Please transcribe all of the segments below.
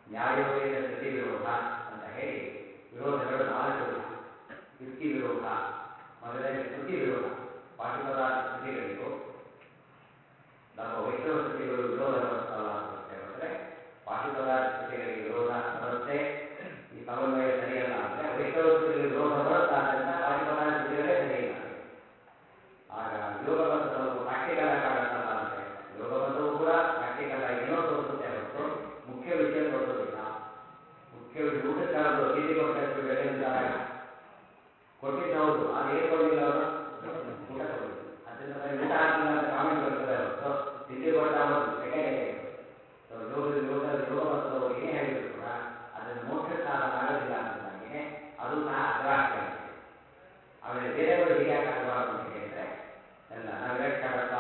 ನ್ಯಾಯೋಗೇನ ಶ್ರುತಿ ವಿರೋಧ ಅಂತ ಹೇಳಿ ವಿರೋಧಗಳು ನಾಲ್ಕು ವಿಧ ಯುಕ್ತಿ ವಿರೋಧ ಮೊದಲನೇ ಶ್ರುತಿ ವಿರೋಧ ಪಾಠಿಪದಾರ್ಥ ಶ್ರುತಿಗಳಿಗೂ ನಮ್ಮ ವೈಷ್ಣವ ಶ್ರುತಿಗಳು ವಿರೋಧ ಬರುತ್ತಲ್ಲ ಅಂತ ಪ್ರಶ್ನೆ ಬಂದರೆ ಪಾಠಿಪದಾರ್ಥ ಶ್ರುತಿಗಳಿಗೆ ವಿರೋಧ ಬರುತ್ತೆ ಈ ಸಮನ್ವಯ ಸರಿಯಲ್ಲ ಅಂದರೆ ವೈಷ್ಣವ ಶ್ರುತಿಗಳಿಗೆ ವಿರೋಧ ಬರುತ್ತಾ ಆದ್ದರಿಂದ ಪಾಠಿಪದಾರ್ಥ ಶ್ರುತಿಗಳೇ ಸರಿಯಿಲ್ಲ ಆಗ ಯೋಗ ಮತ್ತು ಸ್ವಲ್ಪ ಪ್ರಾಕ್ಟಿಕಲ್ ಆಗಿ ಕಾಣುತ್ತಲ್ಲ ಅಂದರೆ ಯೋಗ ಮತವು ಕೂಡ ಪ್ರಾಕ್ಟಿಕಲ್ ಆಗಿ ಏನೋ ತೋರಿಸುತ್ತೆ ಹೊರತು ಮುಖ್ಯ ವಿಷಯ ತೋರಿಸೋದಿಲ್ಲ ಮುಖ್ಯ ವಿಷಯ ಊಟಕ್ಕೆ ಕರೆದು ತಿಂಡಿ ಕೊಟ್ಟು ಕಳಿಸ್ಬಿಟ್ಟು ಹೇಳಿದ್ದಾರೆ ಕೊಟ್ಟಿದ್ದು ಹೌದು ಅದು ಏನು ಕೊಡಲಿಲ್ಲ ಅವರು ಊಟ ಕೊಡಲಿಲ್ಲ ಅದರಿಂದ ನನಗೆ ಊಟ ಹಾಕಿಲ್ಲ ಅಂತ ಕಾಮೆಂಟ್ ಬರ್ತದೆ ಹೊರತು ತಿಂಡಿ ಕೊಟ್ಟ ಹೌದು ಸೆಕೆಂಡ್ ಸೊ ಯೋಗ ಯೋಗ ಯೋಗ ಮತದವರು ಏನೇ ಹೇಳಿದ್ರು ಕೂಡ ಅದನ್ನು ಮೋಕ್ಷ ಸಾಧನ ಆಗೋದಿಲ್ಲ ಅನ್ನೋದಾಗಿದೆ ಅದು ಸಹ ಅಗ್ರಾಹ್ಯ ಆಗಿದೆ ಆಮೇಲೆ ಬೇರೆಯವರು ಹೀಗೆ ಆಗಬಾರದು ಅಂತ ಹೇಳಿದ್ರೆ ಎಲ್ಲ ನಾವು ವೇಟ್ಕಾಡಪ್ಪ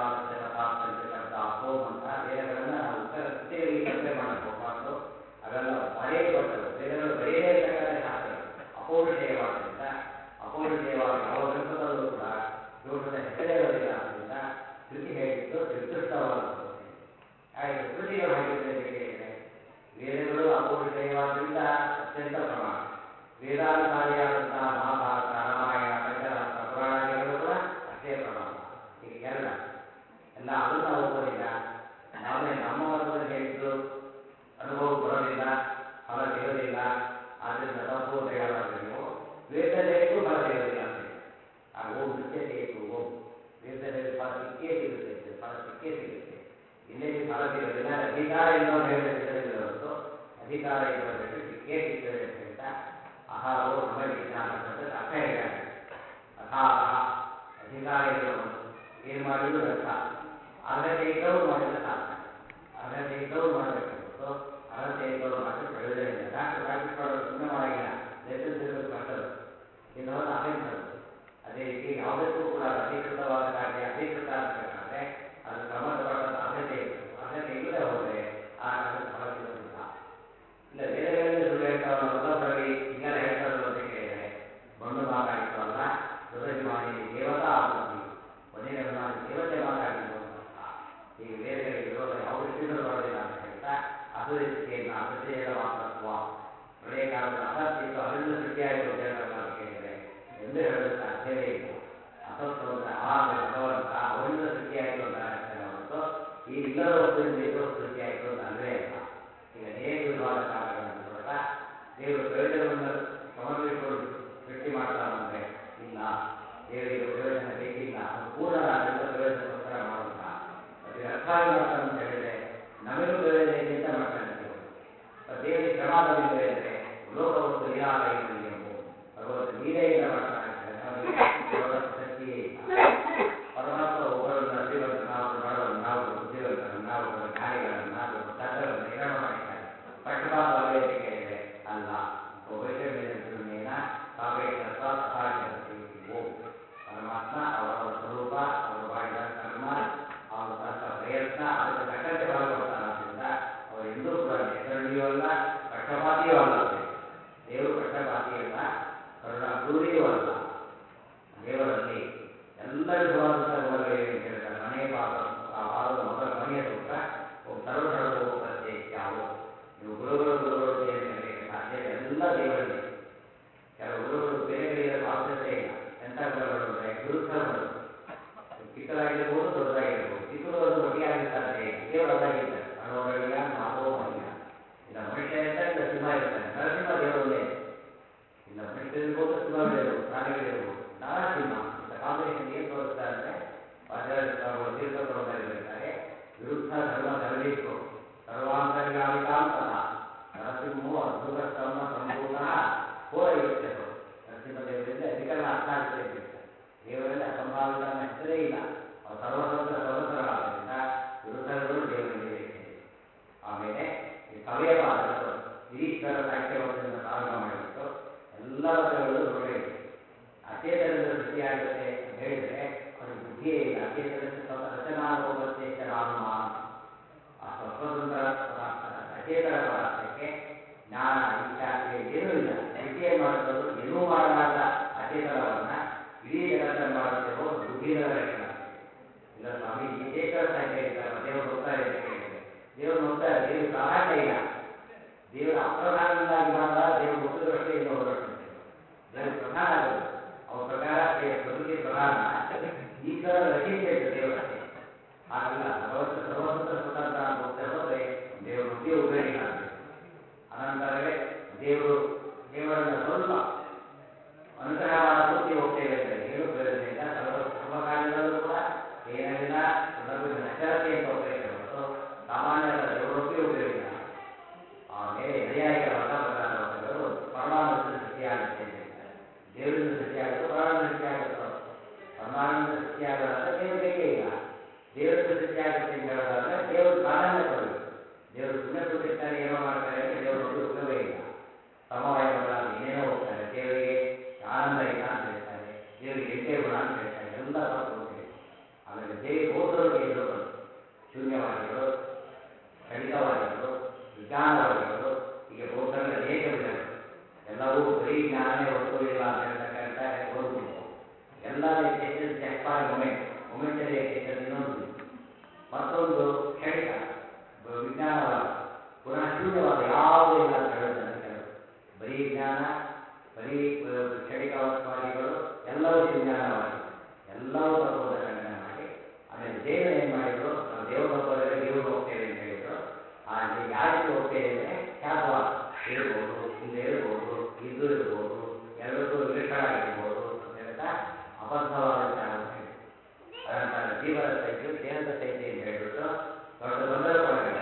ಪಂಚಕರ್ತ ಹೋಮ್ ಅಂತ ವೇದಗಳನ್ನ ನಾವು ಕೃತಿಗಳಿಗೆ ಕಂಪೇರ್ ಮಾಡಕ್ಕೆ ಹೋಗ್ಬಾರ್ದು ಅವೆಲ್ಲ ಬರೆಯಲ್ಪಟ್ಟವು ವೇದಗಳು ಬರೆಯದೇ ಇರ್ತಕ್ಕಂಥ ಶಾಸ್ತ್ರಗಳು ಅಪೌರುಷೇಯವಾದ್ದರಿಂದ ಅಪೌರುಷೇಯವಾದ ಯಾವ ಗ್ರಂಥದಲ್ಲೂ ಕೂಡ ದೋಷದ ಹೆಸರೇ ಇರೋದಿಲ್ಲ ಆದ್ದರಿಂದ ಕೃತಿ ಹೇಳಿದ್ದು ನಿರ್ದಿಷ್ಟವಾದದ್ದು ಆಯಿತು ಕೃತಿಗಳು ಹಾಗಿದ್ರೆ ಅಂತ ಕೇಳಿದರೆ ವೇದಗಳು ಅಪೌರುಷೇಯವಾದ್ರಿಂದ ಅತ್ಯಂತ ಪ್ರಮಾಣ ವೇದಾನುಸಾರಿಯಾದಂತಹ ಮಹಾಭಾರತ ರಾಮಾಯಣ ಪಂಚರಾತ್ರ ಪುರಾಣಾದಿಗಳು ಕೂಡ ಅಷ್ಟೇ ಪ್ರಮಾಣ ಈಗ ಎಲ್ಲ ಎಲ್ಲ ಅದನ್ನು ನಾವು ಓದೋದಿಲ್ಲ ನಾವೇ ನಮ್ಮ ಮತದಲ್ಲಿ ಹೇಳಿದ್ದು ಅನುಭವಕ್ಕೆ ಬರೋದಿಲ್ಲ ಫಲ ಸಿಗೋದಿಲ್ಲ ಆದ್ದರಿಂದ ತಪ್ಪು ಅಂತ ಹೇಳಬಾರ್ದು ನೀವು ವೇದದಲ್ಲಿ ಹೇಳಿದ್ದು ಫಲ ಸಿಗೋದಿಲ್ಲ ಅಂತ ಹೇಳಿ ಆಗ ಓಂ ನೃತ್ಯತೆ ಇತ್ತು ಓಂ ವೇದದಲ್ಲಿ ಫಲ ಸಿಕ್ಕೇ ಸಿಗುತ್ತೆ ಫಲ ಸಿಕ್ಕೇ ಸಿಗುತ್ತೆ ಇಲ್ಲೆಲ್ಲಿ ಫಲ ಸಿಗೋದಿಲ್ಲ ಅಧಿಕಾರ ಇಲ್ಲದವ್ರು ಹೇಳಿದ್ರೆ ಸಿಗೋದಿಲ್ಲ ಹೊರತು ಅಧಿಕಾರ ಇಲ್ಲದವ್ರು ಹೇಳಿದ್ರೆ ಸಿಕ್ಕೇ ಸಿಗ್ತದೆ ಅಂತ ಹೇಳ್ತಾ ಅಹಾರೋ ನಮಗೆ ಜ್ಞಾನ ಅಂತ ಅರ್ಥ ಹೇಳಿದ್ದಾರೆ ಅಥಾಹ ಅಧಿಕಾರ ಇದ್ದವನು ಏನು ಮಾಡಿದ್ರು ವ್ಯರ್ಥ ಅರ್ಹತೆ ಇದ್ದವ್ರು ಮಾಡಿದ್ರೆ ಸಾಕು ಅರ್ಹತೆ ಇದ್ದವ್ರು ಮಾಡಬೇಕು ಹೊರತು ಅರ್ಹತೆ ಇದ್ದವ್ರು ಮಾಡಿದ್ರೆ ಪ್ರಯೋಜನ ಇಲ್ಲ ಡಾಕ್ಟರ್ ಪ್ರಾಕ್ಟೀಸ್ ಮಾಡೋದು ಸುಮ್ಮನೆ ಮಾಡಾಗಿಲ್ಲ ಲೈಸೆನ್ಸ್ ಇರೋದು ಕಷ್ಟದು ಇದನ್ನು ಅಪೇಕ್ಷರು ಅದೇ ರೀತಿ ಯಾವುದಕ್ಕೂ ಕೂಡ ಅಧಿಕೃತವಾದ ಕಾರ್ಯ ಅಧಿಕೃತ ಆಗಬೇಕಾದ್ರೆ ಅದು ಸಂಬಂಧಪಟ್ಟಂತ ಅರ್ಹತೆ ಇರಬೇಕು ಅರ್ಹತೆ ಇಲ್ಲದೆ ಹೋದರೆ ಆ ಅದಕ್ಕೆ ಫಲ ಸಿಗೋದಿಲ್ಲ ಇಲ್ಲ ವೇದಗಳಲ್ಲಿ ಸುಳ್ಳು ಹೇಳ್ತಾವಲ್ಲ ವೃತಪರವಿ ಹಿಂಗೆಲ್ಲ ಹೇಳ್ತಾರಲ್ಲ ಅಂತ ಕೇಳಿದರೆ ಬಂದು ಮಾತಾಡಿದ್ವಲ್ಲ ಹೃದಯಮಾನಿ ದೇವತಾ ಆವೃತ್ತಿ ಒಂದಿನ ಅಭಿಮಾನಿ ದೇವತೆ ಮಾತಾಡಿದ್ರು ಅಂತ ಅರ್ಥ ಈಗ ವೇದಗಳಿಗೆ ವಿರೋಧ ಯಾವ ದೃಷ್ಟಿಯಿಂದ ಬರೋದಿಲ್ಲ ಅಂತ ಹೇಳ್ತಾ ಅಸದೃಷ್ಟಿಯನ್ನು ಅಸತ್ಯದ ಮಾತ್ರತ್ವ ಪ್ರಳಯ ಕಾಲದ ಅಸತ್ಯಿತ್ತು ಅದರಿಂದ ಸೃಷ್ಟಿಯಾಯಿತು ಅಂತ ಹೇಳ್ತಾರಲ್ಲ ಅಂತ ಕೇಳಿದರೆ ಎಂದು ಹೇಳಲು ಸಾಧ್ಯವೇ ಇಲ್ಲ ಅಸತ್ವ ಅಂದ್ರೆ ಆಗ ಭಗವಂತ ಅವರಿಂದ ಸೃಷ್ಟಿಯಾಯಿತು ಅಂತ ಹೇಳ್ತಾರೆ ಹೊರತು ಈ ಇಲ್ಲದ ವಸ್ತುವಿಂದ ಇದು ಸೃಷ್ಟಿಯಾಯಿತು ಅಂತ ಅಲ್ವೇ ಇಲ್ಲ ಈಗ ಅನೇಕ ವಿಧವಾದ ಕಾರಣಗಳನ್ನು ನೋಡ್ತಾ ದೇವರು ಪ್ರಯೋಜನವನ್ನು ಸಮನ್ವಯಿಸಿಕೊಂಡು ಸೃಷ್ಟಿ ಮಾಡ್ತಾನೆ ಅಂದ್ರೆ ಇಲ್ಲ ದೇವರಿಗೆ ಪ್ರಯೋಜನ ಬೇಕಿಲ್ಲ ಅದು ಪೂರ್ಣನಾದ್ರಿಂದ ಪ್ರಯೋಜನಕ್ಕೋಸ್ಕರ ಮಾಡೋದಿಲ್ಲ ಅದು ವ್ಯರ್ಥವಾಗಿ ಮಾಡ್ತಾನೆ ಅಂತ ಹೇಳಿದ್ರೆ ನಮಗೂ ಪ್ರಯೋಜನ ಇದೆ ಅಂತ ಮಾಡ್ತಾನೆ ದೇವರು ಅದು ದೇವರಿಗೆ ಶ್ರಮಾದವಿಲ್ಲ ಅಂದರೆ ಲೋಕವಸ್ತು ಲೀಲಾಲಯದಲ್ಲಿ ಎಂಬು ಭಗವಂತ ಲೀಲೆಯಿಂದ ಮಾಡ್ತಾನೆ ಅಂತ ಹೇಳಿದ್ರೆ ಅವನಿಗೆ ಕೇವಲ ಶಕ್ತಿಯೇ ಇಲ್ಲ ಪರಮಾತ್ಮ ಒಬ್ಬರನ್ನ ಶ್ರೀಮಂತನ ಒಬ್ಬರು ಬಡವರನ್ನ ನಾವು ಬುದ್ಧಿವಂತರನ್ನ ಒಬ್ಬರು ಜ್ಞಾನಿಗಳನ್ನ ಒಬ್ಬರು ದಡ್ಡರನ್ನ ಏನೇನೋ ಮಾಡಿದ್ದಾರೆ ಪಕ್ಷಪಾತವಲ್ಲೇ ಅಂತ ಕೇಳಿದರೆ ಅಲ್ಲ ವೈಷಮ್ಯೇನ ಸಾಪೇಕ್ಷತ್ವ ಸಹಾಯಕತೆ ಓಂ ಪರಮಾತ್ಮ ಅವರವರ ಸ್ವರೂಪ ಅವರು ಮಾಡಿದ ಕರ್ಮ ಅವರು ತಕ್ಕ ಪ್ರಯತ್ನ ಅದಕ್ಕೆ ತಕ್ಕಂತೆ ಫಲ ಕೊಡ್ತಾರಾದ್ರಿಂದ ಅವರು ಎಂದೂ ಕೂಡ ನಿಷ್ಕರಣಿಯೂ ಅಲ್ಲ ಪಕ್ಷಪಾತಿಯೂ ಅಲ್ಲ ದೇವರು ಪಕ್ಷಪಾತಿ ಅಲ್ಲ ಕರುಣ ಕ್ರೂರಿಯೂ ಅಲ್ಲ ದೇವರಲ್ಲಿ ಎಲ್ಲ ವಿಧವಾದಂತಹ ಗುಣಗಳಿವೆ ಅಂತ ಹೇಳ್ತಾರೆ ಮನೆಯ ಪಾದ ಆ ಪಾದದ ಮೊದಲ ಮನೆಯ ಸೂತ್ರ ಓಂ ಸರ್ವಧರ್ಮ ಪ್ರತ್ಯೇಕ್ಯಾವು ನೀವು ಗುರುಗಳು ಗುರುಗಳು ಅಂತ ಏನು ಹೇಳಲಿಕ್ಕೆ ಸಾಧ್ಯ ಇಲ್ಲ. ಎಲ್ಲ ದೇವರಲ್ಲಿ ಕೆಲವು ಗುರುಗಳು ಬೇರೆ ಕಡೆ ಇರೋ ಅವಶ್ಯಕತೆ ಇಲ್ಲ ಎಂಥ ಗುಣಗಳು ಅಂದರೆ ವಿರುದ್ಧ ಗುಣಗಳು ಚಿಕ್ಕದಾಗಿರ್ಬೋದು ದೊಡ್ಡದಾಗಿರ್ಬೋದು ಚಿಕ್ಕದು ಅದು ಒಟ್ಟಿಗೆ ಆಗಿರ್ತಾರೆ ದೇವರು ಅದಾಗಿರ್ತಾರೆ ಅಣೋರಳಿಯ ಮಾತೋಮಯ್ಯ ಇಲ್ಲ ಮನುಷ್ಯ ಇರ್ತಾರೆ ಇಲ್ಲ ಸಿಂಹ ಇರ್ತಾನೆ ನರಸಿಂಹ ದೇವರು ಒಂದೇ ಇಲ್ಲ ಮನುಷ್ಯರಿರ್ಬೋದು ಸಿಂಹಗಳಿರ್ಬೋದು ಪ್ರಾಣಿಗಳಿರ್ಬೋದು ನರಸಿಂಹ ಇಂಥ ಕಾಂಬಿನೇಷನ್ ಏನು ತೋರಿಸ್ತಾರೆ ಅಂದರೆ ವಾದಿರಾಜ ಸ್ವಾಮಿಗಳು ತೀರ್ಥಪ್ರಭದಲ್ಲಿ ಹೇಳ್ತಾರೆ ವಿರುದ್ಧ ಧರ್ಮ ಧರ್ಮೀಕರು ಸರ್ವಾಂತರ್ಯಾಮಿಕಾಂತಃ ನರಸಿಂಹೋ ಅದ್ಭುತ ಸ್ತಂಭ ಸಂಪೂರ್ಣ ಹೋರ ಇರುತ್ತೇವೆ ನರಸಿಂಹ ದೇವರಿಂದ ಅಧಿಕರಣ ಅರ್ಥ ಆಗ್ತದೆ ಅಂತ ಹೇಳ್ತಾರೆ ದೇವರಲ್ಲಿ ಅಸಂಭಾವಿತ ಅನ್ನೋ ಹೆಸರೇ ಇಲ್ಲ ಅವರು ಸರ್ವತಂತ್ರ ಸ್ವತಂತ್ರರಾದ್ದರಿಂದ ವಿರುದ್ಧಗಳು ದೇವರಲ್ಲಿ ಇದೆ ಆಮೇಲೆ ಈ ಕವಿಯ ಪಾದಗಳು ನಿರೀಶ್ವರ ಸಾಹಿತ್ಯವನ್ನ ಪ್ರಾರಂಭ ಮಾಡಿಬಿಟ್ಟು ಎಲ್ಲ ಮತಗಳಲ್ಲೂ ಋಣ ಇದೆ ಅಚೇತನದ ಸೃಷ್ಟಿಯಾಗುತ್ತೆ ಅಂತ ಹೇಳಿದರೆ ಅವರಿಗೆ ಬುದ್ಧಿಯೇ ಇಲ್ಲ ಅಚೇತನಕ್ಕೆ ಸ್ವತಃ ರಚನಾನುಭವತ್ಯೇಶ ರಾನುಮಾನ ಆ ಸ್ವತಂತ್ರ ಪದಾರ್ಥ ಅಚೇತನ ಪದಾರ್ಥಕ್ಕೆ ಜ್ಞಾನ ಇಚ್ಛಾ ಏನೂ ಇಲ್ಲ ಬುದ್ಧಿ ಏನು ಮಾಡುತ್ತದು ಏನೂ ಮಾಡಲಾದ ಅಚೇತನವನ್ನ ಇಡೀ ಜಗತ್ತನ್ನು ಮಾಡುತ್ತೆ ಹೋಗಿ ಬುದ್ಧಿಯಿಂದ ಲಕ್ಷಣ ಇಲ್ಲ ಸ್ವಾಮಿ ಈ ಚೇತನ ಸಾಹಿತ್ಯ ಇದ್ದಾರೆ ದೇವರು ಹೋಗ್ತಾರೆ ಅಂತ ಕೇಳಿದರೆ ದೇವರು ಹೋಗ್ತಾರೆ ದೇವರು ಪ್ರಾಧಾನ್ಯ ಇಲ್ಲ ದೇವರ ಅಪ್ರಧಾನನಾಗಿ ಮಾಡಿದಾಗ ದೇವರು ಒಪ್ಪಿದರಷ್ಟೇ ಇಲ್ಲ ಹೋದರಷ್ಟೇ ದೇವರು ಪ್ರಧಾನ ಆಗಬೇಕು ಅವರ ಪ್ರಕಾರ ದೇವ- ಪ್ರಕೃತಿ ಪ್ರಧಾನ ಈಶ್ವರ ರಚಿಸಿದ್ದು ದೇವರಷ್ಟೇ ಹಾಗಲ್ಲ ಭಗವಂತ ಸರ್ವತಂತ್ರ ಸ್ವತಂತ್ರ ಅಂತ ಹೋಗ್ತಾ ಹೋದ್ರೆ ದೇವರು ಒಬ್ಬೇ ಉಪಯೋಗ ಆಗಬೇಕು ಅನಂತರವೇ ದೇವರು ದೇವರನ್ನ ಸ್ವಲ್ಪ ಅನುಗ್ರಹ ಮಾಡೋ ಬುದ್ಧಿ ಹೋಗ್ತೇವೆ ಅಂದರೆ ಏನು ಪ್ರಯೋಜನ ಇಲ್ಲ ಸರ್ವ ಸರ್ವ ಕಾರ್ಯಗಳಲ್ಲೂ ಕೂಡ ಏನೆಲ್ಲ ಸುಲಭ ಅಕ್ಷರತೆ ಅಂತ ಹೋಗ್ತೇವೆ ಹೊರತು ಸಾಮಾನ್ಯವಾದ ದೇವರೊಬ್ಬೇ ಉಪಯೋಗ ಇಲ್ಲ ಆಮೇಲೆ ನೈಯಾಯಿಕ ಮತ ಪ್ರಧಾನ ಮತಗಳು ಪರಮಾನಂದ ಸೃಷ್ಟಿಯಾಗುತ್ತೆ ಅಂತ ಹೇಳ್ತಾರೆ ದೇವರಿಂದ ಸೃಷ್ಟಿಯಾಗುತ್ತೆ ಪರಮಾನಂದ ಸೃಷ್ಟಿಯಾಗುತ್ತೋ ಪರಮಾನಂದ ಸೃಷ್ಟಿಯಾಗೋದಾದ್ರೆ ದೇವರು ಬೇಕೇ ಇಲ್ಲ ದೇವರಿಂದ ಸೃಷ್ಟಿಯಾಗುತ್ತೆ ಅಂತ ಹೇಳೋದಾದ್ರೆ ದೇವರು ಪ್ರಾಧಾನ್ಯ ಕೊಡಬೇಕು ದೇವರು ಸುಮ್ಮನೆ ಕೂತಿರ್ತಾರೆ ಏನೋ ಮಾಡ್ತಾರೆ ಅಂದರೆ ದೇವರೊಬ್ಬರು ಉಪಯೋಗ ಇಲ್ಲ ಸಮವಾಯಗಳಾದ ಏನೇನೋ ಹೋಗ್ತಾರೆ ದೇವರಿಗೆ ಆನಂದ ಇಲ್ಲ ಅಂತ ಹೇಳ್ತಾರೆ ದೇವರಿಗೆ ಎಂಟೇ ಗುಣ ಅಂತ ಹೇಳ್ತಾರೆ ಎಲ್ಲ ತಪ್ಪು ಅಂತ ಹೇಳಿ ಆಮೇಲೆ ದೇವಿ ಬೌದ್ಧರಿಗೆ ಎದುರು ಬಂತು ಶೂನ್ಯವಾದಿಗಳು ಖಂಡಿತವಾದಿಗಳು ವಿಜ್ಞಾನವಾದಿಗಳು ಹೀಗೆ ಬೌದ್ಧರಲ್ಲಿ ಅನೇಕ ವಿಧಗಳು ಎಲ್ಲವೂ ಬರೀ ಜ್ಞಾನನೇ ಹೊತ್ತು ಇಲ್ಲ ಅಂತ ಹೇಳ್ತಕ್ಕಂಥ ಒಂದು ಗುಂಪು ಎಲ್ಲ just for moment momentary existence ಇನ್ನೊಂದು ಗುಂಪು ಮತ್ತೊಂದು ಕ್ಷಣಿಕ ಬ- ವಿಜ್ಞಾನವಾದ ಪುನಃ ಶೂನ್ಯವಾದ ಯಾವುದೂ ಇಲ್ಲ ಅಂತ ಹೇಳೋದು ನನ್ನ ಕೆಲವು ಬರೀ ಜ್ಞಾನ ಬರೀ ಬ- ಕ್ಷಣಿಕವಾದಿಗಳು ಎಲ್ಲವೂ ವಿಜ್ಞಾನವಾದಿ ಎಲ್ಲವೂ ತಪ್ಪೋದ ಖಂಡನೆ ಮಾಡಿ ಆಮೇಲೆ ದೇವರು ಏನು ಮಾಡಿದ್ರು ನಾವು ದೇವರು ಹೋಗೋದ್ರೆ ದೇವರು ಹೋಗ್ತೇವೆ ಅಂತ ಹೇಳಿದ್ರು ಆದರೆ ಯಾವ ರೀತಿ ಹೋಗ್ತೇವೆ ಅಂದರೆ ಖ್ಯಾತವಾದ ಇರ್ಬೋದು ಹಿಂದೆ ಇರ್ಬೋದು ಇದು ಇರ್ಬೋದು ಎಲ್ಲರಿಗೂ ವಿಲಕ್ಷಣಾಗಿರ್ಬೋದು ಅಂತ ಹೇಳ್ತಾ ಅಬದ್ಧವಾದ ವಿಚಾರ ಅಂತ ಹೇಳಿ ಅನಂತರ ಜೀವನ ಸಹಿತ ದೇಹದ ಸಹಿತ ಅಂತ ಹೇಳ್ಬಿಟ್ಟು ದೊಡ್ಡ ಗೊಂದಲಕ್ಕೊಳಗಾಗಿದೆ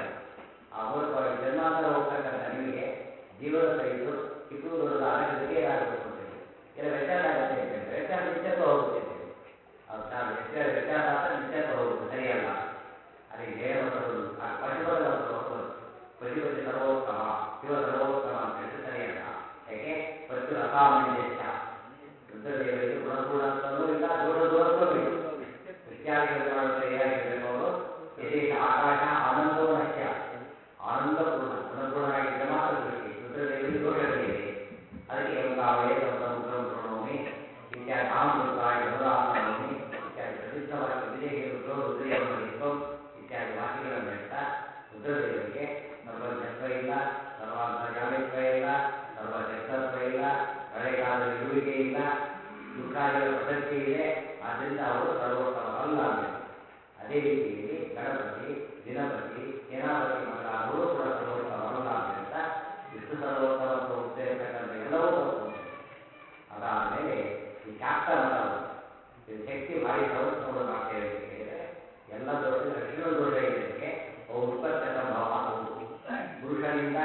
ಆ ಮೂಲಕವಾಗಿ ಜನ್ಮಾಂತರ ಹೋಗ್ತಕ್ಕಂಥ ನಿಮಗೆ ಜೀವನ ಸಹಿತ ಚಿಕ್ಕ ದೊಡ್ಡದ ಅನಗತ್ಯ ಏನಾಗಬೇಕು ಅಂತ ಹೇಳಿ ಎಲ್ಲ ವ್ಯತ್ಯಾಸ ಆಗುತ್ತೆ ಅಂತ ಹೇಳಿದ್ರೆ ವ್ಯತ್ಯಾಸ ನಿತ್ಯತ್ವ ಹೋಗುತ್ತೆ ಅಂತ ಹೇಳಿ ಅದು ತಾವು ವ್ಯತ್ಯಾಸ ವ್ಯತ್ಯಾಸ ಅಂತ ನಿತ್ಯತ್ವ ಹೋಗುತ್ತೆ ಸರಿಯಲ್ಲ ಅದಕ್ಕೆ ಜಯ ಮಂತ್ರಗಳು ಆ ಪಶುಪದ ಮಂತ್ರಗಳು ಪಶುಪತಿ ಸರ್ವೋತ್ತಮ ಶಿವ ಸರ್ವೋತ್ತಮ ಅಂತ ಹೇಳಿದ್ರೆ ಸರಿಯಲ್ಲ ಯಾಕೆ ಪಶು ರಸಾಮಂಜಸ್ಯ ರುದ್ರದೇವರಿಗೆ ಗುಣಪೂರ್ಣತ್ವನೂ ಇಲ್ಲ ದೋಷ ದೂರತ್ವನೂ ಇಲ್ಲ ಇತ್ಯಾದಿಗಳು ಮಾಡುತ್ತೆ ಏನಾಗಿರಬೇಕು ಅವರು ಯಥೇಶ ಆಕಾಶ ಆನಂದೋ ನಶ್ಯ ಆನಂದಪೂರ್ಣ ಗುಣಪೂರ್ಣನಾಗಿದ್ದರೆ ಮಾತ್ರ ಸೃಷ್ಟಿ ರುದ್ರದೇವರಿಗೆ ದೋಷಗಳಿವೆ ಅದಕ್ಕೆ ಎಂತಾವೇ ತಮ್ಮ ಉಗ್ರಂ ಪ್ರಣೋಮಿ ಇತ್ಯಾದಿ ಆಮೃತಾಯ ಗರುಡಾಸನೋಮಿ ಇತ್ಯಾದಿ ಪ್ರಸಿದ್ಧವಾಗಿ ವಿಜಯ ರುದ್ರೋ ರುದ್ರಯೋ ಇತ್ಯಾದಿ ವಾಕ್ಯಗಳನ್ನು ಹೇಳ್ತಾ ರುದ್ರದೇವರಿಗೆ ಸರ್ವಜ್ಞತ್ವ ಇಲ್ಲ ಸರ್ವಾಂತರ್ಯಾಮಿತ್ವ ಇಲ್ಲ ಸರ್ವಶಕ್ತತ್ವ ಇಲ್ಲ ಮಳೆಗಾಲದಲ್ಲಿ ಇರುವಿಕೆ ಇಲ್ಲ ದುಃಖಾದಿಗಳ ಪ್ರಸಕ್ತಿ ಇದೆ ಆದ್ದರಿಂದ ಅವರು ಸರ್ವೋತ್ತಮರಲ್ಲ ಅಂತ ಅದೇ ರೀತಿಯಲ್ಲಿ ಗಣಪತಿ ದಿನಪತಿ ಸೇನಾಪತಿ ಮೊದಲಾದವರು ಕೂಡ ಸರ್ವೋತ್ತಮರಲ್ಲ ಅಂತ ಹೇಳ್ತಾ ವಿಷ್ಣು ಸರ್ವೋತ್ತಮತ್ವ ಹೋಗ್ತಾ ಇರ್ತಕ್ಕಂಥ ಎಲ್ಲವೂ ತಪ್ಪು ಅಂತ ಹೇಳಿ. ಅದಾದಮೇಲೆ ಈ ಶಾಕ್ತ ಮತ ಇದು ಶಕ್ತಿ ಭಾರಿ ಸರ್ವೋತ್ತಮಗಳು ಮಾಡ್ತೇವೆ ಅಂತ ಹೇಳಿದರೆ ಎಲ್ಲ ದೋಷ ಲಕ್ಷಣ ದೋಷ ಇದೆ ಇದಕ್ಕೆ ಅವು ಉತ್ಪತ್ತ ಸಂಭವ ಹೌದು ಪುರುಷನಿಂದ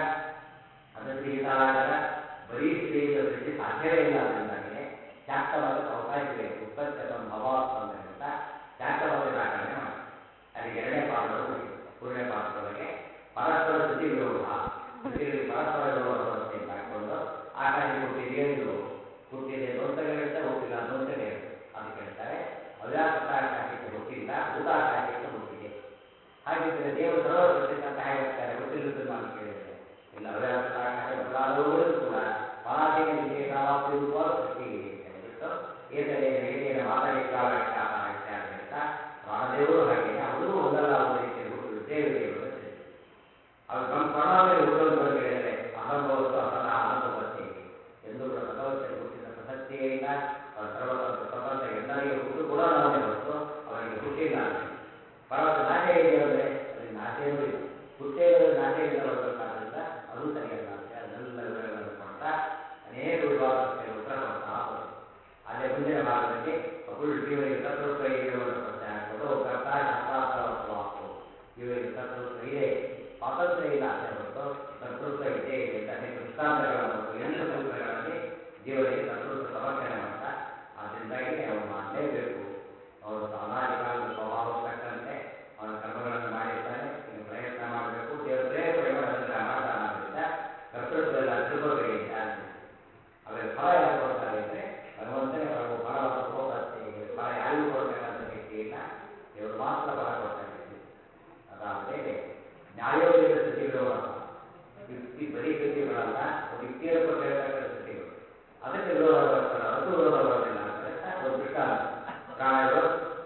ಅದೃಷ್ಟಹಿತವಾಗದ ಬರೀ ಸ್ತ್ರೀಯಿಂದ ಸೃಷ್ಟಿ ಸಾಧ್ಯವೇ ಇಲ್ಲ ಅದರಿಂದಾಗಿದೆ ಶಾಕ್ತ ಮತಕ್ಕೆ ಅವಕಾಶವಿದೆ ಉತ್ಪತ್ತ ಸಂಭವ ಅಂತ ಹೇಳ್ತಾ ಶಾಕ್ತ ಮತ ದಾಖಲನೆ ಮಾಡಿ ಅಲ್ಲಿ ಎರಡನೇ ಪಾತ್ರವು ಮುಗಿತು ಮೂರನೇ ಪಾತ್ರದೊಳಗೆ ಪರಸ್ಪರ ಶ್ರುತಿ ವಿರೋಧ ಶ್ರುತಿಯಲ್ಲಿ ಪರಸ್ಪರ ವಿರೋಧ ಬರುತ್ತೆ ಅಂತ ಹಾಕೊಂಡು ಆಕಾಶ ಹುಟ್ಟಿದೆಯೋ ಇಲ್ಲವೋ ಹುಟ್ಟಿದೆ ಅಂತ ಹೇಳ್ತಾರೆ ಹುಟ್ಟಿಲ್ಲ ಅಂತ ಹೇಳ್ತಾರೆ ಅದಕ್ಕೆ ಹೇಳ್ತಾರೆ ಅವ್ಯಾಕೃತ ಆಕಾಶಕ್ಕೆ ಹುಟ್ಟಿಲ್ಲ ಭೂತಾಕಾಶಕ್ಕೆ ಹುಟ್ಟಿದೆ ಹಾಗಿದ್ದರೆ ದೇವರು ಸರ್ವ ಸೃಷ್ಟಿ ಅಂತ ಹೇಗಿರ್ತಾರೆ ಹುಟ್ಟಿರುತ್ತದೆ ಅಂತ ಕೇಳಿದರೆ ಇಲ್ಲ ಅವ್ಯಾಕೃತ ಆಕಾಶ ಬದಲಾದವುಗಳು ಕೂಡ ಪರಾಧೀನ ವಿಶೇಷವಾದ ರೂಪವಾದ ಸೃಷ್ಟಿ ಇದೆ ಅಂತ ಹೇಳ್ಬಿಟ್ಟು ಏತನೇ ಏನೇನ ಮಾತರಿಕಾಲ ಅಂತ ಹೇಳ್ತಾ ಪ್ರಾಣದೇವರು ಹಾಗೇನೆ ಅವರು ಒಂದಲ್ಲ ಒಂದು ರೀತಿಯಲ್ಲಿ ಹುಟ್ಟು ದೇವರಿಗೆ ಅಂತ ತಿಳಿಸಿದರು ಅವ್ರು ನಮ್ಮ ಪ್ರಣಾಮದಲ್ಲಿ ಹುಟ್ಟೋದು ಅಂತ ಹೇಳಿದರೆ ಅಸಂಭವತ್ತು ಅಸತ ಅನುಭವತ್ತೆ ಎಂದು ಕೂಡ ಭಗವಂತನಿಗೆ ಹುಟ್ಟಿದ ಪ್ರಸಕ್ತಿಯೇ ಇಲ್ಲ ಅವರ ಸರ್ವತಂತ್ರ ಸ್ವತಂತ್ರ ಎಲ್ಲರಿಗೂ ಹುಟ್ಟು ಕೂಡ ನಾವೇ ಹೊರತು ಅವರಿಗೆ ಹುಟ್ಟಿಲ್ಲ ಅಂತ ಪರವಾಗಿ ನಾಶ ಇದೆ ಅಂದರೆ ಅದಕ್ಕೆ ನಾಶೇನೂ ಇಲ್ಲ ಹುಟ್ಟೇ ಇರೋದು ನಾಶ ಇಲ್ಲ ಬರಬೇಕಾದ್ರಿಂದ ಅದು ಸರಿಯಲ್ಲ ಅಂತ ಅದನ್ನೆಲ್ಲ ವಿವರಗಳನ್ನು ಕೊಡ್ತಾ ಅನೇಕ ವಿವಾದ ಪ್ರಶ್ನೆಗೆ ಉತ್ತರ ಕೊಡ್ತಾ ಹೋದರು ಅಲ್ಲೇ ಮುಂದಿನ ಭಾಗದಲ್ಲಿ ಫುಲ್ ಜೀವನಿಗೆ ತತ್ವತ್ವ ಇದೆ ಅನ್ನೋ ಪ್ರಶ್ನೆ ಹಾಕ್ಕೊಂಡು ಕರ್ತ ಶಾಸ್ತ್ರಾರ್ಥವತ್ವ ಇವರಿಗೆ ತತ್ವತ್ವ ಇದೆ ಸ್ವಾತಂತ್ರ್ಯ ಇಲ್ಲ ಅಂತ ಹೊರತು ತತ್ವತ್ವ ಇದ್ದೇ ಇದೆ ಅಂತ ಅನೇಕ ದೃಷ್ಟಾಂತಗಳನ್ನು ಕೊಟ್ಟು ಎಂಟು ಸೂತ್ರಗಳಲ್ಲಿ ಜೀವನಿಗೆ ತತ್ವತ್ವ ಸಮರ್ಥನೆ ಮಾಡ್ತಾ ಆದ್ದರಿಂದಾಗಿ ಅವನು ಮಾಡಲೇಬೇಕು ಅವರು ಅನಾದಿ ಕಾಲದ ಸ್ವಭಾವಕ್ಕೆ ತಕ್ಕಂತೆ ಅವನ ಕರ್ಮಗಳನ್ನು ಮಾಡಿರ್ತಾನೆ ಇನ್ನು ಪ್ರಯತ್ನ ಮಾಡಬೇಕು ದೇವರು ಪ್ರೇರಣೆ ಮಾಡಿ ಅನುಗ್ರಹ ಮಾಡ್ತಾನೆ ಆದ್ದರಿಂದ ಕರ್ತೃತ್ವ ಎಲ್ಲ ತಿಳ್ಕೋಬೇಡಿ ಅಂತ ಹೇಳ್ತೀನಿ ಆಮೇಲೆ ಫಲ ಯಾರು ಕೊಡ್ತಾರೆ ಅಂದರೆ ಭಗವಂತನೇ ಪರಮ ಫಲವನ್ನು ಹೋಗುತ್ತೆ ಫಲ ಯಾರಿಗೂ ಕೊಡ್ತಕ್ಕಂಥ ಶಕ್ತಿ ಇಲ್ಲ ದೇವರು ಮಾತ್ರ ಫಲ ಕೊಡ್ತಾರೆ ಅದಾದಮೇಲೆ ನ್ಯಾಯೋಚಿತ ಸ್ಥಿತಿಗಳು ಯುಕ್ತಿ ಬರೀ ಸ್ಥಿತಿಗಳಲ್ಲ ಒಂದು ಯುಕ್ತಿಯನ್ನು ಕೊಟ್ಟು ಹೇಳ್ತಕ್ಕಂಥ ಸ್ಥಿತಿಗಳು ಅದಕ್ಕೆ ವಿರೋಧ ಬರ್ತದೆ ಅದಕ್ಕೂ ವಿರೋಧ ಬರೋದಿಲ್ಲ ಅಂತ ಹೇಳ್ತಾ ಒಂದು ದೃಷ್ಟಾಂತ ಪ್ರಾಣಗಳು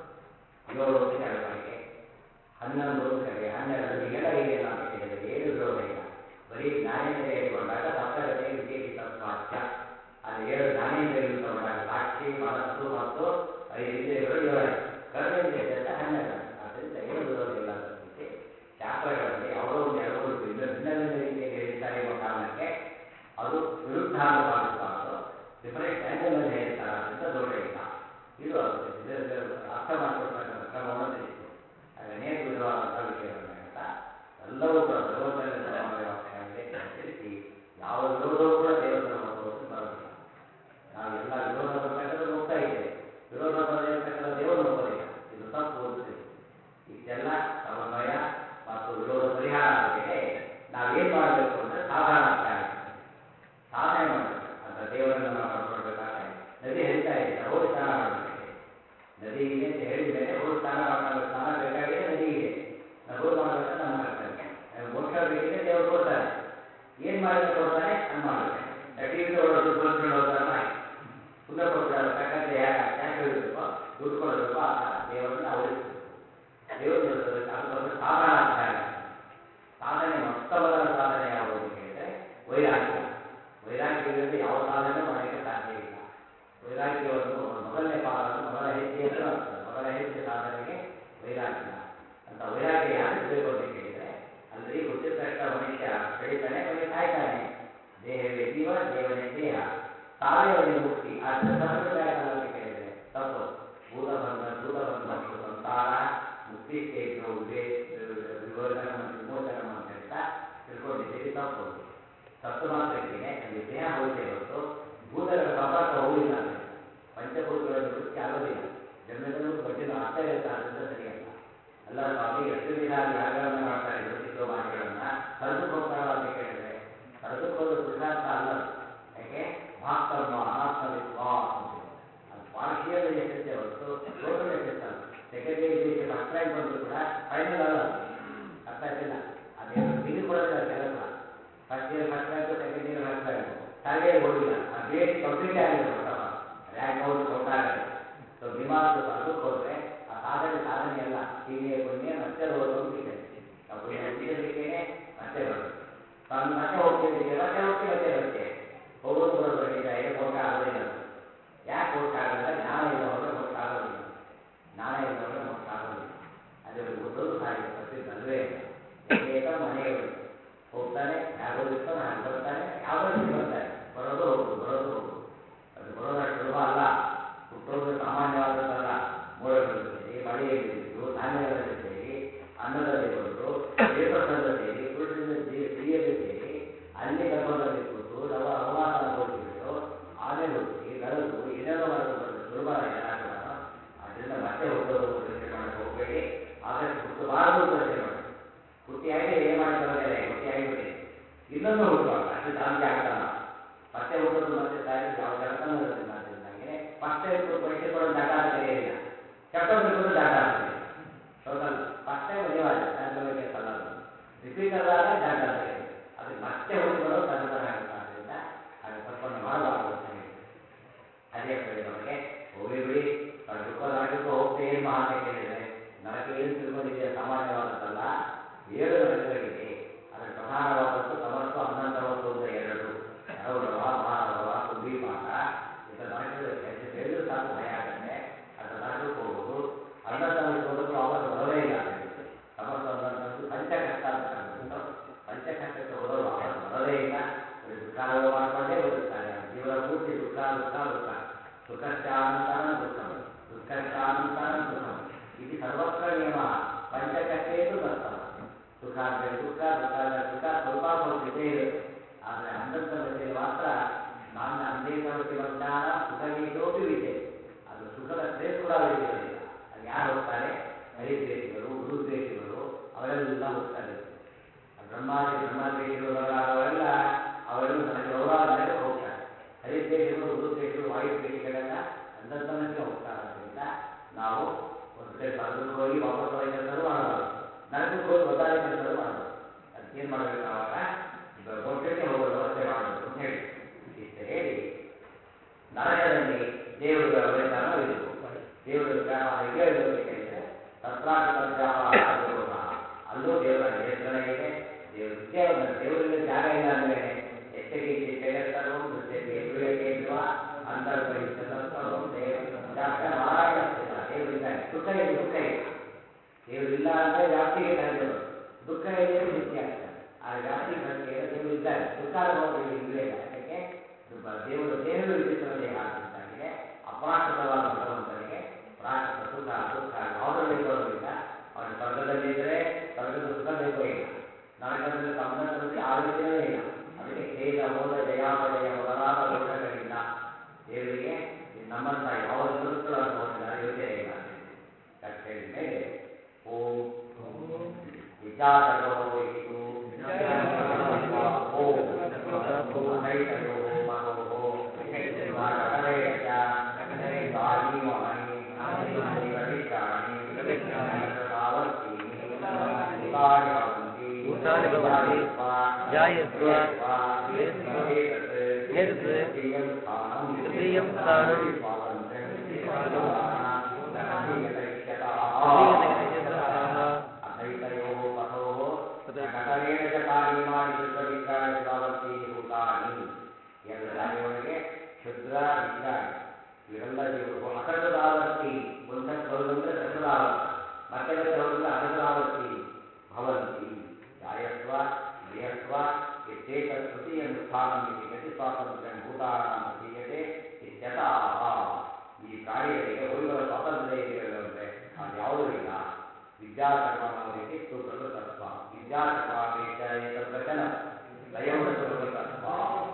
ಏಳು ಅಂತ ಹೇಳಬಾರಿಗೆ ಹನ್ನೊಂದು ಅಂತ ಹೇಳಿ ಹನ್ನೆರಡು ಹೀಗೆಲ್ಲ ಇದೆಯಲ್ಲ ಅಂತ ಕೇಳಿದರೆ ಏನು ವಿರೋಧ ಇಲ್ಲ ಬರೀ ಜ್ಞಾನೇಂದ್ರಿಯ ಇಟ್ಕೊಂಡಾಗ ಸಪ್ತಗತಿಗೆ ವಿಶೇಷಿತ ಸ್ವಾಸ್ಥ್ಯ ಅಲ್ಲಿ ಏಳು ಜ್ಞಾನೇಂದ್ರಿಯಗಳು ತಗೊಂಡಾಗ ಸಾಕ್ಷಿ ಮನಸ್ಸು ಮತ್ತು ಐದು ಇಂದ್ರಿಯಗಳು ಏಳಾಯ್ತು ಕರ್ಮೇಂದ್ರಿಯ ಅಂತ ಹನ್ನೆರಡು ಆದ್ದರಿಂದ ಏನು ವಿರೋಧ ಇಲ್ಲ ಅಂತ ಸ್ಥಿತಿ ಶಾಸ್ತ್ರಗಳಲ್ಲಿ ಯಾವುದೋ ಒಂದು ಎರಡು ಮೂರು ಭಿನ್ನ ಭಿನ್ನ ಭಿನ್ನ ರೀತಿಯಲ್ಲಿ ಹೇಳಿದ್ದಾರೆ ಎಂಬ ಕಾರಣಕ್ಕೆ ಅದು ವಿರುದ್ಧ ಅಂತ ಭಾವಿಸಬಾರದು ಡಿಫರೆಂಟ್ ಆ್ಯಂಗಲ್ನಲ್ಲಿ ಹೇಳ್ತಾರೆ ಅದರಿಂದ ದೋಷ ಇಲ್ಲ ಇದು ಅದು ಇದು- ಇದು ಅರ್ಥ ಮಾಡಿಕೊಡ್ತಕ್ಕಂಥ ಕ್ರಮವನ್ನು ತಿಳಿಸಿತು ಆಗ ಅನೇಕ ವಿಧವಾದಂತಹ ವಿಷಯಗಳನ್ನು ಹೇಳ್ತಾ ಎಲ್ಲವೂ ಕೂಡ ಭಗವಂತನ ಸಮನ್ವಯವಾಗ್ತಾಗಿದೆ ಅಂತ ತಿಳಿಸಿ ಯಾವ ವಿರೋಧವೂ ಕೂಡ ದೇವಸ್ಥಾನ ಹೊರತು ಬರೋದಿಲ್ಲ ನಾವು ಎಲ್ಲ ವಿರೋಧ ಬರ್ತಕ್ಕಂಥದ್ದು ಹೋಗ್ತಾ ಇದ್ದೇವೆ ವಿರೋಧ ಬರದೇ ಇರ್ತಕ್ಕಂಥ ದೇವರು ಒಪ್ಪೋದಿಲ್ಲ ಇದು ತಪ್ಪು ಅಂತ ತಿಳಿಸಿ ಇಷ್ಟೆಲ್ಲ ಸಮನ್ವಯ ಮತ್ತು ವಿರೋಧ ಪರಿಹಾರ ಆದ ಮೇಲೆ ನಾವೇನು ಮಾಡಬೇಕು ಅಂದರೆ ಸಾಧಾರಣ ಅಧ್ಯಾಯ ಸಾಧನೆ ಮಾಡಬೇಕು ಅಂತ ದೇವರನ್ನು ನಾವು ಪಡ್ಕೊಳ್ಬೇಕಾದ್ರೆ ನದಿ ಹರಿತಾ ಇದೆ ನಾವು ಹೋಗಿ ಸ್ನಾನ ಮಾಡಬೇಕಾಗಿದೆ ನದಿ ಇದೆ ಅಂತ ಹೇಳಿದ ಮೇಲೆ ಹೋಗಿ ಸ್ನಾನ ಮಾಡ್ಕೊಂಡು ಸ್ನಾನ ಬೇಕಾಗಿದೆ ನದಿ ಇದೆ ನಾವು ಹೋಗಿ ಮಾಡಬೇಕಂತ ನಮ್ಮ ಕರ್ತವ್ಯ ನಾವು ಮೋಕ್ಷ ಬೇಕಿದೆ ದೇವರು ಕೊಡ್ತಾನೆ ಏನು ಮಾಡಿದ್ರೆ ಕೊಡ್ತಾನೆ ಅದು ಮಾಡಬೇಕು ಟಿ ವಿ ತಗೊಳ್ಳೋದು ತೋರಿಸ್ಕೊಂಡು ಹೋಗ್ತಾರಲ್ಲ ಹಾಗೆ ಸುಮ್ಮನೆ ಕೊಡ್ತಾರೆ ತಕ್ಕಂತೆ ಕ್ಯಾಶ್ ಇರಬೇಕು ದುಡ್ಡು ಕೊಡಬೇಕು ಆ ಥರ ದೇವರನ್ನು ಅವರಿಸಬೇಕು ದೇವರು ಅದಕ್ಕೊಂದು ಸಾಧಾರಣ ಅಧ್ಯಾಯ ಸಾಧನೆ ಮೊತ್ತ ಮೊದಲ ಸಾಧನೆ ಯಾವುದು ಅಂತ ಹೇಳಿದ್ರೆ ವೈರಾಗ್ಯ ವೈರಾಗ್ಯವಿಲ್ಲದೆ ಯಾವ ಸಾಧನೆ ಮಾಡಲಿಕ್ಕೆ ಸಾಧ್ಯ ಇಲ್ಲ ವೈರಾಗ್ಯವನ್ನು ಮೊದಲನೇ ಪಾದ ಮೊದಲ ಹೆಜ್ಜೆ ಅಂತ ಆಗ್ತದೆ ಮೊದಲ ಹೆಜ್ಜೆ ಸಾಧನೆಗೆ ವೈರಾಗ್ಯ ಅಂತ ವೈರಾಗ್ಯ ಯಾಕೆ ಬೇಕು ಅಂತ ಕೇಳಿದ್ರೆ ಅಲ್ಲಿ ಹುಟ್ಟಿದ ತಕ್ಷಣ ಮನುಷ್ಯ ಬೆಳಿತಾನೆ ಕೊನೆಗೆ ಸಾಯ್ತಾನೆ ದೇಹವೇ ಜೀವ ದೇವನೇ ದೇಹ ತಾವೇ ಅವನಿಗೆ ಮುಕ್ತಿ ಆದರೆ ಸತ್ಯದ ಆಗಲ್ಲ ಅಂತ ಕೇಳಿದ್ರೆ ತಪ್ಪು ಭೂತಬಂಧ ಭೂತಬಂಧ ಮತ್ತು ಸಂಸಾರ ಮುಕ್ತಿ ಸ್ಟೇಜು ವಿವೋಚನ ಮತ್ತು ವಿಮೋಚನ ಅಂತ ಹೇಳ್ತಾ ತಿಳ್ಕೊಂಡಿದ್ದೀರಿ ತಪ್ಪು ಸತ್ತು ಮಾತ್ರಕ್ಕೇನೆ ಅಲ್ಲಿ ದೇಹ ಹೋಗಿದೆ ಹೊರತು ಭೂತಗಳ ಸಂಪರ್ಕ ಹೋಗಿಲ್ಲ ಅಂತ ಪಂಚಭೂತಗಳ ನಿವೃತ್ತಿ ಆಗೋದಿಲ್ಲ ಜನ್ಮದಲ್ಲೂ ಬಗ್ಗೆ ಅರ್ಥ ಇರುತ್ತೆ ಆದ್ದರಿಂದ ಸರಿಯಲ್ಲ ಅಲ್ಲ ಸ್ವಾಮಿ ಎಷ್ಟು ದಿನ ಯಾಗಗಳನ್ನ ಮಾಡ್ತಾರೆ ಜ್ಯೋತಿಷೋ ಮಾಹಿಗಳನ್ನ ಕರೆದಕ್ಕೆ ಹೋಗ್ತಾರ ಅಂತ ಕೇಳಿದ್ರೆ ಕರೆದಕ್ಕೆ ಹೋದ ಪುರುಷಾರ್ಥ ಅಲ್ಲ ಅದು. ಯಾಕೆ ಮಹಾತ್ಮ ಅನಾತ್ಮವಿತ್ವ ಅಂತ ಅದು ಪಾರ್ಷಿಯಲ್ ಎಷ್ಟೇ ಹೊರತು ಟೋಟಲ್ ಎಷ್ಟಲ್ಲ ಸೆಕೆಂಡ್ ಇಯರ್ ಫಸ್ಟ್ ರ್ಯಾಂಕ್ ಬಂದರೂ ಕೂಡ ಫೈನಲ್ ಅಲ್ಲ ಅದು. ಅರ್ಥ ಆಯ್ತಿಲ್ಲ ಅದೇನು ಡಿಗ್ರಿ ಕೊಡೋದಿಲ್ಲ ಕೆಲಸ first year first rank second year first rank third year ಹೋಗಿಲ್ಲ ಆ ಗ್ರೇಡ್ ಕಂಪ್ಲೀಟ್ ಆಗಿದೆ first of all rank out ಕೊಟ್ಟಾಗಲ್ಲ ಸೊ ವಿಮಾನದ ಅದಕ್ಕೆ ಹೋದ್ರೆ ಆ ಸಾಧನೆ ಸಾಧನೆ ಅಲ್ಲ ಸೀನಿಯರ್ ಪುಣ್ಯ ಮತ್ತೆ ಹೋಗ್ತಿದೆ ಆ ಪುಣ್ಯ ಮುಗಿಸಲಿಕ್ಕೇನೆ ಮತ್ತೆ ಬರುತ್ತೆ ತಾನು ಮತ್ತೆ ಹೋಗ್ತಿದ್ದಕ್ಕೆ ಮತ್ತೆ ಹೋಗ್ತಿ ಮತ್ತೆ ಬರುತ್ತೆ ಹೋಗೋದು ಬರೋದು ಹೇಳಿದ್ದಾರೆ ಮೋಕ್ಷ ಆಗೋದಿಲ್ಲ ಅಂತ ಯಾಕೆ ಮೋಕ್ಷ ಆಗೋದಿಲ್ಲ ಜ್ಞಾನ ಇಲ್ಲವರೆ ಮೋಕ್ಷ ಆಗೋದಿಲ್ಲ ಜ್ಞಾನ ಇಲ್ಲವರೆ ಮೋಕ್ಷ ಆಗೋದಿಲ್ಲ ಅದು ಹುಟ್ಟೋದು ಸಾಯಿಗೆ ಪ್ರಸಿದ್ಧ ಅಲ್ವೇ ಏಕ ಮನೆಯವರು ಹೋಗ್ತಾನೆ ಯಾರು ಹೋಗಿರ್ತಾನೆ ಹಾಗೆ ಬರ್ತಾನೆ ಯಾವುದೋ ರೀತಿ ಬರ್ತಾನೆ ಬರೋದು ಹೋಗುದು ಬರೋದು ಹೋಗುದು ಅದು ಬರೋದಷ್ಟು ಸುಲಭ ಅಲ್ಲ ಹುಟ್ಟೋದು ಸಾಮಾನ್ಯವಾದದ್ದಲ್ಲ ಮೋಡಗಳಲ್ಲಿ ಸೇರಿ ಮಳೆಯಲ್ಲಿ ಬಿದ್ದು ಧಾನ್ಯಗಳಲ್ಲಿ ಸೇರಿ ಅನ್ನದಲ್ಲಿ ಬಂದು ಕ್ಷೇತ್ರದಲ್ಲಿ ಸೇರಿ ಪುರುಷರಿಂದ ಸ್ತ್ರೀಯಲ್ಲಿ ಸೇರಿ ಅಲ್ಲಿ ಗರ್ಭದಲ್ಲಿ ಕೂತು ನವ ಅವಮಾನ ಅನುಭವಿಸಿಬಿಟ್ಟು ಆಮೇಲೆ ಹುಟ್ಟಿ ಬೆಳೆದು ಏನೇನೋ ಮಾಡ್ಕೊಂಡು ಬರೋದು ಸುಲಭ ಎಲ್ಲ ಕೂಡ ಅದರಿಂದ ಮತ್ತೆ ಹುಟ್ಟೋದು ಯೋಚನೆ ಮಾಡಕ್ಕೆ ಹೋಗಬೇಡಿ ಆದಷ್ಟು ಹುಟ್ಟಬಾರದು ಅಂತ ಯೋಚನೆ ಮಾಡಿ ಹುಟ್ಟಿ ಆಗಿದೆ ಏನು ಮಾಡಿ ಬರೋದಿಲ್ಲ ಹುಟ್ಟಿ ಆಗಿಬಿಟ್ಟಿದೆ ಇನ್ನೊಂದು ಹುಟ್ಟುವಾಗ ಅಷ್ಟು ಜಾಸ್ತಿ ಆಗ್ತಲ್ಲ ಮತ್ತೆ ಹುಟ್ಟೋದು ಮತ್ತೆ ಸಾಯೋದು ಯಾವ ಕೆಲಸನೂ ಇರೋದಿಲ್ಲ ಅದರಿಂದಾಗಿ ಫಸ್ಟ್ ಟೈಮ್ ಪರೀಕ್ಷೆ ಕೊಡೋದು ಜಾಗ ಅಂತ ಕರೆಯೋದಿಲ್ಲ ಕೆಟ್ಟೋದು ಕೊಡೋದು ಜಾಗ ಅಂತ ಕರೆಯೋದು ಟೋಟಲ್ ಫಸ್ಟ್ ಟೈಮ್ ಅನಿವಾರ್ಯ ನನ್ನ ಕೇಸ್ ಅಲ್ಲ ಅದು ರಿಪೀಟ್ ಆದಾಗ ಜಾಗ ಅಂತ ಕರೆಯೋದು ಅದಕ್ಕೆ ಮತ್ತೆ ಹುಟ್ಟಿ ಬರೋದು ತನ್ನತರ ಆಗುತ್ತೆ ಆದ್ದರಿಂದ ಅದು ತಪ್ಪನ್ನು ಮಾಡಬಾರದು ಅಂತ ಹೇಳಿ ಅದೇ ಕಡೆ ನಮಗೆ ಹೋಗಿ ಬಿಡಿ ನಾವು ದುಃಖ ನರಕಕ್ಕೆ ಹೋಗ್ತೇ ಏನು ಮಹಾ ಅಂತ ಕೇಳಿದ್ರೆ ನರಕ ಏನು ತಿಳ್ಕೊಂಡಿದೆಯಾ ಸಾಮಾನ್ಯವಾದದ್ದಲ್ಲ ಏಳು ನರಕಗಳಿದೆ ಅದರ ಪ್ರಧಾನವಾದದ್ದು ತಮಸ್ಸು ಅನ್ನಂತವತ್ತು ಅಂತ ಎರಡು ನರವರವ ಮಹಾರವ ಕುಂಭೀಪಾಕ ಇಂಥ ನರಕಗಳು ಹೆಚ್ಚು ಹೇಳಿದ್ರು ಸಾಕು ಭಯ ಆಗುತ್ತೆ ಅಂತ ನರಕಕ್ಕೆ ಹೋಗೋದು ಅನ್ನಂತವಕ್ಕೆ ಹೋದಕ್ಕೆ ವಾಪಸ್ ಬರೋದೇ ಇಲ್ಲ ಅಂತ ಹೇಳಿದ್ರು ತಮಸ್ಸು ಅನ್ನಂತವತ್ತು ಪಂಚಕಷ್ಟ ಅಂತ ಕರೆದ್ಬಿಟ್ಟು ಪಂಚಕಷ್ಟಕ್ಕೆ ಹೋದವರು ವಾಪಸ್ ಬರೋದೇ ಇಲ್ಲ ಬರೀ ದುಃಖಾನುಭವ ಮಾಡಿಕೊಂಡೇ ಬದುಕ್ತಾರೆ ಅವ್ರ ಜೀವನ ಪೂರ್ತಿ ದುಃಖ ದುಃಖ ದುಃಖ ಸುಖಶ್ಚಾನಂತರಂ ದುಃಖಂ ದುಃಖಶ್ಚಾನಂತರಂ ಸುಖಂ ಇದು ಸರ್ವತ್ರ ನಿಯಮ ಪಂಚಕಷ್ಟೇತು ತತ್ವ ಸುಖ ಅಂದರೆ ದುಃಖ ದುಃಖ ಅಂದರೆ ಸುಖ ಸ್ವಲ್ಪ ಸ್ವಲ್ಪ ಇದ್ದೇ ಇರುತ್ತೆ ಆದರೆ ಅಂಧಂತ ಮಧ್ಯದಲ್ಲಿ ಮಾತ್ರ ನಾನು ಅಂಧೇತವತಿ ಮಜ್ಞಾನ ಸುಖಗೀತೋಪಿ ವಿದ್ಯೆ ಅದು ಸುಖದ ಟ್ರೇಸ್ ಕೂಡ ಅವರಿಗೆ ಇರೋದಿಲ್ಲ ಅದು ಯಾರು ಹೋಗ್ತಾರೆ ಹರಿದ್ವೇಷಿಗಳು ಗುರುದ್ವೇಷಿಗಳು ಅವರೆಲ್ಲ ಹೋಗ್ತಾರೆ ಬ್ರಹ್ಮಾದಿ ಬ್ರಹ್ಮದ್ವೇಷಿಗಳು ಮೊದಲಾದವರೆಲ್ಲ ಅವರೆಲ್ಲ ನನಗೆ ಗೌರವ ನನಗೆ ಹೋಗ್ತಾರೆ ಹರಿದ್ವೇಷಿಗಳು ಗುರುದ್ವೇಷಿಗಳು ವಾಯುದ್ವೇಷಿಗಳೆಲ್ಲ ಅಂಧಂತನಕ್ಕೆ ಹೋಗ್ತಾರೆ ಆದ್ದರಿಂದ ನಾವು ಒಂದು ಕಡೆ ಸ್ವರ್ಗಕ್ಕೆ ಹೋಗಿ ವಾಪಸ್ ಬರೋ ಕೆಲಸನೂ ಮಾಡಬಾರ್ದು ನರಕಕ್ಕೆ ಹೋಗಿ ಒದ್ದಾಡ ಕೆಲಸನೂ ಮಾಡಬಾರ್ದು ಅದಕ್ಕೇನು ಮಾಡಬೇಕು ಆವಾಗ ಮೋಕ್ಷ ಇದು ಇಲ್ಲವೇ ಇಲ್ಲ ಯಾಕೆ ಇದು ಬ- ದೇವರ ದೇಹವೇ ವಿಚಿತ್ರ ದೇಹ ಆಗಿದ್ದಾಗಿದೆ ಅಪ್ರಾಕೃತವಾದ ಭಗವಂತನಿಗೆ ಪ್ರಾಕೃತ ಸುಖ ದುಃಖ ಯಾವುದರಲ್ಲಿ ಬರೋದಿಲ್ಲ ಅವನು ಸ್ವರ್ಗದಲ್ಲಿದ್ದರೆ ಸ್ವರ್ಗದ ಸುಖ ಬೇಕೋ ಇಲ್ಲ ನರಕದಲ್ಲಿ ಸಂಬಂಧದಲ್ಲಿ ಆಲೋಚನೆ ಇಲ್ಲ ಅದಕ್ಕೆ ಖೇದ ಮೋದ ಜಯಾಪಜಯ ಮೊದಲಾದ ದೋಷಗಳಿಲ್ಲ ದೇವರಿಗೆ ಈ ನಮ್ಮಂಥ ಯಾವ ದೋಷಗಳು ಅನುಭವವಿಲ್ಲ ಯೋಚನೆ ಇಲ್ಲ ಅಂತ ಹೇಳಿದ ಮೇಲೆ ಓಂ ವಿದ್ಯಾಧರ್ಮೋ ಇದು ಓಂ ಅನೈತಯೋ ಮನೋಹೋ ನಗರೇಶ ಗಾಳಿ ವಾಣಿ ಪ್ರವಿಷ್ಟಾಣಿ ಪ್ರವಿಷ್ಟಾವರ್ತೀನಿ ಭೂತಾನಿ ಭವಂತಿ ಭೂತಾನಿ ಭವಂತಿ. ಜಾಯತ್ವ ಜಾಯತ್ವ ಏತತ್ ಏತತ್ ತೃತೀಯಂ ಸ್ಥಾನಂ ತೃತೀಯಂ ಸ್ಥಾನಂ ಸ್ವಾತಂತ್ರ್ಯಂ ಅದ್ವೈತಯೋಃ ಪಥೋಃ ನಗರೇಣ ಚ ಕಾರ್ಯಮಾಣಿ ಶುದ್ಧವಿಜ್ಞಾನಿ ಪ್ರಾವರ್ತಿ ಭೂತಾನಿ ಎರಡು ದಾರಿಯೊಳಗೆ ಶುದ್ಧ ವಿಜ್ಞಾನಿ ಇವೆಲ್ಲ ಜೀವರು ಅಸಕೃತಾವರ್ತಿ ಒಂದಕ್ಕೆ ಬರುವುದಂದ್ರೆ ಸಕೃತಾವರ್ತಿ ಮತ್ತೆ ಮತ್ತೆ ಹೋದ್ರೆ ಅಸಕೃತಾವರ್ತಿ ಭವಂತಿ ಜಾಯತ್ವ ಜಯತ್ವ ಇತ್ಯೇತ ತೃತೀಯ ಸ್ಥಾನಂ ಇತಿ ಗತಿ ಸ್ವಾತಂತ್ರ್ಯ ಭೂತಾನಾಂ ಪ್ರತೀಯತೆ ಇತ್ಯತಃ ಈ ಪ್ರಾಣಿಗಳಿಗೆ ಹೋಗುವ ಸ್ವಾತಂತ್ರ್ಯ ಇದೆ ಅಂದರೆ ಅದು ಯಾವುದೂ ಇಲ್ಲ ವಿದ್ಯಾಕರ್ಮ ಅನ್ನೋದಕ್ಕೆ ಪ್ರಕೃತತ್ವ ವಿದ್ಯಾಕರ್ಮ ಅಪೇಕ್ಷ ಏತದ್ವಚನ ಲಯೌಡ ಪ್ರಕೃತತ್ವ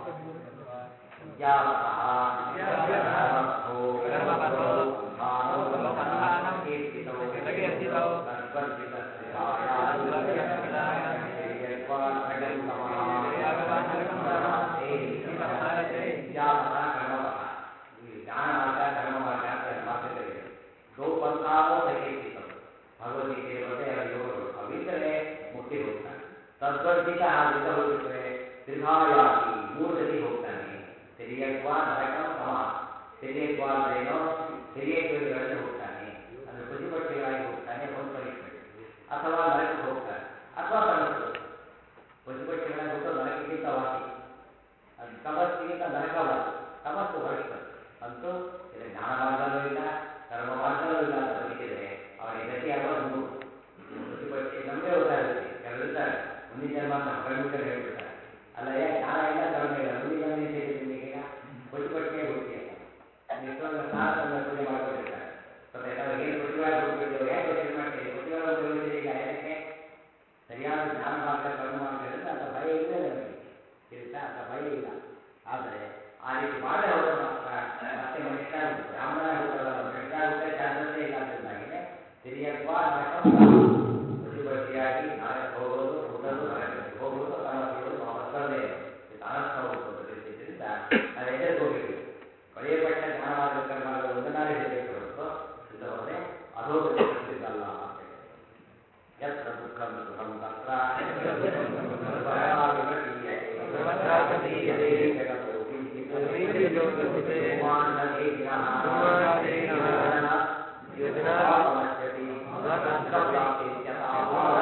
ವಿದ್ಯಾವತಃ ಕರ್ಮಪಥೋ ಕರ್ಮಪಥೋ ಸಂಧಾನೋ ಸಂಧಾನಂ ಕೀರ್ತಿತೋ ಪ್ರಕೀರ್ತಿತೋ ತದ್ವರ್ಜಿತಸ್ಥಿತಾಯ ತದ್ವರ್ಜಿತಸ್ಥಿತಾಯ ಯಜ್ಞಾನ್ ನಗಂತಮಃ ಭಗವಾನ್ ನಗಂತಮಃ ವಿದ್ಯಾವತಃ ಕರ್ಮಪಥ ಈ ಜ್ಞಾನ ಮಾರ್ಗ ಕರ್ಮ ಮಾರ್ಗ ಅಂತ ಎರಡು ಮಾತುಗಳಿವೆ ಗೋ ಪಂಥಾನೋ ಪ್ರಕೀರ್ತಿತವು ಭಗವದ್ಗೀತೆಯ ಬಗ್ಗೆ ಎರಡು ಯೋಗಗಳು ಅವಿದ್ದರೆ ಮುಕ್ತಿ ಹೋಗ್ತಾನೆ ತದ್ವರ್ಜಿತ ಹಾಗಿದ್ದ ಹೋಗಿದ್ರೆ ತ್ರಿಭಾಯಾತಿ ಮೂರು ಗತಿ ಹೋಗ್ತಾನೆ ತೆರಿಯತ್ವ ನರಕ ಸಮ ತೆರಿಯತ್ವ ಅಂದ್ರೇನೋ ತೆರಿಯತ್ವಗಳಲ್ಲಿ ಹೋಗ್ತಾನೆ ಅಂದ್ರೆ ಪ್ರತಿಪಕ್ಷಗಳಾಗಿ ಹೋಗ್ತಾನೆ ಒಂದು ಪನಿಷ್ಮೆಂಟ್ ಅಥವಾ ನರಕಕ್ಕೆ ಹೋಗ್ತಾನೆ ಅಥವಾ ತಮಸ್ಸು ಪ್ರತಿಪಕ್ಷಗಳಾಗಿ ಹೋಗೋದು ನರಕಕ್ಕಿಂತ ವಾಸಿ ಅದು ತಮಸ್ಸಿಗಿಂತ ನರಕ ವಾಸಿ ತಮಸ್ಸು ಹೊರಸ್ತದೆ ಅಂತೂ ಇದು ಜ್ಞಾನ ಮಾರ್ಗವೂ ಇಲ್ಲ ಕರ್ಮ ಮಾರ್ಗವೂ ಇಲ್ಲ ಅಂತ ಬದುಕಿದರೆ ಅವನಿಗೆ ಗತಿ ಆಗೋದು ಮೂರು ಪ್ರತಿಪಕ್ಷಿ ನಮಗೆ ಗೊತ್ತಾಗುತ್ತೆ ಕೆಲವರು ಇರ್ತಾರೆ ಮುಂದಿನ ಜನ್ಮ ಅಂತ ಕಣ್ಮುಚ್ಚಲು ಹೇಳ್ಬಿಡ್ತಾರೆ ಅಲ್ಲ ಏ ಜ್ಞಾನ ಇಲ್ಲ ಕರ್ಮ ಇಲ್ಲ ಮುಂದಿನ ಜನ್ಮ ಏನು ಸಿಗುತ್ತೆ ನಿಮಗೀಗ ಪ್ರತಿಪಕ್ಷಿಯೇ ಹುಟ್ಟಿ ಅಂತ ಎಷ್ಟೊಂದು ಸ್ನಾನ ತಂದ ಪೂಜೆ ಮಾಡ್ಕೊಂಡಿರ್ತಾರೆ ಗೊತ್ತಾಯ್ತಾ ಅವ್ರಿಗೆ ಏನು ಪ್ರತಿವಾದ ಹುಟ್ಟಿದ್ರು ಯಾಕೆ ಯೋಚನೆ ಮಾಡ್ತೀರಿ ಪ್ರತಿವಾದ ಹುಟ್ಟಿದ್ರೆ ಈಗ ಯಾಕೆ ಸರಿಯಾದ ಜ್ಞಾನ ಮಾರ್ಗ ಕರ್ಮ ಮಾರ್ಗ ಹೇಳಿದ್ರೆ ಅಂತ ಭಯ ಇಲ್ಲ ನಮಗೆ ತಿಳಿತಾ ಅಂತ ಭಯ ಇಲ್ಲ ಆದರೆ ಆ ರೀತಿ ಮಾಡದೆ ಹೋದ್ರೆ ಮಾತ್ರ ಮತ್ತೆ ಮನುಷ್ಯ ಬ್ರಾಹ್ಮಣ ಹುಟ್ಟೋದಲ್ಲ ಮನುಷ್ಯ ಹುಟ್ಟೆ ಚಾನ್ಸಸ್ಸೇ ಇಲ್ಲ ಅದರಿಂದಾಗಿನೇ ತಿರಿಯತ್ವ ನರಕ ಪ್ರತಿಪಕ್ಷಿಯಾಗಿ ನರಕಕ್ಕೆ ಹೋಗೋದು ಹುಟ್ಟೋದು ನರಕಕ್ಕೆ ಹೋಗೋದು ತಮ್ಮ ಸಿಗೋದು ವಾಪಸ್ ಬರದೇ ಇದು ಅನರ್ಥ ಹೋಗ್ಬೋದು ತಿಳಿಸಿದ್ರಿಂದ ನಾವು ಎಚ್ಚರಿಕೋಬೇಕು ಕೊನೆಯ ಪಕ್ಷ ಜ್ಞಾನ ಮಾರ್ಗ ಕರ್ಮ ಮಾರ್ಗ ಒಂದನ್ನಾರೇ ಹಿಡಿಬೇಕು ಹೊರತು ಇಲ್ಲ ಹೋದ್ರೆ ಅಧೋಗತಿ ಕಟ್ಟಿದ್ದಲ್ಲ ಅಂತ ಹೇಳಿ ಯತ್ರ ದುಃಖಂ ಸುಖಂ ತತ್ರ ಸರ್ವಥಾ ವಿಮತೀಯತೆ. ಜಗತ್ತೋ ಕಿಂಚಿತ್ ಜಗತ್ತೋ ಕಿಂಚಿತ್ ಧೂಮಾನಧೀನಃ ಧೂಮಾನಧೀನಃ ಯೋಜನಾತ್ ಸಮಸ್ಯತಿ ದುಃಖಪ್ರಾಪ್ತಿತ್ಯತಃ.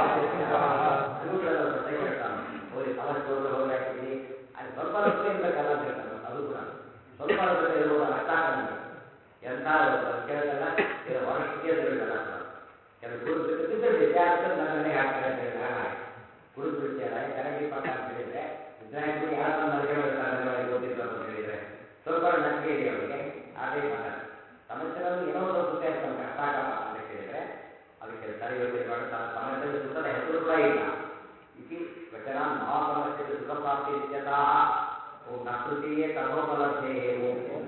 ಅನುಗ್ರಹದ ಜೊತೆ ಹೇಳ್ತಾನೆ. ಹೋಗಿ ಸಮಸ್ಯೆ ಹೋದ್ರೆ ಹೋಗಿ ಹಾಕಿದ್ದೀನಿ ಅಲ್ಲಿ ಸ್ವಲ್ಪ ರೊಕ್ಕ ಇರ್ಬೇಕಲ್ಲ ಅಂತ ಹೇಳ್ತಾನೆ ಅದು ಕೂಡ ಸ್ವಲ್ಪ ರೊಕ್ಕ ಇರುವುದು ಅರ್ಥ ಆಗಲ್ಲ ಎಂಥ ಅದು ಕೇಳಿದಲ್ಲ ಇದು ಹೊರಗೆ ಹೇಳಿದಲ್ಲ ಕೂಡ ಕೆಲವು ಕುಡಿದು ಬಿಟ್ಟು ಬಿದ್ದಲ್ಲಿ ಯಾರು ನನ್ನ ಮನೆಗೆ ಹಾಕ್ತಾರೆ ಅಂತ ಹೇಳಿದ್ರೆ ಹಾಗೆ ಕುಡಿದು ಬಿಡ್ತೀಯಲ್ಲ ಕರೆಂಟ್ ಇಪ್ಪತ್ತ ಅಂತ ಹೇಳಿದ್ರೆ ವಿದ್ಯಾರ್ಥಿ ಯಾರು ಮನೆಗೆ ಬರ್ತಾರೆ ಮನೆಯೊಳಗೆ ಓದಿದ್ರು ಅಂತ ಹೇಳಿದ್ರೆ ಸ್ವಲ್ಪ ನಂಬಿಕೆ ಇದೆ ಅವರಿಗೆ ಅದೇ ಮಾತಾಡ ಸಮಸ್ಯೆಗಳನ್ನು ಏನೋ ಒಂದು ಸುತ್ತ ಇರ್ತಾನೆ ಕಷ್ಟ ಆಗಲ್ಲ ಅಂತ ಕೇಳಿದ್ರೆ ಅದಕ್ಕೆ ಸರಿ ಯೋಚನೆ ಮಾಡಿ ತಾನು ಸಮಸ್ಯೆ ಸುತ್ತದ ಹೆಸರು ಕೂಡ ಇಲ್ಲ ಇತಿ ವಚನ ಮಾ ಸಮಸ್ಯೆ ಸುಖ ಪ್ರಾಪ್ತಿ ಇತ್ಯತಃ ಓಂ ನಕೃತಿಯೇ ತಥೋಪಲಬ್ಧೇ ಓಂ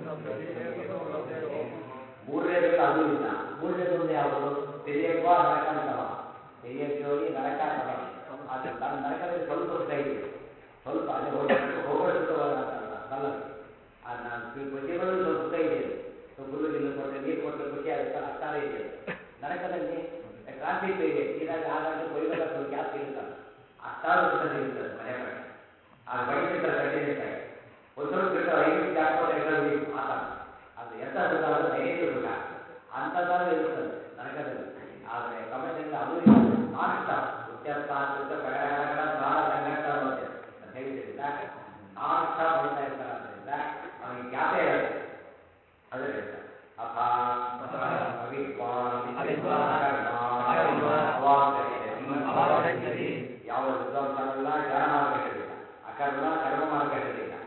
ಮೂರನೇದರಲ್ಲಿ ಅದು ಇಲ್ಲ ಮೂರನೇದೊಂದು ಯಾವುದು ತೆರೆಯತ್ವ ನರಕ ಅಂತವ ತೆರೆಯೋಗಿ ನರಕ ಅಂತವ ಅದು ನನ್ನ ನರಕದಲ್ಲಿ ಸ್ವಲ್ಪ ಸುಖ ಇದೆ ಸ್ವಲ್ಪ ಅದೇ ಹೋಗಿ ಹೋಗೋ ಸುಖವಾದ ಅಂತಲ್ಲ ನಲ್ಲದು ಆ ನಾನು ಪ್ರತಿಗಳು ಸ್ವಲ್ಪ ಸುಖ ಇದೆ ಸೊ ಹುಲ್ಲು ಗಿಲ್ಲು ಕೊಟ್ಟರೆ ನೀರು ಕೊಟ್ಟರೆ ಖುಷಿ ಆಗುತ್ತಲ್ಲ ಅಷ್ಟಾರ ಇದೆ ನರಕದಲ್ಲಿ ಟ್ರಾಫಿಕ್ ಇದೆ ನೀರಾಗಿ ಆಗಾಗ ಕೊಯ್ದಾಗ ಸ್ವಲ್ಪ ಜಾಸ್ತಿ ಇರುತ್ತಲ್ಲ ಅಷ್ಟಾರು ಸುಖ ಸಿಗುತ್ತದೆ ಮನೆ ಕಡೆ ಆ ಬಡಿಸಿರ್ತಾರೆ ಕಂಟಿನ್ಯೂಸ್ ಆಗಿ ಒಂದು ಸ್ವಲ್ಪ ಬಿಡ್ತಾರೆ ಐದು ನಿಮಿಷ ಹಾಕ್ಬೋದು ಎಲ್ಲರೂ ಆ ಥರ ಅದು ಎಂಥ ಸುಖ ಅಂದರೆ ನೈವೇದ್ಯ ಸುಖ ಅಂಥದ್ದಾದ್ರೂ ಇರುತ್ತದೆ ನರಕದಲ್ಲಿ ಆದರೆ ಪ್ರಪಂಚದಲ್ಲಿ ಅದು ಇಲ್ಲ ನಾನ್ ಸ್ಟಾಪ್ ಉಚ್ಚಸ್ತಾತ್ವಿಕ ಕಡಗಡ ಪ್ರಾಣ ಸಂಘಟ ಬರುತ್ತೆ ಅಂತ ಹೇಳಿದ್ರಿಂದ ನಾನ್ ಸ್ಟಾಪ್ ಹೋಗ್ತಾ ಇರ್ತಾರೆ ಆದ್ದರಿಂದ ಅವನಿಗೆ ಜ್ಞಾಪ ಇರುತ್ತೆ ಅದೇ ಹೇಳ್ತಾರೆ ಅಥ ಅವಿದ್ವಾನ್ ಅವಿದ್ವಾನ್ ಕರ್ಮ ಕರ್ಮ ಅವಾಗಚ್ಚತಿ ಅವಾಗಚ್ಚತಿ ಯಾವ ವಿದ್ವಾಂಸನೆಲ್ಲ ಜ್ಞಾನ ಮಾರ್ಗ ಹೇಳಿಲ್ಲ ಅಕರ್ಮ ಕರ್ಮ ಮಾರ್ಗ ಹೇಳಿಲ್ಲ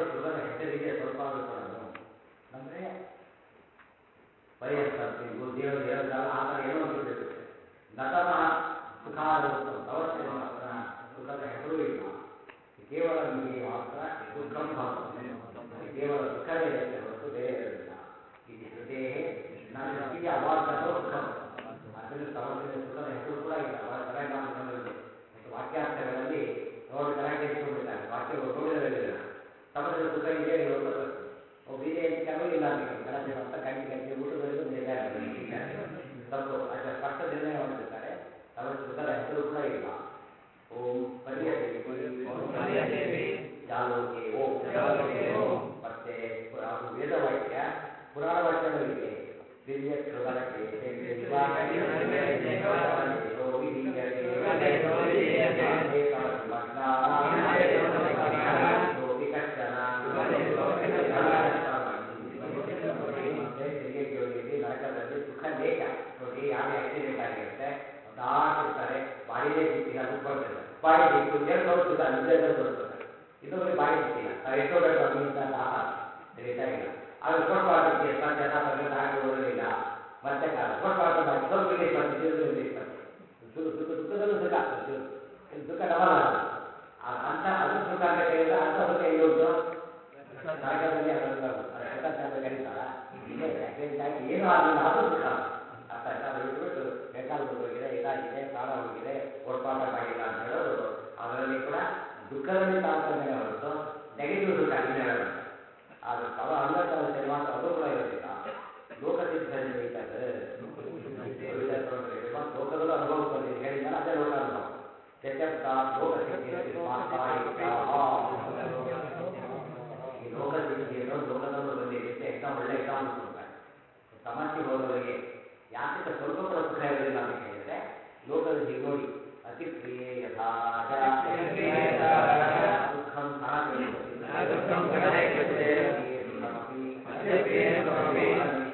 ಸುಖದ ಹೆಸರಿಗೆ ಸ್ವಲ್ಪ ಆಗುತ್ತಾನು ಅಂದರೆ ಪರ್ಯಸ್ತಂತಿಗೂ ದೇವ ದೇವತಾಲ ಆ ಥರ ಏನೋ ಒಂದು ಇರುತ್ತೆ ನತನಃ ಸುಖಾದ ಅವಶ್ಯ ಮಾತ್ರ ಸುಖದ ಹೆಸರು ಇಲ್ಲ ಕೇವಲ ನಿಮಗೆ ಮಾತ್ರ ದುಃಖಂ ಭಾವನೆ ಕೇವಲ ದುಃಖವೇ ಇರುತ್ತೆ ಹೊರತು ಬೇರೆ ಇರೋದಿಲ್ಲ ಇದು ಶ್ರುತೇ ನಾನು ಶ್ರುತಿಗೆ ಅವಾರ್ಧೋ ಸುಖಂ ಅದರಿಂದ ಸಮಸ್ಯೆ ಸುಖದ ಹೆಸರು ಕೂಡ ಇಲ್ಲ ಬಹಳ ಕರೆಕ್ಟ್ ಆಗಿ ಬಂದಿರೋದು ಮತ್ತು ವಾಕ್ಯಾರ್ಥಗಳಲ್ಲಿ ನೋಡಿ ಕರೆಕ್ಟ್ ಇಟ್ಕೊಂಡಿದ್ದಾರೆ ವಾಕ್ಯಗಳು ನೋಡಿರೋದಿಲ್ಲ ಸಮಸ್ಯೆ ಸುಖ ಇದೆ ನೀವು ಒಬ್ಬ ಇದೆ ಕೆಲವು ಇಲ್ಲ ಅಂತ ಕಳಪೆ ಅಂತ ಕಂಟಿ ಕಂಟಿ ಊಟದಲ್ಲಿಗೂ ನಿರ್ಧಾರ ತಪ್ಪು ಅದರ ಸ್ಪಷ್ಟ ನಿರ್ಣಯ ಮಾಡಿರ್ತಾರೆ ಸಮಸ್ಯೆ ಸುಖದ ಹೆಸರು ಕೂಡ ಇಲ್ಲ ಓಂ ಪರ್ಯದೇವಿ ಪರ್ಯದೇವಿ ಜಾಲೋಕೆ ಓಂ ಜಾಲೋಕೆ ಓಂ. ಮತ್ತೆ ಅದು ವೇದವಾಕ್ಯ ಪುರಾಣ ವಾಕ್ಯಗಳಿವೆ ದಿವ್ಯ ಕ್ಷುಗರಕ್ಕೆ ನರಕದಲ್ಲಿ ಸುಖ ಲೇಖ ನೋಡಿ ಯಾವ ಆಕ್ಸಿಡೆಂಟ್ ಆಗಿರುತ್ತೆ ದಾಟಿರ್ತಾರೆ ಬಾಡಿಗೆ ಸಿಕ್ಕಿಲ್ಲ ದುಡ್ಡು ಬಾಡಿ ಸಿಕ್ಕು ಎರಡು ತೋರಿಸಿದ ನಿಜ ತೋರಿಸ್ತಾರೆ ಇನ್ನೊಬ್ಬರಿಗೆ ಬಾಡಿ ಸಿಕ್ಕಿಲ್ಲ ನಾವು ಎಷ್ಟೋ ಬೇಕು ಅಲ್ಲಿಂದ ಆಹಾರ ನಡೀತಾ ಇಲ್ಲ ಆಗ ರಿಪೋರ್ಟ್ ಮಾಡಲಿಕ್ಕೆ ಎಷ್ಟು ಜನ ಬಂದರೆ ದಾಟಿ ಓಡಲಿಲ್ಲ ಮತ್ತೆ ಕಾಲ ರಿಪೋರ್ಟ್ ಮಾಡ್ತಾರೆ ಸ್ವಲ್ಪ ರಿಲೀಸ್ ಮಾಡ್ತೀವಿ ತಿರುಗಿ ರಿಲೀಸ್ ಮಾಡ್ತೀವಿ ಸುಖ ಸುಖ ದುಃಖದಲ್ಲೂ ಸುಖ ಆಗ್ತದೆ ಇದು ದುಃಖ ಡಬಲ್ ಆಗುತ್ತೆ ಆ- ಅಂತ ಅದು ಸುಖ ಅಂತ ಕೇಳಿದ್ರೆ ಅಂತ ಸುಖ ಎಲ್ಲಿ ಉಂಟು ನರಕದಲ್ಲಿ ಅದರಿಂದ ಅದು ಸುಖ ಅಂತ ಕರೀತಾರ ಇಲ್ಲೇ ಆಕ್ಸಿಡೆಂಟ್ ಆಗಿ ಏನೂ ಆಗಲಿಲ್ಲ ಅದು ಸುಖ ಅರ್ಥ ಆಯ್ತಾ ಅದು ಬಿಟ್ಬಿಟ್ಟು ಬೇಕಾದ ಹೋಗಿದೆ ಇದಾಗಿದೆ ಪ್ರಾಣ ಹೋಗಿದೆ ಓಡ್ಪಾಟ ಮಾಡಿಲ್ಲ ಅಂತ ಹೇಳೋದು ಅದರಲ್ಲಿ ಕೂಡ ದುಃಖದಲ್ಲಿ ತಾಳ್ತಾನೆ ಹೊರತು ನೆಗೆಟಿವ್ ದುಃಖ ಇಲ್ಲ ಹೇಳೋದು ಆದರೆ ತವ ಅಂಗತವಸ್ಥೆಯಲ್ಲಿ ಮಾತ್ರ ಅದು ಕೂಡ ಇರೋದಿಲ್ಲ ಲೋಕಸಿದ್ಧದಲ್ಲಿ ಬೇಕಾದ್ರೆ ಲೋಕದಲ್ಲೂ ಅನುಭವ ಬಂದಿದೆ ಹೇಳಿದ್ಮೇಲೆ ಅದೇ ಲೋಕ ಅನುಭವ ಚಚಪ್ತ ಲೋಕಸಿದ್ಧಿ ಮಾತಾ ಈ ಲೋಕಸಿದ್ಧಿ ಅನ್ನೋದು ಲೋಕದಲ್ಲೂ ಬಂದಿದೆ ಅಂತ ಎಕ್ಸಾಮ್ ಒಳ್ಳೆ ಎಕ್ಸಾಮ್ ಕೊಡ್ತಾರೆ ಸಮಸ್ಯೆ ಹೋದವರಿಗೆ ಯಾಕೆ ಸ್ವಲ್ಪ ಕೂಡ ಸುಖ ಇರೋದಿಲ್ಲ ಅಂತ ಹೇಳಿದ್ರೆ ಲೋಕದಲ್ಲಿ ನೋಡಿ ಅತಿ ಪ್ರಿಯೇ ಯಥಾ ರಾಜ ಪ್ರಿಯೇ ಯಥಾ ರಾಜ ದುಃಖಂ ಸಹ ಕಲಿಸುತ್ತೆ. ನ ದುಃಖಂ ಸಹ ಕಲಿಸುತ್ತೆ. ಪ್ರಿಯೇ ಸುಖಮಪಿ ಅತಿ ಪ್ರಿಯೇ ಸುಖಮಪಿ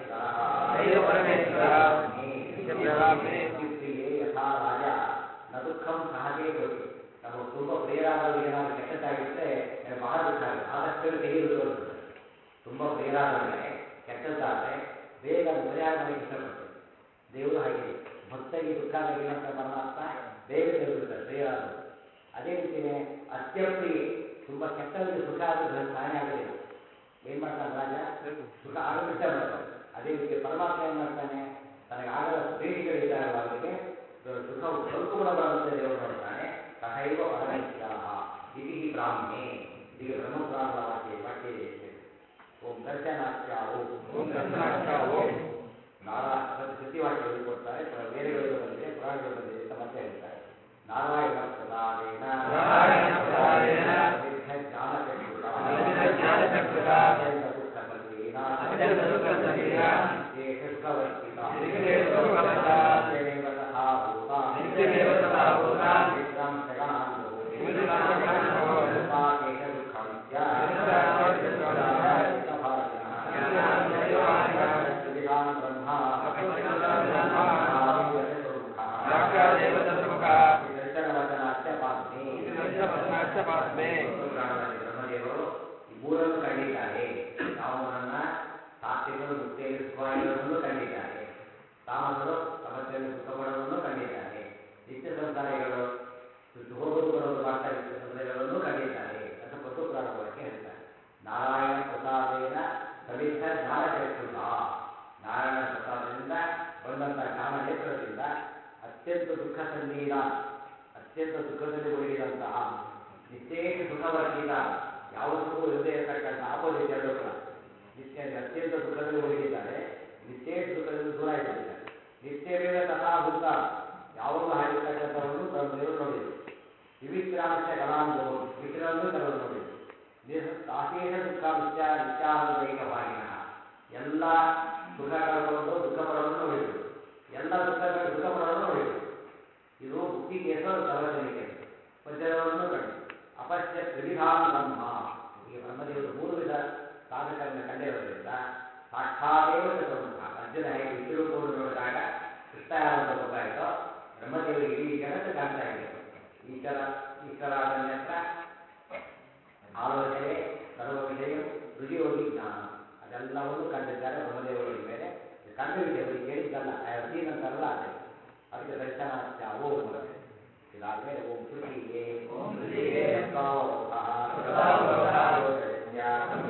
ದೈವ ಪರಮೇಶ್ವರಃ ನಿತ್ಯಬ್ರಹ್ಮೇ ಪ್ರಿಯೇ ಯಥಾ ರಾಜ ನ ದುಃಖಂ ಸಹಜೇ ಭವತಿ ನಾವು ತುಂಬ ಪ್ರಿಯರಾದವರಿಗೆ ಏನಾದ್ರು ಕೆಟ್ಟದ್ದಾಗಿದ್ರೆ ನನಗೆ ಬಹಳ ದುಃಖ ಆಗುತ್ತೆ ಆದಷ್ಟು ತೆಗೆದು ತೋರಿಸ್ತದೆ ತುಂಬ ಪ್ರಿಯರಾದವರಿಗೆ ಕೆಟ್ಟದ್ದಾದರೆ ಬೇಗ ಅದು ಪರಿಹಾರ ಮಾಡಲಿಕ್ಕೆ ಇಷ್ಟಪಡ್ತೇವೆ ದೇವರು ಹಾಗೆ ಭಕ್ತರಿಗೆ ದುಃಖ ಆಗಿರುವಂಥ ಪರಮಾತ್ಮ ಬೇಗ ತೆಗೆದುಬಿಡ್ತಾರೆ ಪ್ರಿಯರಾದವರು ಅದೇ ರೀತಿಯೇ ಅತ್ಯಪ್ರಿಯೆ ತುಂಬ ಕೆಟ್ಟವರಿಗೆ ಸುಖ ಆದ್ರೆ ಸಹಾಯ ಆಗೋದಿಲ್ಲ ಏನು ಮಾಡ್ತಾನೆ ರಾಜ ಸುಖ ಆಗಲು ಇಷ್ಟ ಮಾಡ್ತಾನೆ ಅದೇ ರೀತಿ ಪರಮಾತ್ಮ ಏನು ಮಾಡ್ತಾನೆ ತನಗೆ ಆಗದ ಪ್ರೇಮಿಗಳಿದ್ದಾರಲ್ಲ ಅವರಿಗೆ ಸುಖವು ಸ್ವಲ್ಪ ಕೂಡ ಬರುವಂತೆ ದೇವರು ನೋಡ್ತಾನೆ ಸಹೈವ ಪರಮೇಶ್ವರ ಇತಿ ಹಿ ಬ್ರಾಹ್ಮಣೆ ಈಗ ಬ್ರಹ್ಮಪುರಾಣದ ವಾಕ್ಯ ವಾಕ್ಯ ಇದೆ ಓಂ ದರ್ಶನಾಚ್ಯ ಓಂ ಓಂ ದರ್ಶನಾಚ್ಯ ಓಂ. ನಾರಾಯಣ ಮತ್ತು ಶ್ರುತಿವಾಕ್ಯಗಳು ಕೊಡ್ತಾರೆ ಪ್ರ- ವೇದಗಳು ಬಂದಿದೆ ಪುರಾಣಗಳು ಬಂದಿದೆ ಅಂತ ಮತ್ತೆ ಹೇಳ್ತಾರೆ ನಾರಾಯಣ ಪ್ರಸಾದೇನ ನಾರಾಯಣ ಪ್ರಸಾದೇನ ವಿವಿಧ ಜ್ಞಾನಚಕ್ಷುಷ ವಿವಿಧ ಜ್ಞಾನಚಕ್ಷುಷ ಅತ್ಯಂತ ದುಃಖಸಂಗೀನ ಅತ್ಯಂತ ದುಃಖಸಂಗೀನ ವಿಶೇಷ ಸುಖವರ್ತಿತ ವಿಶೇಷ ಸುಖವರ್ತಿತ ನಿತ್ಯಮೇವ ತಥಾ ಭೂತ ನಿತ್ಯಮೇವ ತಥಾ ಭೂತ ವಿಶ್ರಾಂ ಶಗಣಾಂಗೋ ವಿಶ್ರಾಂ ಶಗಣಾಂಗೋ ವಿಪಾಕೇಶ ದುಃಖಂ ಸ್ಯ ವಿಪಾಕೇಶ ದುಃಖಂ ಸ್ಯ ಚಿತ್ತಭಾಗಿನಃ ಚಿತ್ತಭಾಗಿನಃ ವಿಧಾನ ಬ್ರಹ್ಮ ಅಪರಿಚಿತಾನ್ ಬ್ರಹ್ಮ ವ್ಯಾಪ್ಯಾದೇವ ಚತುರ್ಮುಖಃ ವ್ಯಾಪ್ಯಾದೇವ ಚತುರ್ಮುಖಃ ದರ್ಶನವಚನಾಚ್ಯ ಪಾಸ್ಮಿ ಇದು ದರ್ಶನವಚನಾಚ್ಯ ಪಾಸ್ಮಿ ಪುರಾಣದಲ್ಲಿ ಬ್ರಹ್ಮದೇವರು ಈ ಮೂರನ್ನು ಕಂಡಿದ್ದಾರೆ ರಾಮನನ್ನ ಸಾತ್ವಿಕರು ಮುಕ್ತಿಯಲ್ಲಿ ಸುಖವಾಗಿರುವುದನ್ನು ಕಂಡಿದ್ದಾರೆ ತಾಮಸರು ಸಮಸ್ಯೆಯಲ್ಲಿ ಸುಖ ಪಡುವುದನ್ನು ಕಂಡಿದ್ದಾರೆ ನಿತ್ಯ ಸಂಸಾರಿಗಳು ಹೋಗೋದು ಬರೋದು ಮಾಡ್ತಾ ನಿತ್ಯ ಸಂಸಾರಿಗಳನ್ನು ಕಂಡಿದ್ದಾರೆ ಅಂತ ಪಶು ಪುರಾಣ ಬಗ್ಗೆ ಹೇಳ್ತಾರೆ ನಾರಾಯಣ ಪ್ರಸಾದೇನ ಸವಿಧ ಜ್ಞಾನಚಕ್ಷುಷ ನಾರಾಯಣ ಪ್ರಸಾದದಿಂದ ಬಂದಂಥ ಜ್ಞಾನ ನೇತ್ರದಿಂದ ಅತ್ಯಂತ ದುಃಖ ಸಂಗೀನ ಅತ್ಯಂತ ದುಃಖದಲ್ಲಿ ಮುಳುಗಿದಂತಹ ನಿತ್ಯೇಶ ಸುಖವರ್ಗಿದ ಯಾವುದಕ್ಕೂ ಇಲ್ಲದೆ ಇರತಕ್ಕಂಥ ಆಪೋಸಿಟ್ ಎರಡು ಕೂಡ ನಿತ್ಯ ಅತ್ಯಂತ ದುಃಖದಲ್ಲಿ ಮುಳುಗಿದ್ದಾರೆ ನಿತ್ಯೇಶ ದುಃಖದಿಂದ ದೂರ ಇಟ್ಟಿದ್ದಾರೆ ನಿತ್ಯವೇದ ತಥಾಭೂತ ಯಾವಾಗಲೂ ಹಾಗಿರ್ತಕ್ಕಂಥವನ್ನು ಬ್ರಹ್ಮದೇವರು ನೋಡಿದರು ವಿವಿಕ್ರಾಂಶ ಕಲಾಂಗೋ ವಿಕ್ರಮನ್ನು ಕೆಲವರು ನೋಡಿದರು ಆಶೇಷ ದುಃಖಾಂಶ ನಿತ್ಯಾನಂದೈಕ ಭಾಗಿನ ಎಲ್ಲ ಸುಖ ಕಳ್ಕೊಂಡು ದುಃಖ ಪಡೋದನ್ನು ನೋಡಿದರು ಎಲ್ಲ ದುಃಖ ದುಃಖ ಪಡೋದನ್ನು ನೋಡಿದರು ಇದು ಮುಕ್ತಿ ಕೇಸ ಸಾರ್ವಜನಿಕ ಪಂಚರವನ್ನು ಕಂಡು ಅಪಶ್ಯ ತ್ರಿವಿಧಾನ್ ಬ್ರಹ್ಮ ಈ ಬ್ರಹ್ಮದೇವರು ಮೂರು ವಿಧ ಸಾಧಕರನ್ನು ಕಂಡಿರೋದ್ರಿಂದ ಸಾಕ್ಷಾದೇವ ಚತುರ್ಮುಖ ಅರ್ಜುನ ಹೇಗೆ ವಿಶ್ವರೂಪವನ್ನು ನೋಡಿದಾಗ ಕೃಷ್ಣ ಯಾವಂತ ಗೊತ್ತಾಯಿತೋ ಬ್ರಹ್ಮದೇವರಿಗೆ ಇಡೀ ಜಗತ್ತು ಕಾಣ್ತಾ ಇದೆ ಈಶ್ವರ ಈಶ್ವರಾದ ನಂತರ ಆಲೋಚನೆ ಸರ್ವ ವಿಷಯ ಕೇಳಿದ್ದಲ್ಲ ಸೀನ್ ಅಂತಾರಲ್ಲ ಅದೇ ಅದಕ್ಕೆ ದರ್ಶನಾಚ್ಚಾವೋ ಇದಾದ್ಮೇಲೆ ಓಂ ಶ್ರುತಿಯೇ ಓಂ ಶ್ರುತಿಯೇ ಶಬ್ದಾವರೋಹಃ ಶಬ್ದಾವರೋಹಃ ಶಬ್ದೋಪದೇಶ್ಯ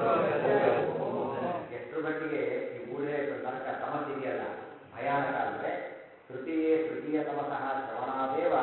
ಎಷ್ಟರ ಮಟ್ಟಿಗೆ ಈ ಮೂರೇ ನರಕ ತಮಸ್ಸಿದೆಯಲ್ಲ ಭಯಾನಕ ಅಂದ್ರೆ ತೃತೀಯೇ ತೃತೀಯ ತಮಸಃ ಶ್ರವಣಾದೇವ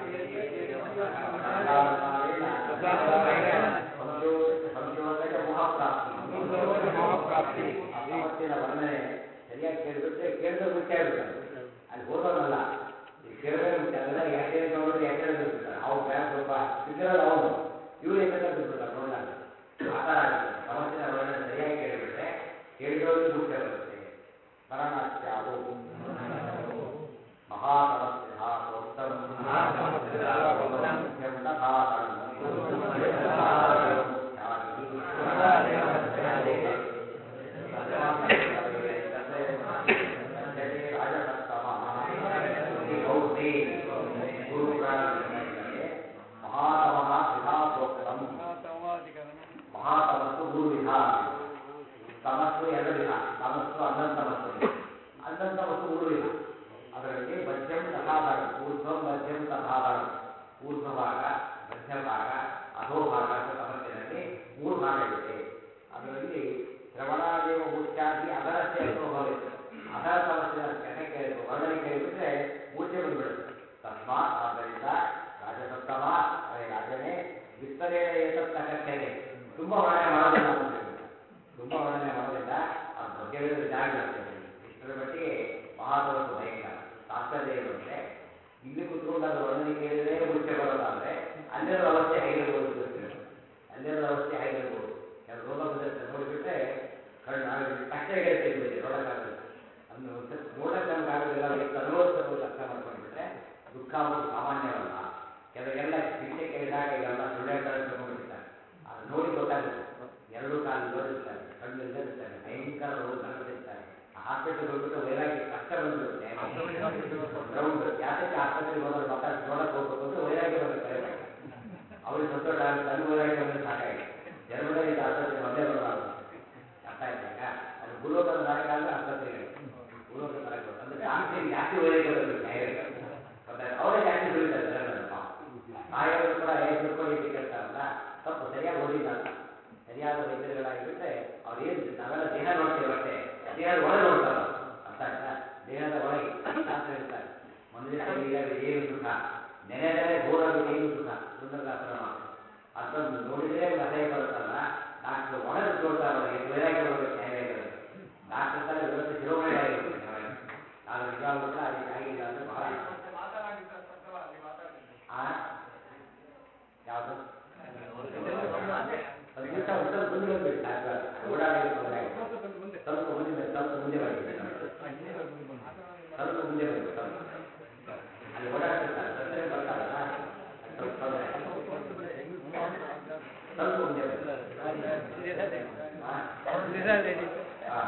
ಸಂಶೋಧಕ ಮೋಹಪ್ರಾಪ್ತಿ ಮೋಹಪ್ರಾಪ್ತಿ. ಆ ತಮಸ್ಸಿನ ವರ್ಣನೆ ಸರಿಯಾಗಿ ಕೇಳಿಬಿಟ್ರೆ ಕೇಳಿದ್ರೆ ಮುಖ್ಯ ಆಗ್ಬಿಡ್ತಾರೆ ಅಲ್ಲಿ ಓದೋನಲ್ಲ ಈ ಕೇಳಿದ್ರೆ ಮುಖ್ಯ ಅದೆಲ್ಲ ಯಾಕೆ ನೋಡಿದ್ರೆ ಯಾಕೆ ಬಿಡ್ತಾರೆ ಅವ್ರು ಬೇರೆ ಸ್ವಲ್ಪ ಬಿದ್ದಿರೋದು ಅವನು ಇವ್ರು ಯಾಕೆ ಬಿಡ್ಬಿಡ್ತಾರೆ ನೋಡಲ್ಲ ಆ ಥರ ಆಗುತ್ತೆ ತಮಸ್ಸಿನ ವರ್ಣನೆ ಸರಿಯಾಗಿ ಕೇಳಿಬಿಟ್ರೆ ಕೇಳಿದವರಿಗೆ ಮುಖ್ಯ ಬರುತ್ತೆ ಮರಣಾಚ್ಚಾವು ಮಹಾತಮಸ್ಯ ಪ್ರೋಕ್ತಂ ಮಹಾತಮಸ್ಯ ಪ್ರೋಕ್ತಂ ಮುಖ್ಯಂ ತಥಾ ಮಹಾತಮಃ ವಿಧಾ ಪ್ರೋಕ್ತಂ ಮಹಾತಮಸ್ಸು ಮೂರು ವಿಧ ತಮಸ್ಸು ಎರಡು ವಿಧ ತಮಸ್ಸು ಅನ್ನಂತಮಸ್ಸು ಅನ್ನಂತಮಸ್ಸು ಮೂರು ವಿಧ ಅದರಲ್ಲಿ ಮಧ್ಯಂ ತಥಾಭಾಗ ಊರ್ಧ್ವಂ ಮಧ್ಯಂ ತಥಾಭಾಗ ಊರ್ಧ್ವ ಭಾಗ ಮಧ್ಯ ಭಾಗ ಅಧೋಭಾಗ ಅಂತ ತಮಸ್ಸಿನಲ್ಲಿ ಮೂರು ಭಾಗ ಇದೆ ಅದರಲ್ಲಿ ಶ್ರವಣಾದೇವ ಮುಖ್ಯಾದಿ ಅದರಷ್ಟೇ ಅನುಭವಿತ್ತು ಅದರ ತಮಸ್ಸಿನ ಕೆನಕ್ಕೆ ವರ್ಣನೆ ಕೇಳಿಬಿಟ್ರೆ ಮೂರ್ಛೆ ಬಂದ್ಬಿಡುತ್ತೆ ತಸ್ಮಾತ್ ಆದ್ದರಿಂದ ರಾಜಸತ್ತಮ ಅದೇ ರಾಜನೇ ವಿಸ್ತರೇಣ ಏತತ್ತ ಕಥೆನೆ ತುಂಬಾ ವರ್ಣನೆ ಮಾಡೋದಿಲ್ಲ ಅಂತ ಹೇಳಿದ್ರು. ತುಂಬಾ ವರ್ಣನೆ ಮಾಡೋದಿಲ್ಲ ಅದು ಬಗ್ಗೆ ಹೇಳಿದ್ರೆ ಜಾಗ ಇರ್ತದೆ ಇಷ್ಟರ ಮಟ್ಟಿಗೆ ಮಹಾತಮಸ್ಸು ಭಯಂಕರ ತಾತ್ಪರ್ಯ ಏನು ಅಂದ್ರೆ ಇಲ್ಲಿ ಕುತ್ಕೊಂಡು ಅದು ವರ್ಣನೆ ಕೇಳಿದ್ರೆ ಮುಖ್ಯ ಬರೋದಾದ್ರೆ ಅಲ್ಲಿರೋ ಅವಸ್ಥೆ ಹೇಗಿರ್ಬೋದು ಗೊತ್ತಿಲ್ಲ ಅಲ್ಲಿರೋ ಅವಸ್ಥೆ ಹೇಗಿರ್ಬೋದು ಕೆಲವು ರೋಗ ಬಂದಿರುತ್ತೆ ನೋಡಿಬಿಟ್ರೆ ಕಣ್ಣು ಆಗ ತಕ್ಷಣ ಹೇಳ್ತಾ ಇದ್ಬಿಡಿ ನೋಡೋಕ್ಕಾಗಲ್ಲ ಅದನ್ನು ಒಂದ್ಸತಿ ನೋಡಕ್ಕೆ ನಮ್ಗೆ ಆಗೋದಿಲ್ಲ ಎಷ್ಟು ಅನುಭವಿಸಬಹುದು ಅರ್ಥ ಮಾಡ್ಕೊಂಡ್ಬಿಟ್ರೆ ದುಃಖ ಅನ್ನೋದು ಸಾಮಾನ್ಯವಲ್ಲ ಕೆಲವೆಲ್ಲ ಶಿಕ್ಷೆ ಕೇಳಿದಾಗ ಇವೆಲ್ಲ ಸುಳ್ಳು ಹೇಳ್ತಾರೆ ಅಂತ ತಿಳ್ಕೊಂಡ್ಬಿಟ್ಟಿರ್ತಾರೆ ಅದು ನೋಡಿ ಗೊತ್ತಾಗುತ್ತೆ ಎರಡೂ ಕಾಲು ನೋಡಿರ್ತಾರೆ ಕಣ್ಣು ಇರ್ತಾರೆ ಭಯಂಕರ ರೋಗ ನಡೆದಿರ್ತಾರೆ ಹಾಸ್ಪಿಟಲ್ ಹೋಗ್ಬಿಟ್ಟು ವೈರಾಗ್ಯ ಕಷ್ಟ ಬಂದ್ಬಿಡುತ್ತೆ ಗ್ರೌಂಡ್ ಯಾತಕ್ಕೆ ಆಸ್ಪತ್ರೆಗೆ ಹೋಗೋದು ಮಾತಾಡಿ ನೋಡಕ್ಕೆ ಹೋಗ್ಬೇಕು ಅಂದ್ರೆ ವೈರಾಗ್ಯ ಬರುತ್ತೆ ವೈರಾಗ್ಯ ಅವ್ರಿಗೆ ಸಂತೋಷ ಆಗುತ್ತೆ ಅಲ್ಲಿ ವೈರಾಗ್ಯ ಬಂದ್ರೆ ಸಾಕಾಗಿ ಜನ್ಮದಲ್ಲಿ ಇದು ಆಸ್ಪತ್ರೆ ಮೊದಲೇ ಬರಬಾರ್ದು ಅರ್ಥ ಆಯ್ತಾ ಈಗ ಅದು ಗುರುವಕರ ನರಕ ಅಂದ್ರೆ ಆಸ್ಪತ್ರೆಗೆ ಗುರುವಕರ ನರಕ ಅಂದ್ರೆ ಜಾಸ್ತಿ ಜಾಸ್ತಿ ವೈರಾಗ್ಯ ಬರಬೇಕು ಗೊತ್ತಾಯ್ತು ಅವರೇ ಜಾಸ್ತಿ ಸುಳಿತಾರೆ ಜನರನ್ನು ತಾಯಿಯವರು ಕೂಡ ಹೇಗೆ ತಿಳ್ಕೊಂಡು ಇಲ್ಲಿ ಕೇಳ್ತಾರಲ್ಲ ತಪ್ಪು ಸರಿಯಾಗಿ ಓದಿಲ್ಲ ಅಂತ ಸರಿಯಾದ ವೈದ್ಯರುಗಳಾಗಿಬಿಟ್ರೆ ಅವ್ರು ಏನು ನಾವೆಲ್ಲ ದೇಹ ನೋಡ್ತೀವಿ ಅಷ್ಟೇ ದೇಹದ ಒಳಗೆ ನೋಡ್ತಾರ ಅರ್ಥ ಆಯ್ತಾ ದೇಹದ ಒಳಗೆ ಶಾಸ್ತ್ರ ಹೇಳ್ತಾರೆ ಮನುಷ್ಯ ಶರೀರವಿದೆ ಏನು ಸುಖ ನೆನೆದರೆ ಘೋರವಿದೆ ಏನು ಸುಖ ಸುಂದರದಾಸರ ಮಾತು ಅರ್ಥದ್ದು ನೋಡಿದ್ರೆ ನಮ್ಗೆ ಅಸಹ್ಯ ಬರುತ್ತಲ್ಲ ಡಾಕ್ಟರ್ ಒಳಗೆ ನೋಡ್ತಾರಲ್ಲ ಎಷ್ಟು ವೈರಾಗ್ಯ ಬರಬೇಕು ನ್ಯಾಯ ಇರೋದು ಡಾಕ್ಟರ್ ತರ ಇವತ್ತು ಶಿರೋಮಣಿ ಆಗಿರ್ಬೇಕು ನಾವೆಲ್ಲ ಆದ್ರೆ ನಿಜವಾಗ್ಲೂ ಕೂಡ ಅದಕ್ಕೆ ಆಗಿಲ್ಲ ಅಂದ್ರೆ ಬಹಳ ಆ ಯಾವುದು ಒಂದು ದಿವಸ ಒಂದು ಮುಂದೆ ಬಂದ್ಬಿಡಿ ಸಾಕು ಓಡಾಡಿ ತೊಂದರೆ ಆಗಿದೆ. ಸ್ವಲ್ಪ ಮುಂದೆ ಬನ್ನಿ, ಸ್ವಲ್ಪ ಮುಂದೆ ಬನ್ನಿ ಸ್ವಲ್ಪ ಮುಂದೆ ಬನ್ನಿ ಸ್ವಲ್ಪ ಅಲ್ಲಿ ಓಡಾಡ್ತಿರ್ತಾರೆ ರಸ್ತೆ ಬರ್ತಾರಲ್ಲ ಅದು ಸ್ವಲ್ಪ ತೊಂದರೆ ಸ್ವಲ್ಪ ಮುಂದೆ ಬನ್ನಿ ಹಾ? ಹಾ.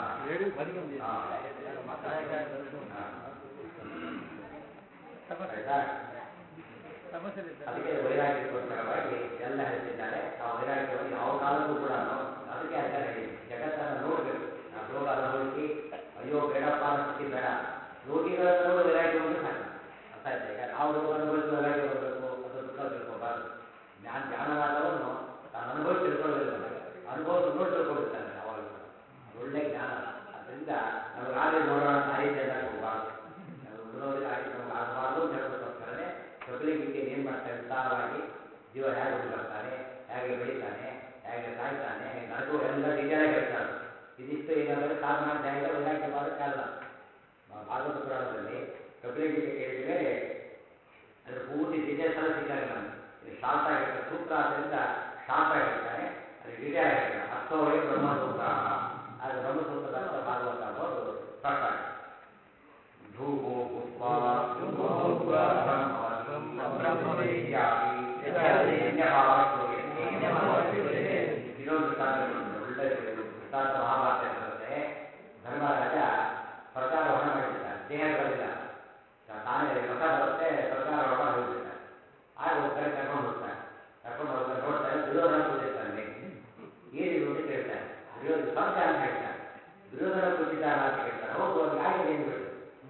ಹಾ. ಆಯ್ತಾ ಅದಕ್ಕೆ ವೈರಾಗ್ಯಕ್ಕೋಸ್ಕರವಾಗಿ ಎಲ್ಲ ಹೇಳ್ತಿದ್ದಾರೆ ಆ ವೈರಾಗ್ಯವನ್ನು ಯಾವ ಕಾಲಕ್ಕೂ ಕೂಡ ಅದಕ್ಕೆ ಆಚಾರ ಹೇಳಿ ಜಗತ್ತನ್ನು ನೋಡಬೇಕು ಆ ರೋಗ ಅನುಭವಿಸಿ ಅಯ್ಯೋ ಬೇಡಪ್ಪ ಅನ್ನೋ ಸ್ಥಿತಿ ಬೇಡ ರೋಗಿಗಳನ್ನು ನೋಡಿ ವೈರಾಗ್ಯ ಬಂದು ಸಾಕು ಅರ್ಥ ಆಯ್ತಾ ಈಗ ನಾವು ರೋಗ ಅನುಭವಿಸಿ ವೈರಾಗ್ಯ ಬರಬೇಕು ಅದು ದುಃಖ ತಿಳ್ಕೋಬಾರ್ದು ಜ್ಞಾನ ಜ್ಞಾನವಾದವನು ತಾನು ಅನುಭವಿಸಿ ತಿಳ್ಕೊಳ್ಳೋದಿಲ್ಲ ಅನುಭವ ನೋಡಿ ತಿಳ್ಕೊಂಡಿರ್ತಾನೆ ಯಾವಾಗ ಒಳ್ಳೆ ಜ್ಞಾನ ಅದರಿಂದ ನಮಗೆ ಆಗಲಿ ನೋಡೋಣ ಅಂತ ಆಯ್ತು ಅಂತ ಹೋಗಬಾರ್ದು ನಾವು ಉಳಿದವರಿಗೆ ಆಗಿ ನಮ್ಗೆ ಆಗಬಾರ್ದು ಅಂತ ಹೇಳ್ಬೇಕೋಸ್ಕರನೇ ಕಪಿಲೆ ಗೀತೆ ಏನು ಮಾಡ್ತಾರೆ ವಿಸ್ತಾರವಾಗಿ ಜೀವ ಹೇಗೆ ಹುಟ್ಟು ಬರ್ತಾನೆ ಹೇಗೆ ಬೆಳೀತಾನೆ ಹೇಗೆ ಸಾಯ್ತಾನೆ ಹೇಗೆ ನರಕು ಎಲ್ಲ ಡೀಟೇಲ್ ಆಗಿ ಹೇಳ್ತಾರೆ ಇದಿಷ್ಟು ಏನಾದರೂ ಸಾಧನ ಧ್ಯಾನ ವೈರಾಗ್ಯ ಮಾಡೋಕ್ಕಲ್ಲ ಭಾಗವತ ಪುರಾಣದಲ್ಲಿ ಕಪಿಲೆ ಗೀತೆ ಕೇಳಿದ ಮೇಲೆ ಅದ್ರ ಪೂರ್ತಿ ಡೀಟೇಲ್ಸ್ ಎಲ್ಲ ಸಿಕ್ಕಾಗ ನಮ್ಗೆ ಇದು ಶಾರ್ಟ್ ಆಗಿರ್ತಾರೆ ಸೂತ್ರ ಆದ್ದರಿಂದ ಶಾರ್ಟ್ ಆಗಿ ಹೇಳ್ತಾನೆ ಅಲ್ಲಿ ಡೀಟೇಲ್ ಆಗಿ ಹೇಳ್ತಾನೆ ಅರ್ಥವೇ ಬ್ರಹ್ಮಸೂತ್ರ ಆಗ ಬ್ರಹ್ಮಸೂತ್ರದ ಅರ್ಥ ಭಾಗವತ ಅನ್ನೋದು ಸ್ಪಷ್ಟ ಆಗಿದೆ ಧೂಮೋ ಭೂತ್ವಾ ಧೂಮೋ ಭೂತ್ವಾ ಬ್ರಹ್ಮವತಿ ಇತ್ಯಾದಿ ಇತ್ಯಾದಿ ಅನ್ಯಭಾವಸ್ತು ಅನ್ಯಭಾವಸ್ತು ಇನ್ನೊಂದು ದೃಷ್ಟಾಂತ ಕೊಡ್ತೀನಿ. ಒಳ್ಳೆ ದೃಷ್ಟಾಂತ ಮಹಾಭಾರತ ಬರುತ್ತೆ ಧರ್ಮರಾಜ ಸ್ವರ್ಗಾರೋಹಣ ಮಾಡಿರ್ತಾನೆ ದೇಹ ಬರಲಿಲ್ಲ ತಾನೇ ರಥ ಬರುತ್ತೆ ಸ್ವರ್ಗಾರೋಹಣ ಹೋಗ್ಬಿಡ್ತಾನೆ ಆಗ ಹೋಗ್ತಾರೆ ಕರ್ಕೊಂಡು ಹೋಗ್ತಾನೆ ಕರ್ಕೊಂಡು ಹೋಗ್ತಾರೆ ನೋಡ್ತಾರೆ ದುರ್ಯೋಧನ ಕೂತಿರ್ತಾನೆ ಏನಿದು ಅಂತ ಕೇಳ್ತಾನೆ ದುರ್ಯೋಧನ ಸ್ವರ್ಗ ಅಂತ ಹೇಳ್ತಾನೆ ದುರ್ಯೋಧನ ಕೂತಿದ್ದಾನ ಅಂತ ಕೇಳ್ತಾನೆ ಹೌದು ಅವ್ನಿಗೆ ಆಗಿದೆ ಏನು ಬಿಟ್ಟು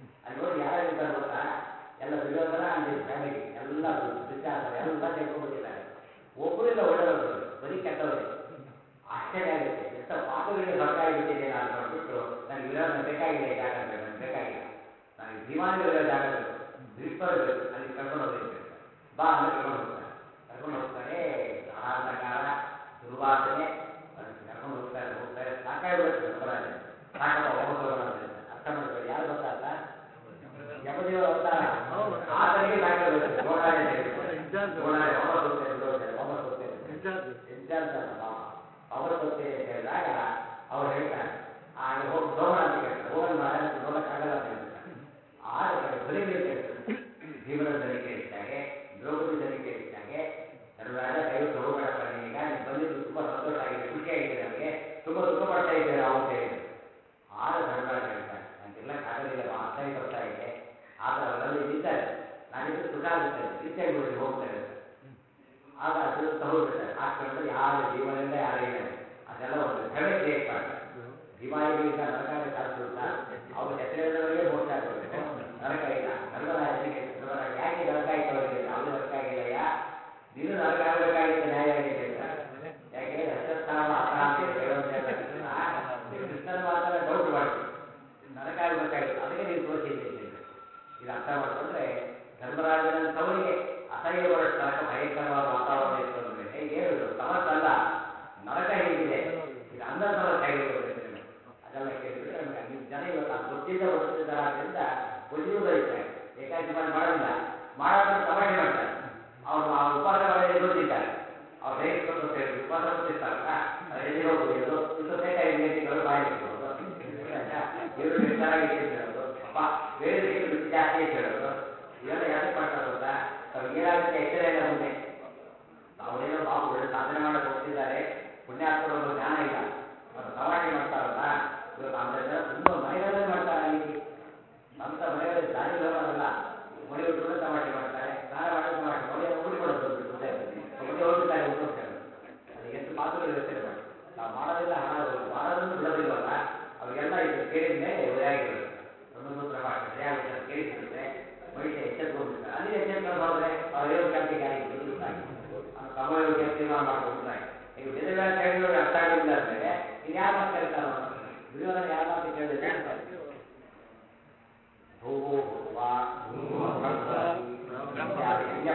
ಭೀಮಾನಿಗಳಿರೋ ಜಾಗ ಬೇಕು ಭೀಷ್ಮರು ಬೇಕು ಅಲ್ಲಿ ಕರ್ಕೊಂಡು ಹೋಗ್ಬೇಕು ಬಾ ಅಂದ್ರೆ ಕರ್ಕೊಂಡು ಹೋಗ್ತಾರೆ ಕರ್ಕೊಂಡು ಹೋಗ್ತಾರೆ ಆಹಾರಕಾರ ದುರ್ವಾಸನೆ ಅದಕ್ಕೆ ಕರ್ಕೊಂಡು ಹೋಗ್ತಾರೆ ಹೋಗ್ತಾರೆ ಸಾಕಾಗ್ಬಿಡುತ್ತೆ ಧರ್ಮರಾಜ ಸಾಕಪ್ಪ ವಾಪಸ್ ಹೋಗೋಣ ಅಂತ ಹೇಳ್ತಾರೆ. ಅರ್ಥ ಮಾಡ್ಕೊಳ್ಳಿ ಯಾರು ಗೊತ್ತಾತ ಯಮದೇವ ಅವತಾರ ಆತನಿಗೆ ಸಾಕಾಗ್ಬಿಡುತ್ತೆ ನೋಡಾರೆ ಅಂತ ಹೇಳ್ತಾರೆ. ನೋಡಾರೆ ವಾಪಸ್ ಹೋಗ್ತೇನೆ ಬಿಡು ಅಂತ ಹೇಳಿ, ವಾಪಸ್ ಹೋಗ್ತೇನೆ ಅಂತ ಹೇಳಿ. ಇನ್ಚಾರ್ಜ್ ಅಲ್ಲ ಪಾಪ ಅವರು ಹೋಗ್ತೇನೆ ಅಂತ ಹೇಳಿದಾಗ ಅವ್ರು ಹೇಳ್ತಾರೆ ಆ ಹೋಗಿ ಹೋಗೋಣ ಅಂತ ಕೇಳ್ತಾರೆ ಹೋಗೋಣ ಮಹಾರಾಜ ನೋಡಕ್ಕಾಗಲ್ಲ ಅಂತ ಹೇಳ್ತಾರೆ ಆಗ ಧ್ವನಿಗಳು ಕೇಳ್ತಾರೆ ಭೀಮನ ಧ್ವನಿ ಕೇಳಿದ್ದಾಗೆ ದ್ರೌಪದಿ ಧ್ವನಿ ಕೇಳಿದ್ದಾಗೆ ಧರ್ಮರಾಜ ದಯವಿಟ್ಟು ಹೋಗೋಣಪ್ಪ ನೀನೀಗ ನೀನು ಬಂದಿದ್ದು ತುಂಬ ಸಂತೋಷ ಆಗಿದೆ ಖುಷಿಯಾಗಿದೆ ನಮಗೆ ತುಂಬ ದುಃಖ ಪಡ್ತಾ ಇದ್ದೇವೆ ನಾವು ಅಂತ ಹೇಳಿದ್ರು ಆಗ ಧರ್ಮರಾಜ ಹೇಳ್ತಾರೆ ನನಗೆಲ್ಲ ಆಗಲಿಲ್ಲ ಬಾ ಅಸಹ್ಯ ಬರ್ತಾ ಇದೆ ಆದರೆ ಅವರೆಲ್ಲ ಇದ್ದಾರೆ ನಾನಿದ್ದು ಸುಖ ಆಗುತ್ತೆ ಇಚ್ಛೆ ಬಿಡಿ ಹೋಗ್ತಾರೆ ಆಗ ಅದು ತಗೊಳ್ಬಿಡ್ತಾರೆ ಆ ಕ್ಷಣದಲ್ಲಿ ಯಾರು ಜೀವನದಿಂದ ಯಾರೇ ಇಲ್ಲ ಅದೆಲ್ಲ ಒಂದು ಭ್ರಮೆ ಕ್ರಿಯೇಟ್ ಮಾಡ್ತಾರೆ ಭೀಮಾಯಿಗಳಿಂದ ನರಕಾಗ ಸಾಧಿಸುತ್ತಾ ಅವ್ರ ಹೆಸರಿಲ್ಲದವರಿಗೆ ಮೋಕ್ಷ ಆಗಬೇಕು ನರಕ ಇಲ್ಲ ಧರ್ಮರಾಜನಿಗೆ ಧರ್ಮರಾಜ ಯಾಕೆ ನರಕ ಆಯ್ತು ಅವರಿಗೆ ಅವ್ರಿಗೆ ನರಕ ಆಗಿಲ್ಲಯ್ಯ ನೀನು ನರಕ ಆಗಬೇಕಾಗಿತ್ತು ನ್ಯಾಯವಾಗಿ ಅಂತ ಹೇಳ್ತಾರೆ ಯಾಕೆ ಅಶ್ವತ್ಥಾಮ ಅರ್ಥ ಅಂತ ಹೇಳೋದ್ರಿಂದ ನೀವು ಕೃಷ್ಣನ ಮಾತನ್ನ ಡೌಟ್ ಮಾಡಿ ನರಕ ಆಗಬೇಕಾಗಿತ್ತು ಅದಕ್ಕೆ ನೀವು ತೋರಿಸಿದ್ದೆ ಅಂತ ಹೇಳ್ತಾರೆ. ಇದು ಅರ್ಥ ಮಾಡಿಕೊಂಡ್ರೆ ಧರ್ಮರಾಜನಂಥವರಿಗೆ ಅಸಹ್ಯ ಬರೋಷ್ಟು ನರಕ ಭಯಂಕರವಾದ ವಾತಾವರಣ ಇತ್ತು ಅಂದಮೇಲೆ ಏನು ಇದು ಸಮಸ್ಯೆ ನರಕ ಹೇಗಿದೆ ಇದು ಅನ್ನ ಸಮಸ್ಯೆ ಆಗಿರ್ಬೋದು ನಿಮಗೆ ಅದೆಲ್ಲ ಕೇಳಿಬಿಟ್ರೆ ನಮಗೆ ನೀವು ಜನ ಇವತ್ತು ಅದು ಗೊತ್ತಿದ್ದ ಗೊತ್ತಿದ್ದಾರೆ ಆದ್ದರಿಂದ ಬುದ್ಧಿಯೂ ಬರೀತಾರೆ ಏಕಾಂಗಿ ಮಾಡಿ ಮಾಡೋದಿಲ್ಲ ಮಾಡೋದ್ರೆ ತಮಾಷೆ ಮಾಡ್ತಾರೆ ಅವ್ರು ಆ ಉಪವಾಸ ಮಾಡೋದೇ ಗೊತ್ತಿದ್ದಾರೆ ಅವ್ರು ದೈಹಿಕ ಅಂತ ಹೇಳಿ ಉಪವಾಸ ಗೊತ್ತಿರ್ತಾರಲ್ಲ ಎಲ್ಲಿ ಹೋಗ್ಬೋದು ಇದು ಬೇಕಾಗಿ ಗಂಟೆಗಳು ಬಾಯಿ ಇಟ್ಕೊಳ್ಳೋದು ಇವರು ಚೆನ್ನಾಗಿ ಹೇಳೋದು ಅಪ್ಪ ಬೇರೆ ಬಿಟ್ಟು ಜಾಸ್ತಿ ಹೇಳೋದು ಇವೆಲ್ಲ ಯಾಕೆ ಮಾಡ್ತಾರೆ ಗೊತ್ತಾ ಅವ್ರಿಗೆ ಏನಾಗುತ್ತೆ ಎಚ್ಚರ ಇಲ್ಲ ಮುಂದೆ ಅವರೇನೋ ಪಾಪ ಒಳ್ಳೆ ಸಾಧನೆ ಮಾಡಕ್ಕೆ ಹೋಗ್ತಿದ್ದಾರೆ ಪುಣ್ಯಾತ್ಮರು ಅನ್ನೋ ಜ್ಞಾನ ಇಲ್ಲ ಅದು ತಮಾಷೆ ಮಾಡ್ತಾರಲ್ಲ ಇವತ್ತು ಅವರೆಲ್ಲ ತುಂಬ ಮನೆಗಳಲ್ಲೇ ಮಾಡ್ತಾರೆ ಆ ರೀತಿ ಸ್ವಂತ ಮನೆಗಳಲ್ಲಿ ದಾರಿ ಹೋಗೋದಲ್ಲ ಮನೆ ಬಿಟ್ಟು ತಮಾಷೆ ಮಾಡ್ತಾರೆ ಸ್ನಾನ ಮಾಡಿ ತಮಾಷೆ ಮಾಡಿ ಊಟ ಮಾಡೋದು ಬಂದ್ಬಿಟ್ಟು ಮುಂದೆ ಹಿಂದೆ ಹೋಗ್ಬಿಡ್ತಾರೆ ಉಪಯೋಗಿಸ್ತಾರೆ ಅದು ಎಷ್ಟು ಮಾತುಗಳು ಯೋಚನೆ ಮಾಡಿ ನಾವು ಮಾಡೋದಿಲ್ಲ ಹಣ ಮಾಡೋದನ್ನು ಬಿಡೋದಿಲ್ವಲ್ಲ ಅವಾಗೆಲ್ಲ ಇದು ಕೇಳಿದ ಮೇಲೆ ಉದಯಾಗಿರೋದು ಬ್ರಹ್ಮಸೂತ್ರ ಭಾಷೆ ಸರಿಯಾಗುತ್ತೆ ಅಂತ ಕೇಳಿಬಿಟ್ರೆ ಮನುಷ್ಯ ಎಚ್ಚೆತ್ಕೊಂಡ್ಬಿಡ್ತಾರೆ ಅಲ್ಲಿ ಎಚ್ಚೆತ್ಕೊಂಡು ಹೋದ್ರೆ ಅವ್ರ ಯೋಗಕ್ರಾಂತಿಗೆ ಯಾರಿಗೆ ಗೊತ್ತಾಗಿ ಅವ್ನು ಸಮಯೋಗ್ಯ ತೀರ್ಮಾನ ಮಾಡ್ಕೊಂಡ್ಬಿಟ್ಟಾಗ ಈಗ ವೇದವ್ಯಾಸ ಹೇಳಿದ್ರು ಅರ್ಥ ಆಗಲಿಲ್ಲ ಅಂದ್ಮೇಲೆ ಇನ್ನು ಯಾರು ಮಾತು ಕೇಳ್ತಾರೋ ದುರ್ಯೋಧನ ಯಾರು ಮಾತು ಕೇಳಿದ್ರೆ ಭೂಮೋ ಭೂತ್ವಾ ಯಜ್ಞ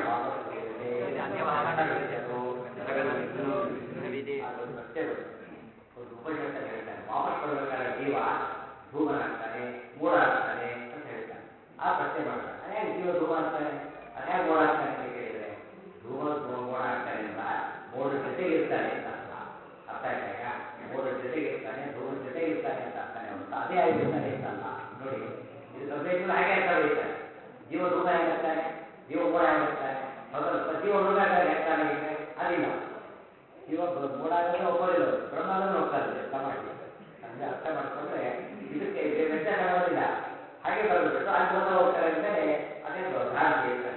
ಅದೊಂದು ಪ್ರಶ್ನೆ ಬರುತ್ತೆ ಒಂದು ಉಪನಿಷತ್ತು ಹೇಳ್ತಾನೆ ವಾಪಸ್ ಬರ್ಬೇಕಾದ್ರೆ ಜೀವ ಧೂಮನಾಗ್ತಾನೆ ಮೂಢ ಆಗ್ತಾನೆ ಅಂತ ಹೇಳ್ತಾನೆ ಆ ಪ್ರಶ್ನೆ ಮಾಡ್ತಾನೆ ಅದ್ಯಾಕೆ ಜೀವ ಧೂಮ ಆಗ್ತಾನೆ ಅದ್ಯಾಕೆ ಮೋಡ ಆಗ್ತಾನೆ ಅಂತ ಕೇಳಿದ್ರೆ ಧೂಮ ಧೂಮ ಮೋಡ ಆಗ್ತಾನೆ ಅಂತ ಮೋಡ ಜೊತೆಗೆ ಇರ್ತಾನೆ ಅಂತ ಅರ್ಥ ಅರ್ಥ ಆಯ್ತಾ ಈಗ ಮೋಡ ಜೊತೆಗೆ ಇರ್ತಾನೆ ಧೂಮದ ಜೊತೆಗೆ ಇರ್ತಾನೆ ಅಂತ ಅರ್ಥನೇ ಹೊರತು ಅದೇ ಆಗಿರ್ತಾನೆ ಅಂತ ಅಲ್ಲ ನೋಡಿ ಇದು ಸಬ್ಜೆಕ್ಟ್ ಹಾಗೆ ಅರ್ಥ ಬರೀತಾರೆ ಜೀವ ಧೂಮ ಹೇಗಿರ್ತಾನೆ ಜೀವ ಮೋಡ ಹೇಗಿರ್ತಾನೆ ಹೌದಲ್ಲ ಜೀವ ಮೃಗ ಹೇಗ್ತಾನೆ ಈಗ ಅದಿಲ್ಲ ಜೀವ ಮೋಡ ಆಗೋದೇ ಒಪ್ಪೋದಿಲ್ಲ ಅವರು ಬ್ರಹ್ಮಾನಂದ ಹೋಗ್ತಾರೆ ತಮಾಷೆ ಅಂದ್ರೆ ಅರ್ಥ ಮಾಡ್ಕೊಂಡ್ರೆ ಇದಕ್ಕೆ ಬೆ- ವ್ಯತ್ಯಾಸ ಮಾಡೋದಿಲ್ಲ ಹಾಗೆ ಬರೆದ್ಬಿಟ್ಟು ಅಲ್ಲಿ ಹೋದ ಹೋಗ್ತಾರೆ ಅಂದ್ಮೇಲೆ ಅದೇ ಭ್ರಾಂತಿ ಇರ್ತಾರೆ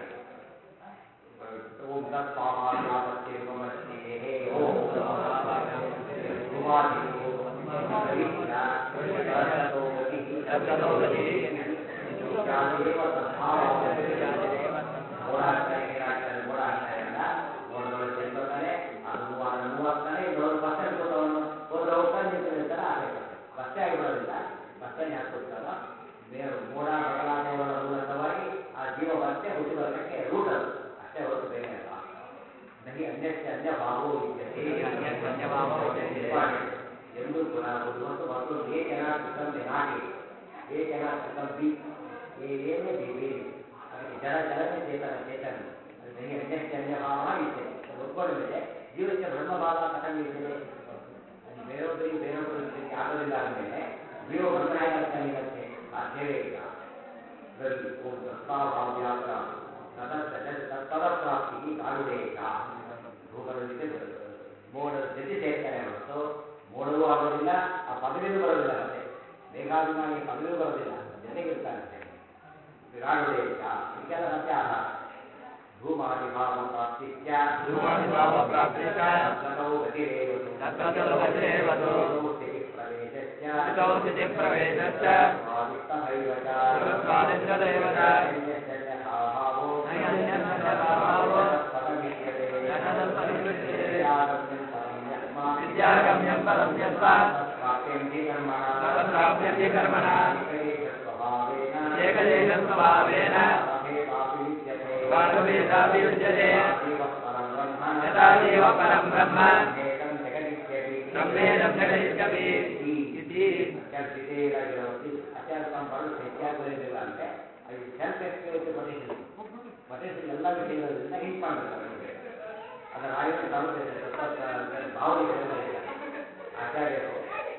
ಓಂ ತತ್ ಪಾಪಾತ್ಮಕ್ಕೆ ಉಪಮಸ್ತಿ ಹೇ ಓಂ ಉಪಾಧಿಯು ಪವಿತ್ರ ಸಹಸ್ರತೋ ಗತಿಃ ಜಾತಿರೇವ ತದ್ಭಾವೋ ಓಡಾಡ್ತಾರೆ ಏನಾಗ್ತಾರೆ ಓಡಾಡ್ತಾರೆ ಅಲ್ಲ ಓಡದೊಳಗೆ ಸೇರ್ಕೊಳ್ತಾನೆ ಅದು ಮೂವಾರ ಮೂವಾಗ್ತಾನೆ ಇನ್ನೊಂದು ಪರ್ಸೆಂಟ್ ಕೊಟ್ಟವನು ಹೋದ್ರೆ ಹೋಗ್ತಾನೆ ನಿಂತು ನಿಲ್ತಾನೆ ಅದೇ ಬಸ್ಸೇ ಆಗಿಬಿಡೋದಿಲ್ಲ ಬಸ್ಸನ್ನೇ ಹಾಕ್ಬಿಡ್ತಾರೋ ಬೇರೆ ಮೋಡ ಬದಲಾದವರ ಮೂಲಕವಾಗಿ ಆ ಜೀವ ಮತ್ತೆ ಹುಟ್ಟಿ ಬರಲಿಕ್ಕೆ ರೂಟ್ ಅದು ಅಷ್ಟೇ ಹೊರತು ಬೇರೆ ಅಲ್ಲ ನಹಿ ಅನ್ಯಸ್ಯ ಅನ್ಯ ಭಾವೋ ವಿದ್ಯತೆ ಅನ್ಯಸ್ಯ ಅನ್ಯಭಾವೋ ವಿದ್ಯತೆ. Important. ಎಂದು ಕೂಡ ಒಂದು ಮತ್ತು ಮತ್ತೊಂದು ಏ ಜನ ಕೃತಂ ನಾಟಿ ಏ ಜನ ಕೃತಂ ಬಿ ಏ ಏನೇ ಬಿ ಬೇರೆ ಅದಕ್ಕೆ ಜನ ಜನನೇ ಚೇತನ ಚೇತನ ಅದು ನಹಿ ಅನ್ಯಸ್ಯ ಅನ್ಯ ಭಾವ ವಿದ್ಯತೆ ಅದು ಒಪ್ಕೊಂಡ ಮೇಲೆ ಜೀವಕ್ಕೆ ಬ್ರಹ್ಮಭಾವ ಕಥಂ ವಿದ್ಯತೆ ಅದು ಬೇರೊಬ್ಬರಿಗೆ ಬೇರೊಬ್ಬರ ಸ್ಥಿತಿ ಆಗೋದಿಲ್ಲ ಅಂದಮೇಲೆ ಜೀವ ಬ್ರಹ್ಮ ಹೇಗೆ ಅರ್ಥ ನಿಲ್ಲತ್ತೆ ಸಾಧ್ಯವೇ ಇಲ್ಲ ಇದರಲ್ಲಿ ಓಂ ತತ್ವಾಭಾವ್ಯಾತ್ರ ತತ್ಪದಪ್ರಾಪ್ತಿ ಕಾಡುದೇಶ ಧೂಮದ ಜೊತೆ ಮೋಡದ ಜೊತೆ ಸೇರ್ತಾನೆ ಹೊರತು ಮೋಡವೂ ಆಗೋದಿಲ್ಲ ಆ ಪದವಿನೂ ಬರೋದಿಲ್ಲ ಮತ್ತೆ ದೇಹಾಭಿಮಾನಿ ಪದವಿಯೂ ಬರೋದಿಲ್ಲ ಜೊತೆಗಿರ್ತಾನೆ ವಿರಾಡುದೇಶ ಇದಕ್ಕೆಲ್ಲ ಮತ್ತೆ ಆಧಾರ ಧೂಮಾದಿಭಾವ ಪ್ರಾಪ್ತಿಶ್ಚ ಧೂಮಾದಿಭಾವ ಪ್ರಾಪ್ತಿಶ್ಚ ತತೌ ಗತಿರೇವತು ತತೌ ಗತಿರೇವತು ತತೌ ಸ್ಥಿತಿಪ್ರವೇಶಶ್ಚ ತತೌ ಸ್ಥಿತಿಪ್ರವೇಶಶ್ಚ ಸ್ವಾದಿಷ್ಟಭೈವ ಚ ಸ್ವಾದಿಷ್ಟದೈವ ಚ ನೈರಣ್ಯಸ್ಯನ್ಯಥಾಭಾವೋ ನೈರಣ್ಯಸ್ಯನ್ಯಥಾಭಾವೋ ಪದವಿದ್ಯತೆ ಯತದಪರಿವಿದ್ಯತೆ ವಿದ್ಯಾಗಮ್ಯಂ ಪರಂ ಯಸ್ಮಾತ್ ವಿದ್ಯಾಗಮ್ಯಂ ಪರಂ ಯಸ್ಮಾತ್ ಪ್ರಾಪ್ಯಂತಿ ಕರ್ಮಣಃ ಪ್ರಾಪ್ಯಂತಿ ಕರ್ಮಣಃ ಏಕೈಕ ಸ್ವಭಾವೇನ ಏಕ ಏಕದೇಶ ಸ್ವಭಾವೇನ ಭೇದಾಪಿ ವಿದ್ಯತೆ ವಾದಭೇದಾಪಿ ವಿದ್ಯತೆ ಜೀವ ಪರಂ ಬ್ರಹ್ಮ ಯಥಾ ಜೀವ ಪರಂ ಬ್ರಹ್ಮ ಏಕಂ ಜಗದಿತ್ಯಪಿ ಬ್ರಹ್ಮೇದಂ ಜಗದಿತ್ಯಪಿ ಇತಿ ಕಲ್ಪಿತೇರಾಗಿರೋದು ಆಚಾರ ತಾನು ಬಹಳ ಹೆಚ್ಚಾಗಿ ಬರೆದಿಲ್ಲ ಅಂದ್ರೆ ಅದು ಸೆಲ್ಫ್ ಎಕ್ಸ್ಪೀರಿಯನ್ಸ್ ಕೊಟೇಶನ್ ಕೊಟೇಶನ್ ಎಲ್ಲ ವಿಷಯಗಳಿಂದ ಹಿಂಟ್ ಮಾಡಿರ್ತಾರೆ ನಮಗೆ ಅದರ ಆಯುಧ ತಲುಪಿದೆ ಭಾವನೆ ಆಚಾರ್ಯರು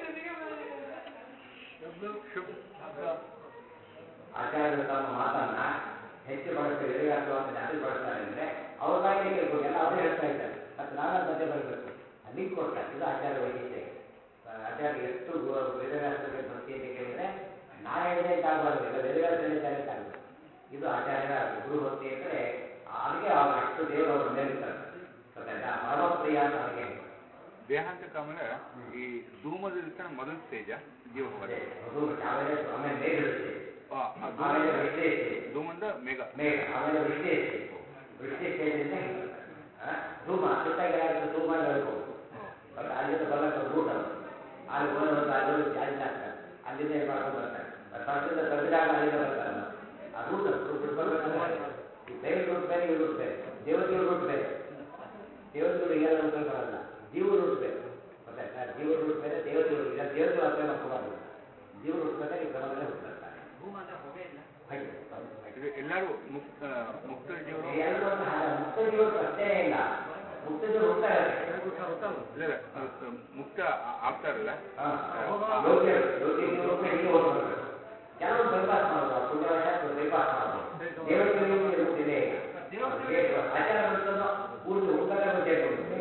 ಆಚಾರ್ಯರು ತಮ್ಮ ಮಾತನ್ನ ಹೆಚ್ಚು ಬಳಸ್ತಾರೆ ವೇದವ್ಯಾಸವನ್ನು ಜಾಸ್ತಿ ಬಳಸ್ತಾರೆ ಅಂದ್ರೆ ಅವ್ರ ಬಾಯಿಗೆ ಕೇಳ್ಬೋದು ಎಲ್ಲ ಅವರೇ ಹೇಳ್ತಾ ಇದ್ದಾರೆ ಮತ್ತೆ ನಾವೇ ಮತ್ತೆ ಬರಬೇಕು ಲಿಂಕ್ ಕೊಡ್ತಾರೆ ಇದು ಆಚಾರ್ಯ ವೈಶಿಷ್ಟ್ಯ ಆ, ಆಚಾರ್ಯ ಎಷ್ಟು ಗು- ವೇದವ್ಯಾಸರಿಗೆ ಭಕ್ತಿ ಅಂತ ಕೇಳಿದ್ರೆ ನಾ ಹೇಳಿದೆ ಅಂತ ಆಗಬಾರ್ದು ಇಲ್ಲ ವೇದವ್ಯಾಸ ಹೇಳಿದ್ದಾರೆ ಅಂತ ಆಗಬೇಕು ಇದು ಆಚಾರ್ಯರ ಗುರು ಭಕ್ತಿ ಅಂದರೆ ಅದಕ್ಕೆ ಅವ್ರು ಅಷ್ಟು ದೇವರು ಅವ್ರ ಮೇಲೆ ಇರ್ತಾರೆ ಗೊತ್ತಾಯ್ತಾ ಪರಮಪ್ರಿಯ ಅಂತ ಅದಕ್ಕೆ ದೇಹಾಂತಕ ಆಮೇಲೆ ಈ ಧೂಮದ ಮೊದಲ ಸ್ಟೇಜ ಜೀವ ಹೋಗೋದು ಅದೇ ಅದು ಆಮೇಲೆ ಆಮೇಲೆ ಮೇಘ ಇರುತ್ತೆ ಆ, ಆ ಆಮೇಲೆ ಧೂಮದ ವೃಷ್ಟಿ ಇರುತ್ತೆ ಧೂಮದ ಮೇಘ ಮೇಘ ಆಮೇಲೆ ವೃಷ್ಟಿ ಇರುತ್ತೆ ವೃಷ್ಟಿ ಸ್ಟೇಜಿಂದ ಧೂಮ ಸುತ್ತಾಗಿರಾದ್ರೆ ಧೂಮ ಹೇಳ್ಬೋದು ಬಟ್ ಅಲ್ಲಿಂದ ಬರಕ್ಕೆ ರೂಟ್ ಅದು ಅಲ್ಲಿ ಹೋದ್ರೆ ಅಲ್ಲಿ ಜಾಸ್ತಿ ಆಗ್ತಾರೆ ಅಲ್ಲಿಂದ ಏನು ಮಾಡ್ಕೊಂಡು ಬರ್ತಾರೆ ಫಸ್ಟಿಂದ ಕಬ್ಬಿದಾಗ ಅಲ್ಲಿಂದ ಬರ್ತಾರೆ ಆ ರೂಟ್ ರೂಟ್ ಬರ್ಬೇಕಂದ್ರೆ ಈ ಬೇರೆ ರೂಟ್ ಬೇರೆ ಈ ರೂಟ್ ಬೇರೆ ದೇವತೆಗಳ ರೂಟ್ ಬೇರೆ ದೇವತೆಗಳು ಎಲ್ಲ ರೂಟ್ ಬರಲ್ಲ ಜೀವ ರೂಟ್ ಬೇರೆ ಗೊತ್ತಾಯ್ತಾ ಜೀವ ರೂಟ್ ಬೇರೆ ದೇವತೆಗಳು ಇಲ್ಲ ದೇವತೆಗಳು ಅರ್ಥ ಮಾಡ್ಕೋಬಾರ್ದು ಜೀವ ರೂಟ್ ಬೇರೆ ಈ ಕ್ರಮದಲ್ಲೇ ಹುಟ್ಟಿರ್ತಾರೆ ಹಾಗೆ ಇದು ಎಲ್ಲರೂ ಮುಕ್ತ ಮುಕ್ತ ಜೀವರು ಎಲ್ಲರೂ ಒಂದು ಹಾಗೆ ಮುಕ್ತ ಜೀವನ ಪ್ರಶ್ನೆನೇ ಇಲ್ಲ ಮುಕ್ತ ಜೀವ ಹುಡ್ತಾ ಇರುತ್ತೆ ಇಲ್ಲ ಇಲ್ಲ, ಇದು ಮುಕ್ತ ಆ- ಆಗ್ತಾರಲ್ಲ ಹಾ. ಯೋಗ್ಯ ಯೋಗ್ಯ ಜೀವನಕ್ಕೆ ಹೀಗೆ ಹೋಗ್ಬರ್ಬೇಕು ಕೆಲವರು ಬೈಪಾಸ್ ಮಾಡೋದು ಪುಣ್ಯವಶ ಬೈಪಾಸ್ ಮಾಡೋದು ದೇವತೆಗಳಿಗೆ ಇರುವುದಿದೆ ಆಚಾರ ಬಿಡ್ತದೋ ಪೂರ್ತಿ ಹುಡುಗರೇ ಬಂದು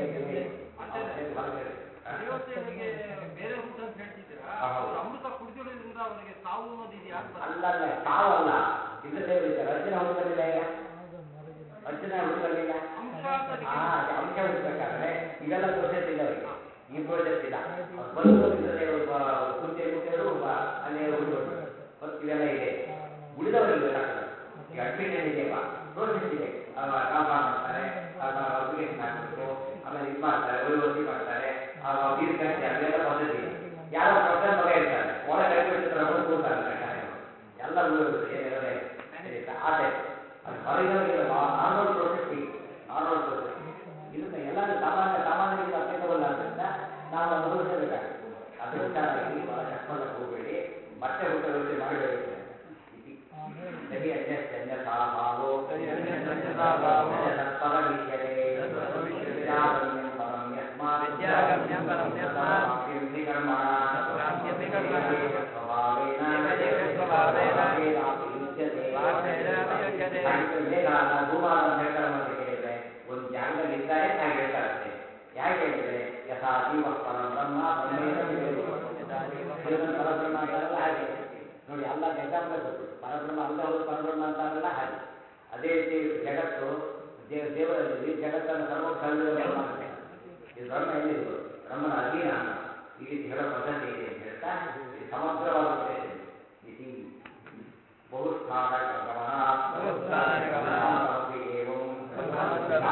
ದೇವತೆಗಳಿಗೆ ಬೇರೆ ಊಟ ಅಂತ ಹೇಳ್ತಿದ್ದೀರಾ ಹಾ, ಹೌದು. ಅವ್ರು ಅಮೃತ ಕುಡಿದಿರೋದ್ರಿಂದ ಅವರಿಗೆ ಸಾವು ಅನ್ನೋದು ಇದು ಯಾಕೆ ಬರ್ತದೆ? ಅಲ್ಲಲ್ಲ ಸಾವಲ್ಲ ಇಂದ್ರ ದೇವರಿದ್ದಾರೆ ಅರ್ಜುನ ಹುಡುಗಲಿಲ್ಲ ಈಗ ಅರ್ಜುನ ಹುಡುಗಲಿಲ್ಲ ಅಂಶ ಅಂತ ಆ ಅದೇ ಅಂಶ ಹುಡುಕಬೇಕಾದ್ರೆ ಇದೆಲ್ಲ ಪ್ರೋಸೆಸ್ ಇಲ್ಲ ಅವರಿಗೆ ಈ ಪ್ರೋಸೆಸ್ ಇಲ್ಲ ಅವ್ರು ಬಂದು ಇಂದ್ರದೇವರು ಕುಂತೆ ಕುಂತೆಯವರು ಅಲ್ಲೇ ಹುಡುಗರು ಮತ್ತು ಇವೆಲ್ಲ ಇದೆ ಉಳಿದವರಿಗೆ ಇವೆಲ್ಲ ಈಗ ಅಡ್ಮಿಷನ್ ಇದೆಯಪ್ಪ ಪ್ರೋಸೆಸ್ ಇದೆ ಕಾಂಪೌಂಡ್ ಮಾಡ್ತಾರೆ ಅಪ್ಲಿಕೇಶನ್ ಹಾಕಬೇಕು ಆಮೇಲೆ ಇದು ಮಾಡ್ತಾರೆ ಒಳಗೋಸಿ ಮಾಡ್ತಾರೆ ಫೀಸ್ ಕಟ್ಟಿ ಅದೆಲ್ಲ ಪದ್ಧತಿ ಇದೆ ಯಾರೋ ಪ್ರೊಫೆಸರ್ ಮಗ ಇರ್ತಾರೆ ಒಳಗೆ ಕೈಬಿಡ್ತಾರೆ ಅವ್ರು ಕೂರ್ತಾರೆ ಕಟ್ಟಾರೆ ಎಲ್ಲ ಉಳಿಯೋದು ಏನಿರೋದೇ ಸರಿ ಆ ಟೈಪ್ ಅದು ಹೊರಗಿನವರಿಗೆ ನಾರ್ಮಲ್ ಪ್ರೋಸೆಸ್ ಹೀಗೆ ನಾರ್ಮಲ್ ಪ್ರೋಸೆಸ್ ಇದನ್ನ ಎಲ್ಲ ಸಾಮಾನ್ಯ ಸಾಮಾನ್ಯರಿಗೆ ಅಪ್ಲಿಕಬಲ್ ಆದ್ದರಿಂದ ನಾವು ಅನುಭವಿಸಬೇಕಾಗುತ್ತೆ ಅದು ವಿಚಾರವಾಗಿ ಬಹಳ ಕಷ್ಟಪಡಕ್ಕೆ ಹೋಗಬೇಡಿ ಮತ್ತೆ ಹುಟ್ಟ ವ್ಯವಸ್ಥೆ ಮಾಡಬೇಕು ಸರಿ ಅನ್ಯಸ್ಯ ಅನ್ಯಥಾ ಭಾವೋ ಅನ್ಯಥಾ ಭಾವೋ ತತ್ಪರಮಿಷ್ಯತೆ ವಿದ್ಯಾಗಮ್ಯಂ ಪರಂ ಯಸ್ಮಾತ್ ವಿದ್ಯಾಗಮ್ಯಂ ಪರಂ ಯಸ್ಮಾತ್ ಪ್ರಾಪ್ಯಂತಿ ಕರ್ಮಣ ಪ್ರಾಪ್ಯಂತಿ ಕರ್ಮಣ ಏಕದೇಶ ಸ್ವಭಾವೇನ ಏಕದೇಶ ಸ್ವಭಾವೇನ ಭಾವೇನಾಪಿ ಯುಜ್ಯತೆ ಭಾವೇನಾಪಿ ಯುಜ್ಯತೆ ಹಾಗೆ ಬೇಗ ನಾನು ಧೂಮಾನ ಅಂತ ಹೇಳ್ತಾರೆ ಅಂತ ಕೇಳಿದ್ರೆ ಒಂದು ಜಾಗದಲ್ಲಿ ಇದ್ದಾರೆ ಹಾಗೆ ಹೇಳ್ತಾರಂತೆ ಯಾಕೆ ಹೇಳಿದ್ರೆ ಯಥಾ ಜೀವ ಪರಂ ಬ್ರಹ್ಮ ಬ್ರಹ್ಮೇನ ಜೀವನ ಪರಬ್ರಹ್ಮ ಅಂತಾರಲ್ಲ ಹಾಗೆ ನೋಡಿ ಎಲ್ಲ ಎಕ್ಸಾಂಪಲ್ ಕೊಟ್ಟು ಪರಬ್ರಹ್ಮ ಅಲ್ಲ ಅವರು ಪರಬ್ರಹ್ಮ ಅಂತಾರಲ್ಲ ಹಾಗೆ ಅದೇ ರೀತಿ ಜಗತ್ತು ದೇವ ದೇವ ಈ ಜಗತ್ತನ್ನು ಸರ್ವ ಕಳೆದ ಬ್ರಹ್ಮ ಅಂತ ಇದು ಬ್ರಹ್ಮ ಎಲ್ಲಿದು ಬ್ರಹ್ಮನ ಅಧೀನ ಅನ್ನ ಈ ರೀತಿ ಹೇಳೋ ಪದ್ಧತಿ ಇದೆ ಅಂತ ಹೇಳ್ತಾ ಇದು ಸಮಗ್ರವಾದ ಉದ್ದೇಶ ಇದೆ. ಇತಿ ಬಹುಸ್ಥಾನ ಗಮನಾತ್ ಬಹುಸ್ಥಾನ ಗಮನಾತ್ ಏವಂ ಬ್ರಹ್ಮಾನಂದಂ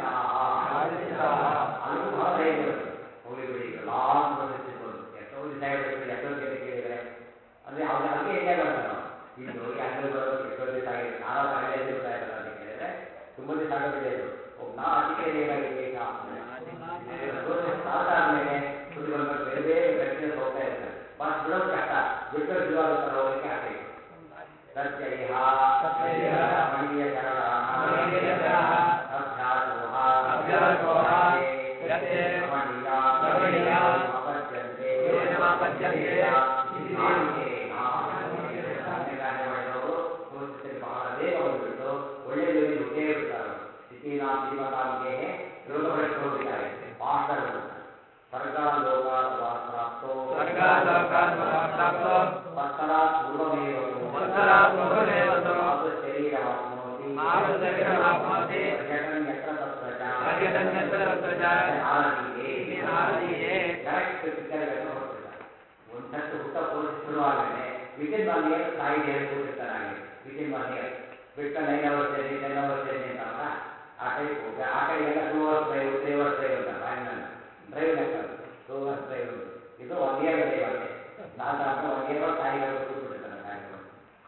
ಅಲ್ಲಿ ಬಹಳ ಧೈರ್ಯ ಬರುತ್ತೆ ಹೋಗಿ ಬಿಡಿ ಲಾಂಗ್ ಪ್ರೊಸೆಸ್ ಇರ್ಬೋದು ಎಷ್ಟೋ ದಿವಸ ಆಗಿರುತ್ತೆ ಎಷ್ಟೋ ಜನ ಕೇಳಿದರೆ ಅಂದ್ರೆ ಅವ್ರು ಅದಕ್ಕೆ ಎಂಜಾಯ್ ಮಾಡ್ತಾರೆ ನಾವು ಇಲ್ಲಿ ಹೋಗಿ ಅಲ್ಲಿ ಬರೋದು ಎಷ್ಟೋ ದಿವಸ ಆಗಿದೆ ನಾರಾಜ ಆಗಲೇ ಇರ್ತಾ ಇರಲ್ಲ ಅಂತ ಕೇಳಿದ್ರೆ ತುಂಬ ದಿವಸ ಆಗೋದಿಲ್ಲ ಇದು ಒಬ್ಬ ನಾ ಅತಿಥೇಯ ಈಗ ಪ್ರೋಸೆಸ್ ಸ್ಟಾರ್ಟ್ ಆದಮೇಲೆ ಸುದ್ದಿ ಬಂದ್ಮೇಲೆ ಬೇರೆ ಬೇರೆ ಕಂಟಿನ್ಯೂಸ್ ಹೋಗ್ತಾ ಇರ್ತಾರೆ ಫಸ್ಟ್ ಬಿಡೋದು ಕಷ್ಟ ಬಿಟ್ಟರೆ ಶುರುವಾಗುತ್ತಾರೆ ಹೋಗಲಿಕ್ಕೆ ಆಸೆ ಇದೆ ಸತ್ಯ ಇಹ ಸತ್ಯ ಇಹ ಮಣೀಯ ಮಣೀಯ ಚರಣಃ ಅಭ್ಯಾಸೋಹ ಅಭ್ಯಾಸೋಹ ಯತ್ತೆ ರಮಣೀಯ ರಮಣೀಯ ಅಪದ್ಯಂತೆ ಯೇನ ಅಪದ್ಯಂತೆ ಇತಿ ನಾಚಿಕೇನ. ಸಾಮಾನ್ಯ ಮಾಡಿದವರು ಪ್ರೋಸೆಸ್ಸಲ್ಲಿ ಬಹಳ ಬೇಗ ಬಂದುಬಿಟ್ಟು ಒಳ್ಳೆ ಲೆವೆಲ್ ಹುಟ್ಟೇ ಬಿಡ್ತಾರೆ ಸ್ಥಿತಿನಾಂ ಧೀಮತಾಂಗೆ ಯೋಗ ಭ್ರಷ್ಟ ಹೋಗಿದ್ದಾರೆ ಫಾಸ್ಟ್ ಆಗಿ ಸ್ವರ್ಗ ಲೋಕ ಪ್ರಾಪ್ತೋ ಸ್ವರ್ಗಾಲೋಕಾನ್ ಪ್ರಾಪ್ತೋ ವತ್ಸರಾತ್ ಪೂರ್ವಮೇವತು ವತ್ಸರಾತ್ ಪೂರ್ವಮೇವತು ಮಾತು ಶರೀರವಾಪ್ನೋತಿ ಮಾತು ಶರೀರವಾಪ್ನೋತಿ ಪರ್ಯಟನ್ ಯತ್ರ ತತ್ರ ಚ ಪರ್ಯಟನ್ ಯತ್ರ ತತ್ರ ಚ ನಾರದೀಯೇ ನಾರದೀಯೇ ಕರೆಕ್ಟ್ ಪಿಕ್ಚರ್ಗಳನ್ನು ಹೊರಟಿದ್ದಾರೆ ಒಂದಷ್ಟು ಹುಟ್ಟ ಪೋಸ್ಟ್ ಶುರುವಾಗಲೇ ವಿತಿನ್ ಒನ್ ಇಯರ್ ತಾಯಿ ದೇಹ ಕೂತಿರ್ತಾರೆ ಹಾಗೆ ವಿತಿನ್ ಒನ್ ಇಯರ್ ಬಿಟ್ಟು nine hours journey ten hours journey ಅಂತಾರಲ್ಲ ಆ ಟೈಪ್ ಆ ಕಡೆಗೆಲ್ಲ two hours drive three hours drive ಅಂತಾರೆ ಬಾಯಿನಲ್ಲಿ ಡ್ರೈವ್ ಲೆಕ್ಕ ಟೂ ಅವರ್ಸ್ ಡ್ರೈವ್ ಇದು ಒನ್ ಇಯರ್ ಡ್ರೈವ್ ಅಂತೆ ನಾಲ್ಕು ಒನ್ ಇಯರ್ ತಾಯಿಗಳು ಕೂತ್ಬಿಟ್ಟಿರ್ತಾರೆ ತಾಯಿಗಳು ಅದರಿಂದ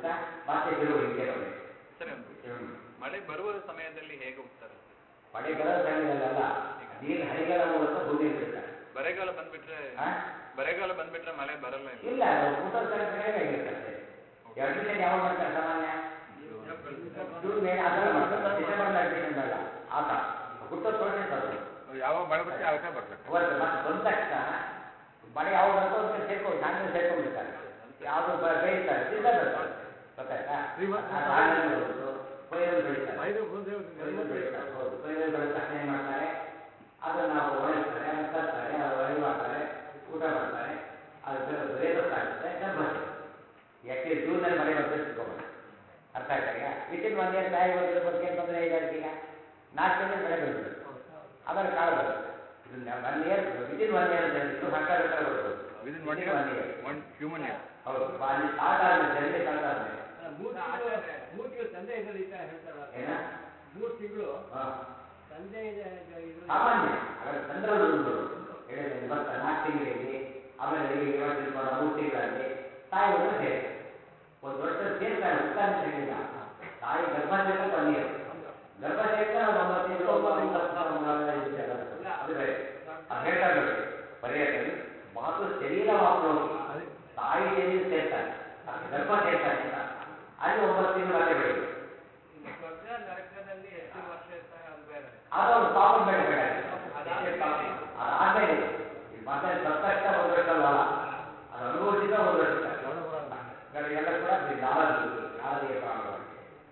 ಅಂತ ಮತ್ತೆ ಕೆಲವು ಹಿಂದೆ ಬಂದಿದೆ ಸರಿ ಮಳೆ ಬರುವ ಸಮಯದಲ್ಲಿ ಹೇಗೆ ಹೋಗ್ತಾರೆ ಮಳೆ ಬರೋ ಸಮಯದಲ್ಲ ನೀರು ಹರಿಗಳ ಮೂಲಕ ಭೂಮಿ ಬಿಡ್ತಾರೆ ಬರೆಗಾಲ ಬಂದ್ಬಿಟ್ರೆ ಆ? ಬರೆಗಾಲ ಬಂದ್ಬಿಟ್ರೆ ಮಳೆ ಬರಲ್ಲ ಇಲ್ಲ ಇಲ್ಲ ಮೂಟರ್ ಕಡಿಮೆ ಆಗಿರ್ತದೆ ಅಡ್ಮಿಷನ್ ಯಾವಾಗ ಮಾಡ್ತಾರೆ ಸಾಮಾನ್ಯ ಜೂನ್ ಮೇಲೆ ಆ ಥರ ಮಾಡ್ತಾರೆ ಡಿಸೆಂಬರ್ ಅಡ್ಮಿಷನ್ ಬೇಡ ಆ ಥರ ಹುಟ್ಟೋ ಪ್ರೋಸೆಸ್ ಅದು ಯಾವಾಗ ಮಳೆ ಬರುತ್ತೆ ಯಾವಾಗ ಬರ್ಬೇಕು ಅವತ್ತು ಮತ್ತೆ ಬಂದ ತಕ್ಷಣ ಮಳೆ ಯಾವಾಗ ಬರ್ತೋ ಅದಕ್ಕೆ ಸೇರ್ಕೊಂಡು ಸಾಯಂಕಾಲ ಸೇರ್ಕೊಂಡಿರ್ತಾರೆ ಯಾವುದು ಬೇಯಿಸ್ತಾರೆ ಸಿದ್ಧ ಬರ್ತಾರೆ ಗೊತ್ತಾಯ್ತಾ ಆ ಧಾನ್ಯ ಬರೋದು ಕೊಯ್ಲು ಬೆಳೀತಾರೆ ಕೊಯ್ಲು ಬೆಳೀತಾರೆ ಹೌದು ಕೊಯ್ಲು ಬೆಳೆದ ತಕ್ಷಣ ಏನು ಮಾಡ್ತಾರೆ ಅದನ್ನು ನಾವು ಒಣಗಿಸ್ತಾರೆ ಅದನ್ನು ತರ್ತಾರೆ ಅದು ಒಣಗಿ ಮಾಡ್ತಾರೆ ಊಟ ಮಾಡ್ತಾರೆ ಅದು ಬೇರೊತ್ತಾಗುತ್ತೆ ಗರ್ಭವತಿ ಯಾಕೆ ಜೂನಲ್ಲಿ ಮಳೆ ಬಂದರೆ ತಿಳ್ಕೊಬೋದು ಅರ್ಥ ಆಯ್ತಾ ಈಗ ವಿತಿನ್ ಒನ್ ಇಯರ್ ತಾಯಿ ಬಂದಿರೋ ಬಗ್ಗೆ ಏನು ತೊಂದರೆ ಇದೆ ಅದಕ್ಕೀಗ ನಾಲ್ಕು ತಿಂಗಳು ಮಳೆ ಬಂದ್ಬಿಡುತ್ತೆ ಆಮೇಲೆ ಕಾಳು ಬರುತ್ತೆ ಇದು one year within one year ಅಂತ ಹೇಳಿದ್ರು ಸರ್ಕಾರ ಬರ್ಬೋದು within one Within one year. One human year ಹೌದು ಅಲ್ಲಿ ಸ್ಟಾರ್ಟ್ ಆದ್ಮೇಲೆ ಜರ್ನಿ ಸ್ಟಾರ್ಟ್ ಆದ್ಮೇಲೆ ಮೂರು ತಿಂಗಳು ತಂದೆ ಇದರಲ್ಲಿ ಅಂತ ಹೇಳ್ತಾರಲ್ಲ ಏನ ಮೂರು ತಿಂಗಳು ಹಾ. ತಂದೆ ಇದೆ ಇದು- ಸಾಮಾನ್ಯ ಅದರ ಸಂದರ್ಭ ಉಂಟು ಹೇಳಿದ್ರೆ ಇವತ್ತು ನಾಲ್ಕು ತಿಂಗಳಲ್ಲಿ ಆಮೇಲೆ ಈಗ ಇವಾಗ ತಿಳ್ಕೊಂಡ ಮೂರು ತಿಂಗಳಲ್ಲಿ ತಾಯಿ ಒಂದು ಸೇರಿ ಒಂದು ವರ್ಷ ಸೇರ್ತಾರೆ ಉತ್ತರ ಹೇಳಿಲ್ಲ ತಾಯಿ ಗರ್ಭ ಸೇರ್ಕೊಂಡು ಒನ್ ಇಯರ್ ಗರ್ಭ ಸೇರ್ತಾರೆ ಒಂದು ಒಂಬತ್ತು ತಿಂಗಳು ಒಂಬತ್ತು ಒಂಬತ್ತು ಒಂಬತ್ತು ಐದು ಜನ ಬರ್ತದೆ. ಅದು ಬೇರೆ ಅದು ಹೇಳ್ತಾರೆ ನೋಡಿ ಪರ್ಯಾಯದಲ್ಲಿ ಮಾತು ಶರೀರ ಮಾಪನೋಗಿ ತಾಯಿ ಶರೀರ ಸೇರ್ತಾರೆ ಅದು ಗರ್ಭ ಸೇರ್ತಾರೆ ಅಂತ ಅಲ್ಲಿ ಒಂಬತ್ತು ತಿಂಗಳು ಮತ್ತೆ ಬೆಳಿಗ್ಗೆ ಇನ್ನು ಸ್ವರ್ಗ ನರಕದಲ್ಲಿ ಎಷ್ಟು ವರ್ಷ ಇರ್ತಾರೆ ಅದು ಬೇರೆ ಅದು ಒಂದು ಕಾಮನ್ ಬೇಡ ಬೇಡ ಅದಾದ್ಮೇಲೆ ಈ ಮತ್ತೆ ಸತ್ತಷ್ಟ ಒಂದು ವರ್ಷ ಅಲ್ಲ ಅದು ಅನುಭವಿಸಿದ ಒಂದು ವರ್ಷ ಎಲ್ಲ ಕೂಡ ನಾಲ್ಕು ನಾಲ್ಕು ಪ್ರಾಣವಾಗಿ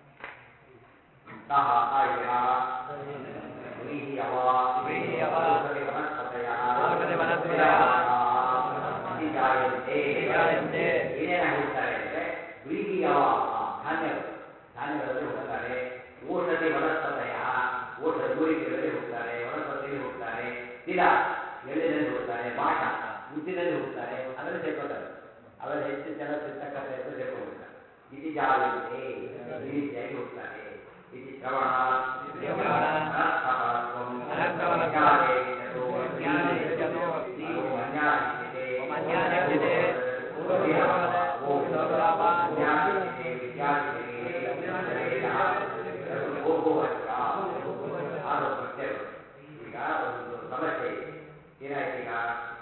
ಇಂತಹ ಆಯ್ಯ ವ್ರೀಹ್ಯವ ವ್ರೀಹ್ಯವ ಔಷಧಿ ವನಸ್ಪತಯ ಔಷಧಿ ವನಸ್ಪತಯಃ ಜಾಯಂತೆ ಜಾಯಂತೆ ಏನೇನು ಹುಡ್ತಾರೆ ಅಂದ್ರೆ ವ್ರೀಹ್ಯವ ಧಾನ್ಯಗಳು ಧಾನ್ಯಗಳಲ್ಲಿ ಹುಡ್ತಾರೆ ಔಷಧಿ ವನಸ್ಪತಯ ಔಷಧಿ ಮೂಲಿಕೆಗಳಲ್ಲಿ ಹುಡ್ತಾರೆ ವನಸ್ಪತಿಯಲ್ಲಿ ಹುಡ್ತಾರೆ ತಿಲ ಎಳ್ಳಿನಲ್ಲಿ ಹುಡ್ತಾರೆ ಬಾಟ ಉದ್ದಿನಲ್ಲಿ ಹುಡ್ತಾರೆ ಅದರಲ್ಲಿ ಸೇರ್ಕೋತಾರೆ ಅವೆಲ್ಲ ಹೆಚ್ಚು ಜನ ಸಿಗ್ತಕ್ಕಂಥ ಅಂತ ಸೇರ್ಕೊಂಡಿರ್ತಾರೆ ಇದು ಜಾಯಂತೆ ಈ ರೀತಿಯಾಗಿ ಹುಡ್ತಾರೆ ಇದು ಶ್ರವಣ ಶ್ರವಣ, ಅನರ್ಥವತ್ವಂ, ಅನರ್ಥವತ್ವಂ, ಜ್ಞಾನೇನೋ, ಜ್ಞಾನೇನೋ, ಓಂ ಅಜ್ಞಾನಿಷ್ಯತೆ, ಓಂ ಅಜ್ಞಾನಿಷ್ಯತೆ, ಓಂ ಲೋಭ, ಜ್ಞಾನಿಷ್ಯತೆ, ವಿದ್ಯಾನಿಷ್ಯತೆ, ಜ್ಞಾನೇನ, ಹೋಗುವತ್ತ. ಆರು ಪ್ರತ್ಯಯಗಳು. ಈಗ ಒಂದು ಸಮಸ್ಯೆ ಇದೆ. ಏನಾಯ್ತು ಈಗ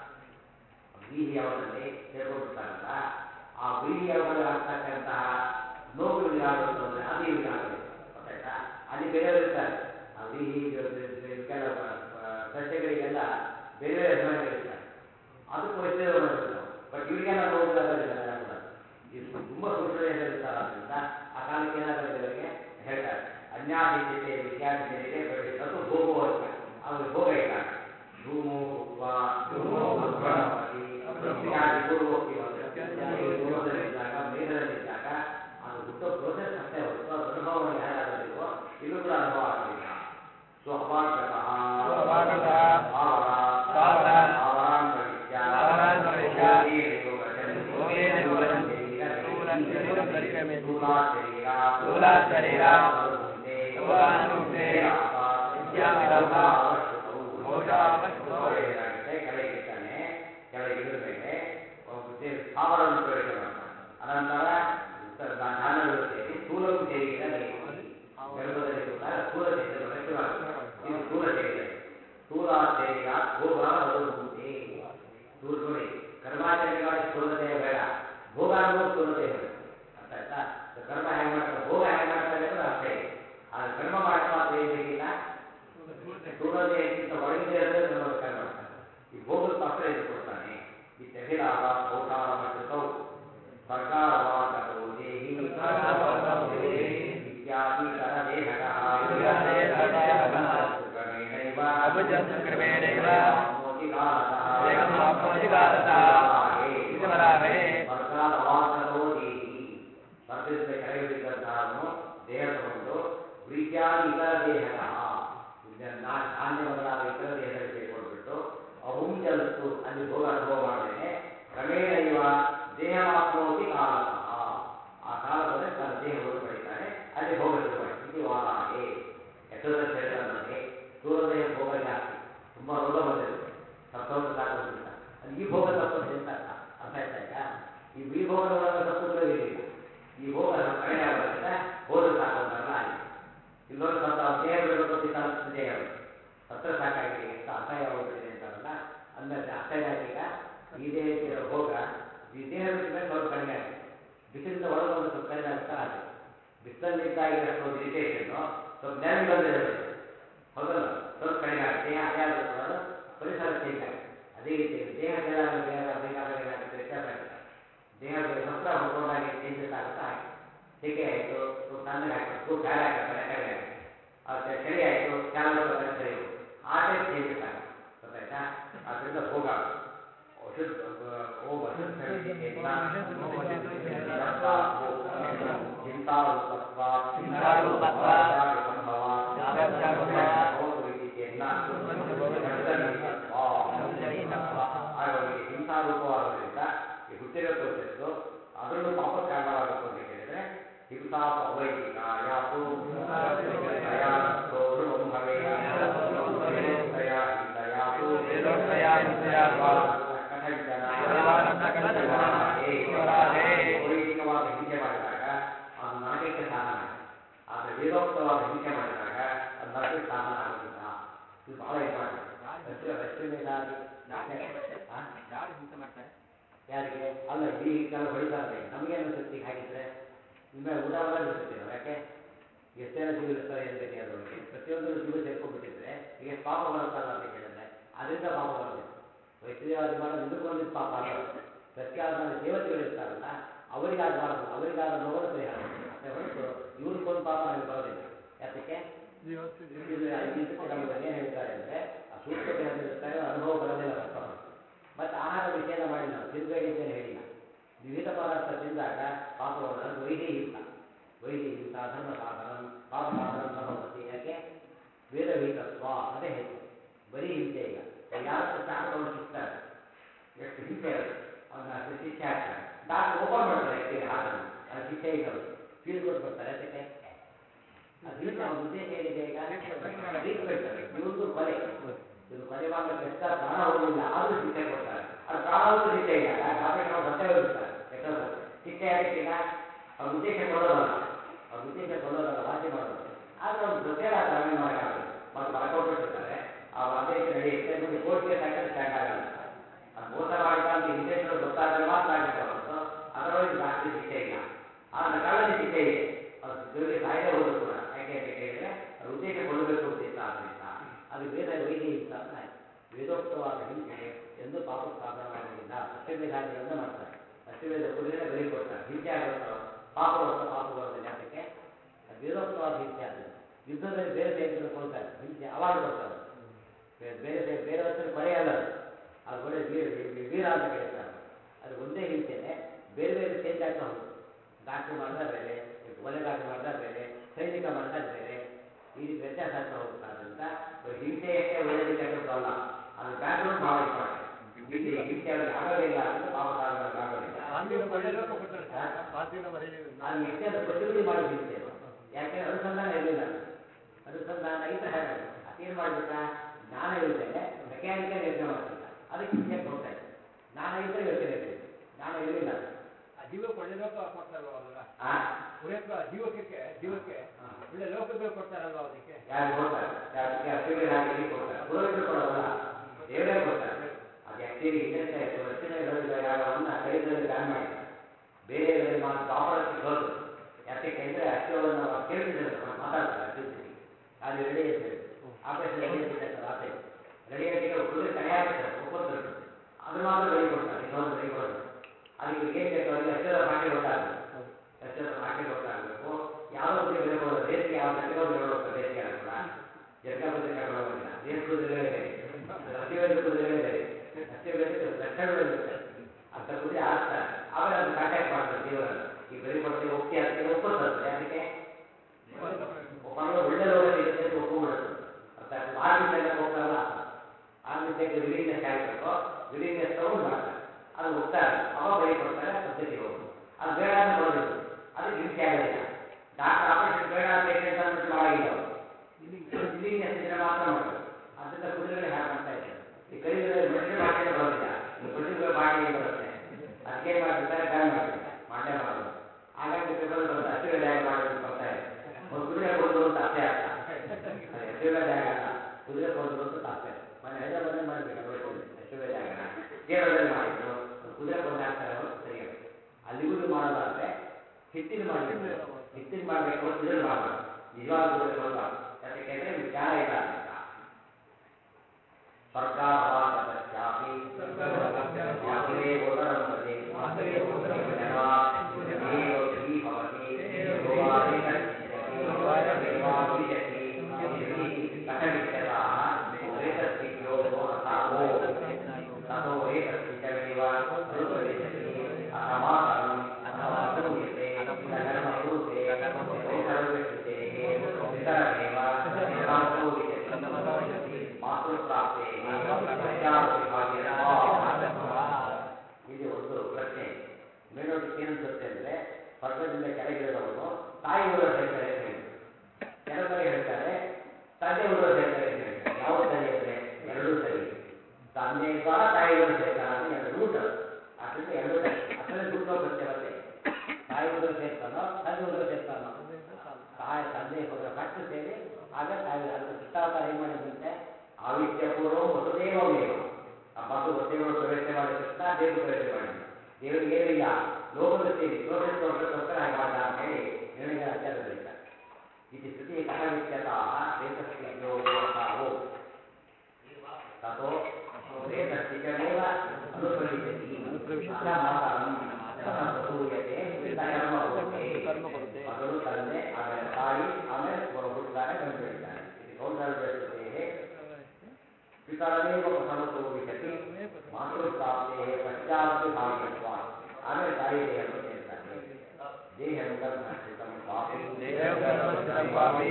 ವೀರ್ಯವದಲ್ಲಿ ಸೇರ್ಕೊಂಡ್ಬಿಡ್ತಾರಲ್ಲ ಆ ವೀರ್ಯವಗಳಾಗ್ತಕ್ಕಂತಹ ನೋವುಗಳಿಗಾಗುತ್ತೆ ಅಂದ್ರೆ ಅದೇ ಇದಾಗುತ್ತೆ ಗೊತ್ತಾಯ್ತಾ ಅಲ್ಲಿ ಬೇರೆಯವರು ಇರ್ತಾರೆ ಆ ವೀಹಿ ಕೆಲವು ಸಸ್ಯಗಳಿಗೆಲ್ಲ ಬೇರೆ ಬೇರೆ ಅಭಿಮಾನಿಗಳಿರ್ತಾರೆ ಅದಕ್ಕೆ ವೈದ್ಯರು ಮಾಡಿದ್ರು ನಾವು ಬಟ್ ಇವರಿಗೆಲ್ಲ ನೋವುಗಳಾಗೋದಿಲ್ಲ ಕೂಡ ಇದು ತುಂಬ ಸೂಚನೆಗಳಿರ್ತಾರೆ ಆದ್ದರಿಂದ ಆ ಕಾಲಕ್ಕೆ ಏನಾಗುತ್ತೆ ಇವರಿಗೆ ಹೇಳ್ತಾರೆ ಅನ್ಯಾಧಿತ್ಯತೆ ವಿದ್ಯಾರ್ಥಿಗಳಿಗೆ ಅದು ಭೋಗವರ್ಗ ಅವ್ರಿಗೆ ಭೋಗ ಇಲ್ಲ ಧೂಮೋ ಭುಕ್ವ ಧೂಮೋ ಭುಕ್ವನಪತಿ ಇತ್ಯಾದಿ ಪೂರ್ವೋಕ್ತಿ ದೂರದಲ್ಲಿದ್ದಾಗ ಮೇಘದಲ್ಲಿದ್ದಾಗ ಅದು ಹುಟ್ಟೋ ಪ್ರೋಸೆಸ್ ಅಷ್ಟೇ ಹೊರತು ಅದು ಅನುಭವವನ್ನು ಯಾರಾಗಬೇಕು ಇಲ್ಲೂ ಕೂಡ ಅನುಭವ ಆಗಲಿಲ್ಲ ಸೊ ಅಪಾಕತಃ ಅಪಾಕತಃ ಭಾವರ ಭಾವರ ಭಾವರಾಂತರಿಷ್ಯ ಭಾವರಾಂತರಿಷ್ಯ ಭೋಗೇನೇವ ವ್ರಜಂತಿ ಭೋಗೇನೇವ ವ್ರಜಂತಿ ಸ್ಥೂಲಂ ಶರೀರಂ ಸ್ಥೂಲಂ ಶರೀರಂ ಸ್ಥೂಲಾತ್ ಶರೀರ ಸ್ಥೂಲಾತ್ ಶರೀರ ಸರ್ವಭೂತೆ ಸರ್ವಭೂತೆ ವಿದ್ಯಾವಿಲಾಸ ಅವಶ್ಯಕವು ಭೋಜಾವಶ್ಯಕವು. ಏನಾಗುತ್ತೆ ಕೆಳಗೆ ಇರ್ತಾನೆ ಕೆಳಗೆ ಇಳಿದ ಮೇಲೆ ಒಬ್ಬ ಸ್ಥಾವರವನ್ನು ಪ್ರವೇಶ ಮಾಡ್ತಾನೆ ಅನಂತರ ಸ- ಧಾನ್ಯಗಳು ಸೇರಿ ಸ್ಥೂಲವು ಸೇರಿದರೆ ಗರ್ಭದಲ್ಲಿ ಕೂತಾಗ ಸ್ಥೂಲ ಶರೀರ ಬರಕ್ಕೆ ಶುರುವಾಗುತ್ತೆ. ಇದು ಸ್ಥೂಲ ಶರೀರ ಸ್ಥೂಲ ಶರೀರ ಭೋಗ ಬರುವಂತೆ ಸ್ಥೂಲ ನೋಡಿ ಕರ್ಮಾಚರಣೆಗಳ ಸ್ಥೂಲತೆ ಬೇಡ ಭೋಗ ಅನ್ನೋ ಸ್ಥೂಲತೆ ಬೇಡ ಅರ್ಥ ಆಯ್ತಾ ಸೊ ಕರ್ಮ ಹೇಗೆ ಮಾಡ್ತಾರೆ ಭೋಗ ಹೇಗೆ ಮಾಡ್ತಾರೆ ಅನ್ನೋದು ಅರ್ಥ ಇದೆ ಆದ್ರೆ ಕರ್ಮ ಮಾಡಕ್ಕೆ ಮಾತ್ರ ಏನು ಬೇಕಿಲ್ಲ ಸ್ಥೂಲತೆಗಿಂತ ಒಳಗಿದೆ ಅಂದರೆ ಕರ್ಮ ಬೇಕಾದ್ರೆ ಮಾಡ್ತಾರೆ ಈ ಭೋಗದ ಮಾತ್ರ ಇದು ಕೊಡ್ತಾನೆ ಈ ತೆಹಿಲಾಭ ಔಷಾರ ಮತ್ತು ಸರ್ಕಾರವಾದವು ದೇಹಿ ಇತ್ಯಾದಿ ಕರದೇಹಕಃ ಇತ್ಯಾದಿಕರದೇಹಕಃ ಕ್ರಮೇಣೈವ ಅಭುಜಂತು ಕ್ರಮೇಣೈವ ಆಪ್ನೋತಿ ಕಾಲತಃ ದೇಹಮಾಪ್ನೋತಿ ಕಾಲತಃ ಇತಿವರಾಹೇ ಸರ್ಕಾರವಾದವು ದೇಹಿ ಸ್ವರ್ಗದಿಂದ ಕೆಳಗೆ ಬಿದ್ದಂತಹವನು ದೇಹ ತಗೊಂಡು ವಿದ್ಯಾದಿ ಇತರ ದೇಹಕಃ ನಾ- ಧಾನ್ಯ ಮೊದಲಾದ ಇತರ ದೇಹದಲ್ಲಿ ಸೇರಿಕೊಂಡ್ಬಿಟ್ಟು ಅಹುಂಜಲಸ್ತು ಅಲ್ಲಿ ಭೋಗ ಅನುಭವ ಮಾಡದೇನೆ ಕ್ರಮೇಣ ಇವ ದೇಹ ಮಾಪ್ನೋತಿ ಕಾಲತಃ ಆ ಕಾಲದಲ್ಲಿ ತನ್ನ ದೇಹವನ್ನು ಪಡಿತಾನೆ ಅಲ್ಲಿ ಭೋಗ ಶುರುವಾಯಿತು ಇದು ವಾರಾಹೆ ಎಷ್ಟೊಂದು ಹೇಳ್ತಾರೆ ನನಗೆ ಸ್ಥೂಲದೇಹ ಭೋಗ ಜಾಸ್ತಿ ತುಂಬ ರೋಗ ಬಂದಿರುತ್ತೆ ಸತ್ತೋದು ಸಾಕೋದಿಲ್ಲ ಅಲ್ಲಿ ಈ ಭೋಗ ತಪ್ಪು ಅಂತ ಅರ್ಥ ಅರ್ಥ ಆಯ್ತಾ ಈಗ ಈ ಈ ಭೋಗದ ಒಳಗೆ ತಪ್ಪುಗಳು ಇರಲಿಲ್ಲ ಈ ಭೋಗ ಯುದ್ಧದಲ್ಲಿದ್ದಾಗಿರೋ ಒಂದು ಇರಿಟೇಷನ್ನು ಸ್ವಲ್ಪ ನೆರಳು ಬಂದಿರೋದು ಹೌದಲ್ಲ ಸ್ವಲ್ಪ ಕಡಿಮೆ ಆಗುತ್ತೆ ದೇಹ ಅದೇ ಕೂಡ ಪರಿಸರ ಚೇಂಜ್ ಆಗುತ್ತೆ ಅದೇ ರೀತಿ ದೇಹ ಬೇರೆ ಬೇರೆ ಬೇಕಾದಾಗ ಏನಾಗುತ್ತೆ ವ್ಯತ್ಯಾಸ ಆಗುತ್ತೆ ದೇಹ ಬೇರೆ ಹತ್ರ ಹೊಂದ್ಕೊಂಡಾಗ ಚೇಂಜಸ್ ಆಗುತ್ತಾ ಹಾಗೆ ಸೆಕೆ ಆಯಿತು ಸ್ವಲ್ಪ ತಣ್ಣಗೆ ಹಾಕ್ತಾರೆ ಕೂತ್ ಗಾಳಿ ಹಾಕ್ತಾರೆ ಕಡಿಮೆ ಆಗುತ್ತೆ ಅದು ಚಳಿ ಆಯಿತು ಕೆಲವು ಸರಿ ಆ ಟೈಪ್ ಚೇಂಜಸ್ ಆಗುತ್ತೆ ಗೊತ್ತಾಯ್ತಾ ಅದರಿಂದ ಹೋಗ ಅಶುದ್ಧ ಓಂ ಅಶುದ್ಧ ಚಿಂತಾರೂಪತ್ವ ಹಾಗಾಗಿ ಹಿಂಸಾರೂಪವಾಗೋದ್ರಿಂದ ಈ ಹುಟ್ಟಿರೋ ಪ್ರೋಸೆಸ್ಸು ಅದರಲ್ಲೂ ಪಾಪ ಕಾರಣವಾಗಬೇಕು ಅಂತ ಕೇಳಿದ್ರೆ ಹಿಂಸಾ ಅವೈದಿಕ ಯಾತು ವೈದಿಕವಾದ ಹಿಂಸೆ ಮಾಡಿದಾಗ ಅದು ನರಕಕ್ಕೆ ಸಾಧನ ಆಗುತ್ತೆ ಆದರೆ ವೇದೋಕ್ತವಾದ ಹಿಂಸೆ ಮಾಡಿದಾಗ ಅದು ನರಕಕ್ಕೆ ಸಾಧನ ಆಗೋದಿಲ್ಲ ಇದು ಬಹಳ ಇಂಪಾರ್ಟೆಂಟ್ ರಶ್ಮಿದಾರಿ ಯಾರು ಹಿಂಸೆ ಮಾಡ್ತಾರೆ ಯಾರಿಗೆ ಅಲ್ಲ ಈ ಕೆಲವು ಹೊಡಿತಾರೆ ನಮಗೆ ಅನಿಸುತ್ತೆ ಹಾಗಿದ್ರೆ ನಿಮ್ಮ ಊಟ ಮಾಡಿ ಬಿಡ್ತೀವಿ ನಾವು ಯಾಕೆ ಎಷ್ಟೇನೋ ಜೀವ ಇರ್ತಾರೆ ಅಂತ ಅದರೊಳಗೆ ಪ್ರತಿಯೊಂದು ಜೀವ ಸೇರ್ಕೊಂಡ್ಬಿಟ್ಟಿದ್ರೆ ಈಗ ಪಾಪ ಬರುತ್ತಲ್ಲ ಅಂತ ಕೇಳಿದ್ರೆ ಅದರಿಂದ ಪಾಪ ಬರೋದಿಲ್ಲ ವೈದ್ಯವಾದ ಮಾಡೋದು ಇದಕ್ಕೊಂದಿದ್ದು ಪಾಪ ಅಲ್ಲ ಸತ್ಯಾದ ದೇವತೆಗಳು ಇರ್ತಾರಲ್ಲ ಅವರಿಗೆ ಆಗಬಾರ್ದು ಅವರಿಗಾದ ನೋವು ಪರಿಹಾರ ಅಷ್ಟೇ ಹೊರತು ಇವ್ರಿಗೊಂದು ಪಾಪ ನಮಗೆ ಬರೋದಿಲ್ಲ ಯಾತಕ್ಕೆ ನಮಗೆ ಏನು ಹೇಳ್ತಾರೆ ಅಂದರೆ ಆ ಸೂಕ್ಷ್ಮ ದೇಹದಲ್ಲಿರ್ತಾರೆ ಅನುಭವ ಬರೋದಿಲ್ಲ ಫಸ್ಟ್ ಮತ್ತೆ ಆಹಾರ ವಿಷಯನ ಮಾಡಿಲ್ಲ ನಾವು ತಿನ್ಬೇಡಿ ಅಂತೇನು ಹೇಳಿಲ್ಲ ವಿವಿಧ ಪದಾರ್ಥ ತಿಂದಾಗ ಪಾಪ ಬರೋದು ವೈದ್ಯ ಹಿಂಸ ವೈದ್ಯ ಹಿಂಸ ಧರ್ಮ ಸಾಧನ ಪಾಪ ಸಾಧನ ಸಂಭವತಿ ಯಾಕೆ ವೇದ ವಿಹಿತತ್ವ ಅದೇ ಹೆಚ್ಚು ಬರೀ ಹಿಂಸೆ ಈಗ ಯಾರು ಚಾಟ ತಗೊಂಡು ಸಿಗ್ತಾರೆ ಎಷ್ಟು ಹಿಂಸೆ ಇರುತ್ತೆ ಅವನ್ನ ಅಷ್ಟು ಶಿಕ್ಷೆ ಹಾಕ್ತಾರೆ ಡಾಕ್ಟರ್ ಓಪನ್ ಮಾಡ್ತಾರೆ ಆ್ಯಕ್ಚುಲಿ ಹಾಕನ್ನು ಅದು ಶಿಕ್ಷೆ ಇಲ್ಲ ಅವರು ಫೀಲ್ ಕೊಟ್ಟು ಬರ್ತಾರೆ ಅದಕ್ಕೆ ಅದು ಇಲ್ಲ ಅವ್ರ ಉದ್ದೇಶ ಏನಿದೆ ಈಗ ಟ್ರೀಟ್ಮೆಂಟ್ ಇವ್ರದ್ದು ಕೊಲೆ ಇದು ಕೊಲೆ ಮಾಡಲಿಕ್ಕೆ ಎಷ್ಟ ಪ್ರಾಣ ಹೋಗಲಿಲ್ಲ ಆದರೂ ಶಿಕ್ಷೆ ಕೊಡ್ತಾರೆ ಅದು ಪ್ರಾಣ ಹೋದ್ರು ಶಿಕ್ಷೆ ಇಲ್ಲ ಆಪರೇಷನ್ ಅವ್ರು ಸತ್ತೇ ಹೋಗಿರ್ತಾರೆ ಎಷ್ಟೋ ಸಲ ಶಿಕ್ಷೆ ಯಾಕಿಲ್ಲ ಅವ್ರ ಉದ್ದೇಶ ಕೊಡೋದಲ್ಲ ಅವ್ರ ಉದ್ದೇಶ ಕೊಡೋದಲ್ಲ ವಾಸಿ ಮಾಡೋದು ಆದ್ರೆ ಅವ್ರು ಗೊತ್ತೇ ನಾವೇನು ಮಾಡೋಕ್ಕಾಗಲ್ಲ ಮತ್ತೆ ಬರ್ಕೊಟ್ಬಿಟ್ಟಿರ್ತಾರೆ ಆ ಆದೇಶ ನಡೆಯುತ್ತೆ ಮುಂದೆ ಕೋರ್ಟ್ ಕೇಸ್ ಹಾಕಿದ್ರೆ ಸ್ಟ್ಯಾಂಡ್ ಆಗಲ್ಲ ಅದು ಮೋಸ ಮಾಡಿದ ಅಂತ ಇಂಟೆನ್ಷನ್ ಗೊತ್ತಾದ್ರೆ ಮಾತ್ರ ಆಗುತ್ತೆ ಹೊರತು ಅದರೊಳಗೆ ಜಾಸ್ತಿ ಶಿಕ್ಷೆ ಇಲ್ಲ ಆದ್ರೆ ಕಳ್ಳನ ಶಿಕ್ಷೆ ಇದೆ ಅದು ದೇವರಿಗೆ ಸಾಯದೇ ಹೋದ್ರು ಕೂಡ ಯಾಕೆ ಅಂತ ಕೇಳಿದ್ರೆ ಅದು ಉದ್ದೇಶ ಕೊಡಬೇಕು ಅಂತ ಇಷ್ಟ ಆದ್ದರಿಂದ ಅದು ವೇದ ವೈದ್ಯ ಇಷ್ಟ ಅಂತ ಆಯ್ತು ವೇದೋಕ್ತವಾದ ಹಿಂಸೆ ಎಂದು ಪಾಪ ಸಾಧನವಾಗುವುದಿಲ್ಲ ಅಷ್ಟವೇದಾದಿಗಳನ್ನ ಮಾಡ್ತಾರೆ ಅಷ್ಟವೇದ ಕುದುರೆ ಬಲಿ ಕೊಡ್ತಾರೆ ಹಿಂಸೆ ಆಗುತ್ತೋ ಪಾಪ ಬರುತ್ತೋ ಪಾಪ ಬರೋದಿಲ್ಲ ಅದಕ್ಕೆ ಅದು ವೇದೋಕ್ತವಾದ ಹಿಂಸೆ ಆಗುತ್ತೆ ಯುದ್ಧದಲ್ಲಿ ಬೇರೆ ಸೈನ್ಯಗಳು ಕೊಡ್ತಾರೆ ಹಿಂಸೆ ಅವಾಗ ಬರ್ತಾರೆ ಬೇರೆ ಬೇರೆ ಬೇರೆ ಹೊತ್ತಿನ ಕೊಲೆ ಅಲ್ಲ ಅದು ಅದು ಒಳ್ಳೆ ವೀರ ವೀರ ಅಂತ ಕರೀತಾರೆ ಅದು ಒಂದೇ ಹಿಂಸೆನೆ ಬೇರೆ ಬೇರೆ ಚೇಂಜ್ ಆಗ್ತಾ ಹೋಗುತ್ತೆ ಡಾಕ್ಟರ್ ಮಾಡಿದ ಬೇರೆ ಕೊಲೆಗಾರ ಮಾಡಿದ ಬೇರೆ ಸೈನಿಕ ಮಾಡಿದ ಬೇರೆ ಈ ರೀತಿ ವ್ಯತ್ಯಾಸ ಆಗ್ತಾ ಹೋಗುತ್ತೆ ಆದ್ದರಿಂದ ಹಿಂಸೆಯಷ್ಟೇ ಒಳ್ಳೆಯದಕ್ಕೆ ಅಲ್ಲ ಅದು ಬ್ಯಾಕ್ಗ್ರೌಂಡ್ ಭಾಳ ಇಂಪಾರ್ಟೆಂಟ್ ಹಿಂಸೆ ಹಿಂಸೆ ಅವ್ರಿಗೆ ಆಗೋದಿಲ್ಲ ಅಂತ ಪಾಪ ಸಾಧನ ಆಗೋದಿಲ್ಲ ಅದು ಎಷ್ಟೇ ಅದು ಪ್ರತಿನಿಧಿ ಮಾಡಿದ ಹಿಂಸೆ ಅದು. ಯಾಕೆಂದ್ರೆ ಅನುಸಂಧಾನ ಇರಲಿಲ್ಲ ಅನುಸಂಧಾನ ಇದ್ರೆ ಹಾಗೆ ಅದೇನು ಮಾಡ್ಬೇಕಾ ಜ್ಞಾನ ಇಲ್ಲದೆ ಮೆಕ್ಯಾನಿಕಲ್ ಯೋಚನೆ ಮಾಡ್ತಿಲ್ಲ ಅದಕ್ಕೆ ಹಿಂಸೆ ಕೊಡ್ತಾ ಇತ್ತು ಜ್ಞಾನ ಇದ್ದರೆ ಯೋಚನೆ ಇರ್ತಿತ್ತು ಜ್ಞಾನ ಇರಲಿಲ್ಲ ಜೀವ ಒಳ್ಳೆ ಲೋಕ ಕೊಡ್ತಾರಲ್ವ ಅವಾಗ ಆ ಉಳಿಯಪ್ಪ ಜೀವಕ್ಕೆ ಜೀವಕ್ಕೆ ಒಳ್ಳೆ ಲೋಕಗಳು ಕೊಡ್ತಾರಲ್ವ ಅದಕ್ಕೆ ಯಾರು ಕೊಡ್ತಾರೆ ಯಾರಿಗೆ ಅಶ್ವಮೇಧ ಹಾಕಿ ಕೊಡ್ತಾರೆ ಪುರೋಹಿತರು ಕೊಡೋದಲ್ಲ ದೇವರೇ ಕೊಡ್ತಾರೆ ಅದು ಆ್ಯಕ್ಚುಲಿ ಇನ್ನೊಂದು ಆಯಿತು ಅಶ್ವಮೇಧ ಯಾಗವನ್ನು ಕೈದಲ್ಲಿ ಬ್ಯಾನ್ ಮಾಡಿದ್ದಾರೆ ಬೇರೆ ಇದರಲ್ಲಿ ಮಾತ್ರ ದ್ವಾಪರಕ್ಕೆ ಹೋದ್ರು ಯಾಕೆ ಅಂದರೆ ಅಶ್ವವನ್ನು ಅವ್ರು ಕೇಳ್ತಿದ್ದಾರೆ ಅವ್ರು ಮಾತಾಡ್ತಾರೆ ಅಶ್ವತಿಗೆ ಅದು ರೆಡಿ ಅಂತ ಹೇಳಿ ಆಪರೇಷನ್ ರೆಡಿ ಅಂತ ರಾತ್ರಿ ರೆಡಿ ಆಗಿ ಕುದುರೆ ಕಡೆ ಹಾಕ್ತಾರೆ ಒಪ್ಪತ್ತಾರೆ ಅದು ಮಾತ್ರ ರೆಡಿ ಕೊಡ್ತಾರೆ ಇನ್ನೊಂದು ರೆಡಿ ಕೊಡೋದು ಅದಕ್ಕೆ ಏನು ಬೇಕು ಅವರಿಗೆ ಅಷ್ಟರ ಭಾಷೆ ಗೊತ್ತಾಗಬೇಕು ಅಷ್ಟರ ಭಾಷೆ ಗೊತ್ತಾಗಬೇಕು ಯಾವುದೋ ಬಗ್ಗೆ ಬೆಲೆ ಕೊಡೋದು ದೇಶಕ್ಕೆ ಯಾವ ಜಗತ್ತೋ ಬೆಲೆ ಕೊಡ್ತಾರೆ ದೇಶಕ್ಕೆ ಕೂಡ ಜಗತ್ತಕ್ಕೆ ಕರ್ಕೊಳ್ಳೋದಿಲ್ಲ ದೇಶ ಕುದುರೆಗಳಿದೆ ಅಶ್ವವೇದ ಕುದುರೆಗಳಿದೆ ಅಶ್ವವೇದಕ್ಕೆ ಲಕ್ಷಣಗಳಿರುತ್ತೆ ಅಂತ ಕುದುರೆ ಆಡ್ತಾರೆ ಆಮೇಲೆ ಅದು ಕಾಂಟ್ಯಾಕ್ಟ್ ಮಾಡ್ತಾರೆ ದೇವರನ್ನು ಈ ಬಲಿ ಕೊಡ್ತೀವಿ ಒಪ್ಪಿ ಅದಕ್ಕೆ ಒಪ್ಪಿಸ್ತಾರೆ ಅದಕ್ಕೆ ಒಬ್ಬರು ಒಳ್ಳೆ ರೋಗ ಸಿಗುತ್ತೆ ಅಂತ ಒಪ್ಪಿಬಿಡುತ್ತೆ ಅಂತ ಆರ್ಮಿಸೆಲ್ಲ ಹೋಗ್ತಾರಲ್ಲ ಆರ್ಮಿಸೆಗೆ ವಿಲೀನೆಸ್ ಆಗಬೇಕು ವಿಲೀನೆಸ್ ತಗೊಂಡು ಮಾಡ್ತಾರೆ ಅದು ಹೋಗ್ತಾರೆ ಅವ ಬಲಿ ಕೊಡ್ತಾರೆ ಪದ್ಧತಿ ಹೋಗ್ಬೋದು ಅದು ಬೇಡ ಅಂತ ಬರೋದಿಲ್ಲ ಅದಕ್ಕೆ ಹಿಂಸೆ ಆಗೋದಿಲ್ಲ ಡಾಕ್ಟರ್ ಆಪರೇಷನ್ ಬೇಡ ಅಂತ ಪೇಷಂಟ್ ಅಂದ್ಬಿಟ್ಟು ಮಾಡಾಗಿಲ್ಲ ಅವರು ವಿಲೀನೆಸ್ ಇದ್ರೆ ಮಾತ್ರ ಮಾಡೋದು ಅದರಿಂದ ಕುದುರೆಗಳು ಹಾಗೆ ಮಾಡ್ತಾ ಇದ್ದಾರೆ ಈ ಕಲಿಯುಗದಲ್ಲಿ ಮನುಷ್ಯರ ಭಾಷೆ ಬರೋದಿಲ್ಲ ಈ ಪಶುಗಳ ಭಾಷೆ ಇವತ್ತು ಇದನ್ನು ಮಾಡಬಾರ್ದು ನಿಜವಾದ ಸ್ವಲ್ಪ ಯಾಕೆ ನಿಮ್ಗೆ ಜ್ಞಾನ ಇಲ್ಲ ಅಂತ ಸ್ವರ್ಗಾಭಾಸಪಶ್ಚಾಪಿ ವಾಸುದೇ ಉದರಂಬದೆ ಇಲ್ಲಿ ಒಂದು ಪ್ರಶ್ನೆ ಮೇಲೋಟಕ್ಕೆ ಏನನ್ಸುತ್ತೆ ಅಂದ್ರೆ ಸ್ವರ್ಗದಿಂದ ಕೆಳಗಿಳಿದವನು ತಾಯಿ ಊರ ಹೇಳ್ತಾರೆ ಅಂತ ಹೇಳಿದ್ರು ಕೆಲವರು ಹೇಳ್ತಾರೆ ತಂದೆ ಊರ ಹೇಳ್ತಾರೆ ಅಂತ ಹೇಳ್ತಾರೆ ಯಾವ ಸರಿ ಅಂದ್ರೆ ಎರಡೂ ಸರಿ ತಂದೆ ದ್ವಾರ ತಾಯಿ ಊರ ಸೇರ್ತಾರ ಅಂತ ಎರಡು ರೂಟ್ ಅದರಿಂದ ಎರಡು ಸರಿ ಅಸಲೇ ರೂಟ್ ಪ್ರಶ್ನೆ ಬರುತ್ತೆ ತಾಯಿ ಊರ ಸೇರ್ತಾನೋ ತಂದೆ ಊರ ಸೇರ್ತಾನೋ ತಾಯಿ ತಂದೆ ಹೋದ ಫಸ್ಟ್ ಸೇರಿ ಆಗ ತಾಯಿ ಅದ್ರ ಕೃಷ್ಣಾವತಾರ ಏನ್ ಮಾಡಿದಂತೆ ಆವಿತ್ಯ ಪೂರ್ವ ವಸುದೇವ ಮೇವ ಆ ಮಗು ವಸುದೇವರು ಪ್ರವೇಶ ಮಾಡಿ ಕೃಷ್ಣ ದೇವರು ಪ್ರವೇಶ ಮಾಡಿದ್ರು ದೇವರಿಗೆ ಏನಿಲ್ಲ ಲೋಕದ ಸೇರಿ ಲೋಕದ ಲೋಕಕ್ಕೋಸ್ಕರ ಹಾಗೆ ಮಾಡ್ದ ಅಂತ ಹೇಳಿ ನಿರ್ಣಯ ಆಚಾರ ಬರೀತಾರೆ ಇದು ಶ್ರುತಿ ಕಥವಿತ್ಯತ ವೇದಸ್ಯೋ ಓ ತಥೋ ವೇದಸ್ಯಮೇವ ಅನುಪ್ರವಿಶತಿ ಅಸಮಾತರಂ ಅಸಂಭೂಯತೆ ಕರ್ಮಭೂತೆ ಮೊದಲು ತಂದೆ ಆಮೇಲೆ ತಾಯಿ ಆಮೇಲೆ ಹುಟ್ಟುತ್ತಾರೆ ಗಂಡು ಬೆಳಿತಾನೆ ಇದು ಕೌಂಟರ್ಯ ಪಿತರಮೇವ ಪ್ರಸವತೋ ವಿಶತಿ ಮಾತೃಪ್ರಾಪ್ತೆ ಪಶ್ಚಾತ್ ಭಾಗ್ಯತ್ವ ಆಮೇಲೆ ತಾಯಿ ದೇಹವನ್ನು ಸೇರ್ತಾನೆ ದೇಹಂ ಕರ್ಮಸ್ಥಿತಂ ಪಾಪಿ ದೇಹಂ ಕರ್ಮಸ್ಥಿತಂ ಪಾಪಿ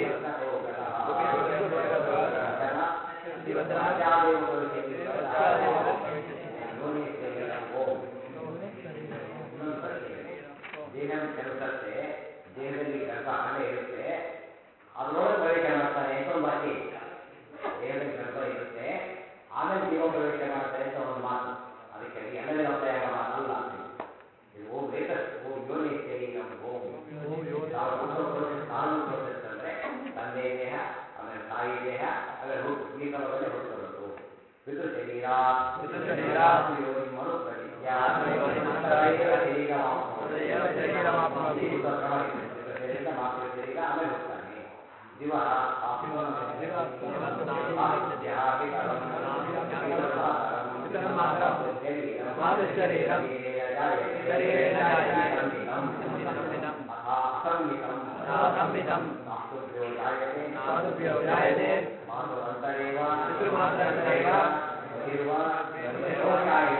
ದೇಹ ಕೆಲಸಕ್ಕೆ ದೇಹದಲ್ಲಿ ಗರ್ಭ ಅಲ್ಲೇ ಇರುತ್ತೆ ಅದರೊಳಗೆ ಪ್ರವೇಶ ಮಾಡ್ತಾನೆ ಅಂತ ಒಂದು ಬಾಕಿ ದೇಹದಲ್ಲಿ ಗರ್ಭ ಇರುತ್ತೆ ಆಮೇಲೆ ಜೀವ ಪ್ರವೇಶ ಮಾಡ್ತಾರೆ ಅಂತ ಒಂದು ಮಾತು ಅದಕ್ಕೆ ಎಲ್ಲವೇ ಅಪಾಯ ಮಾತಲ್ಲ ಅಂತ ಹೇಳಿ. ಇದು ಓಂ ಲೇಟೆಸ್ಟ್ ಓಂ ಯೋನಿ ಶರೀರಂ ಓಂ ನಾವು ಹುಟ್ಟೋ process, ನಾಲ್ಕು process ಅಂದ್ರೆ ತಂದೆ ದೇಹ ಆಮೇಲೆ ತಾಯಿ ದೇಹ ಆಮೇಲೆ ಹುಟ್ಟು ಈ ಕ್ರಮದಲ್ಲಿ ಹುಟ್ಟುಕೊಳ್ಳೋದು ಪಿತೃ ಶರೀರ ಪಿತೃ ಶರೀರ, ಯೋನಿ ಮನುಪ್ರವಿದ್ಯ ಯೋನಿ ಮನುಪ್ರವಿದ್ಯ, ತದೈವ ಶರೀರಮಾಪ್ನೋತಿ. ತದೈವ ಶರೀರಮಾಪ್ನೋತಿ. ಈ ಹುಟ್ಟೋ ಕ್ರಮ ಇದೆ. ಪಿತೃ ಶರೀರ ಮಾತೃ ಶರೀರ ಆಮೇಲೆ ಹುಟ್ಟಾನೆ ದಿವ ಮಾತೃಶರೀರಂ, ಶರೀರೇಣ ಜಾಯತೆ, ಅಸಂಹಿತಂ ಅಸಂಹಿತಂ, ಮಾತೃಭ್ಯೋ ಜಾಯತೆ ಮಾತೃಭ್ಯೋ ಜಾಯತೆ, ಮಾತೃವಂತರೇವ ಪಿತೃಮಾತೃವಂತರೇವ, ಬಹಿರ್ವ ಬಹಿರ್ವ,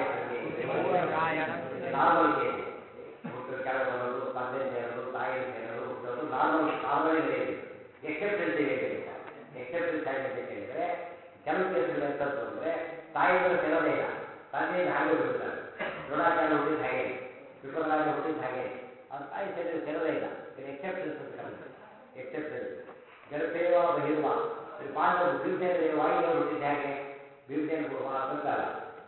ನಾರ್ಮಲ್ ಕೇಸ್ ಹುಟ್ಟು ಕೆಳಗೆ ಬರೋದು ತಂದೆ ಸೇರೋದು ತಾಯಿ ಸೇರೋದು ಹುಟ್ಟೋದು ನಾರ್ಮಲ್ ನಾರ್ಮಲ್ ಇದೆ ಎಕ್ಸೆಪ್ಟೆನ್ಸ್ ಇದೆ ಎಕ್ಸೆಪ್ಟೆನ್ಸ್ ಹೇಗೆ ಅಂತ ಕೇಳಿದ್ರೆ ಕೆಲವು ಕೇಸ್ಗಳು ಎಂತದ್ದು ಅಂದ್ರೆ ತಾಯಿಗಳು ಸೇರೋದೇ ಇಲ್ಲ ತಂದೆಯಿಂದ ಹಾಗೆ ಬಿಡ್ತಾರೆ ದ್ರೋಣಾಚಾರ್ಯ ಹುಟ್ಟಿದ ಹಾಗೆ ವಿಫಲರಾಜ ಹುಟ್ಟಿದ ಹಾಗೆ ಅವ್ರ ತಾಯಿ ಸೇರಿದ ಸೇರೋದೇ ಇಲ್ಲ ಇದು ಎಕ್ಸೆಪ್ಟೆನ್ಸ್ ಅಂತ ಕರೀತಾರೆ ಎಕ್ಸೆಪ್ಟೆನ್ಸ್ ಗರ್ಭೇವ ಬಹಿರ್ವ ಇದು ಪಾಂಡವರು ಭೀಮಸೇನ ವಾಯುದೇವರು ಹುಟ್ಟಿದ ಹಾಗೆ ಭೀಮಸೇನ ಅಂತಲ್ಲ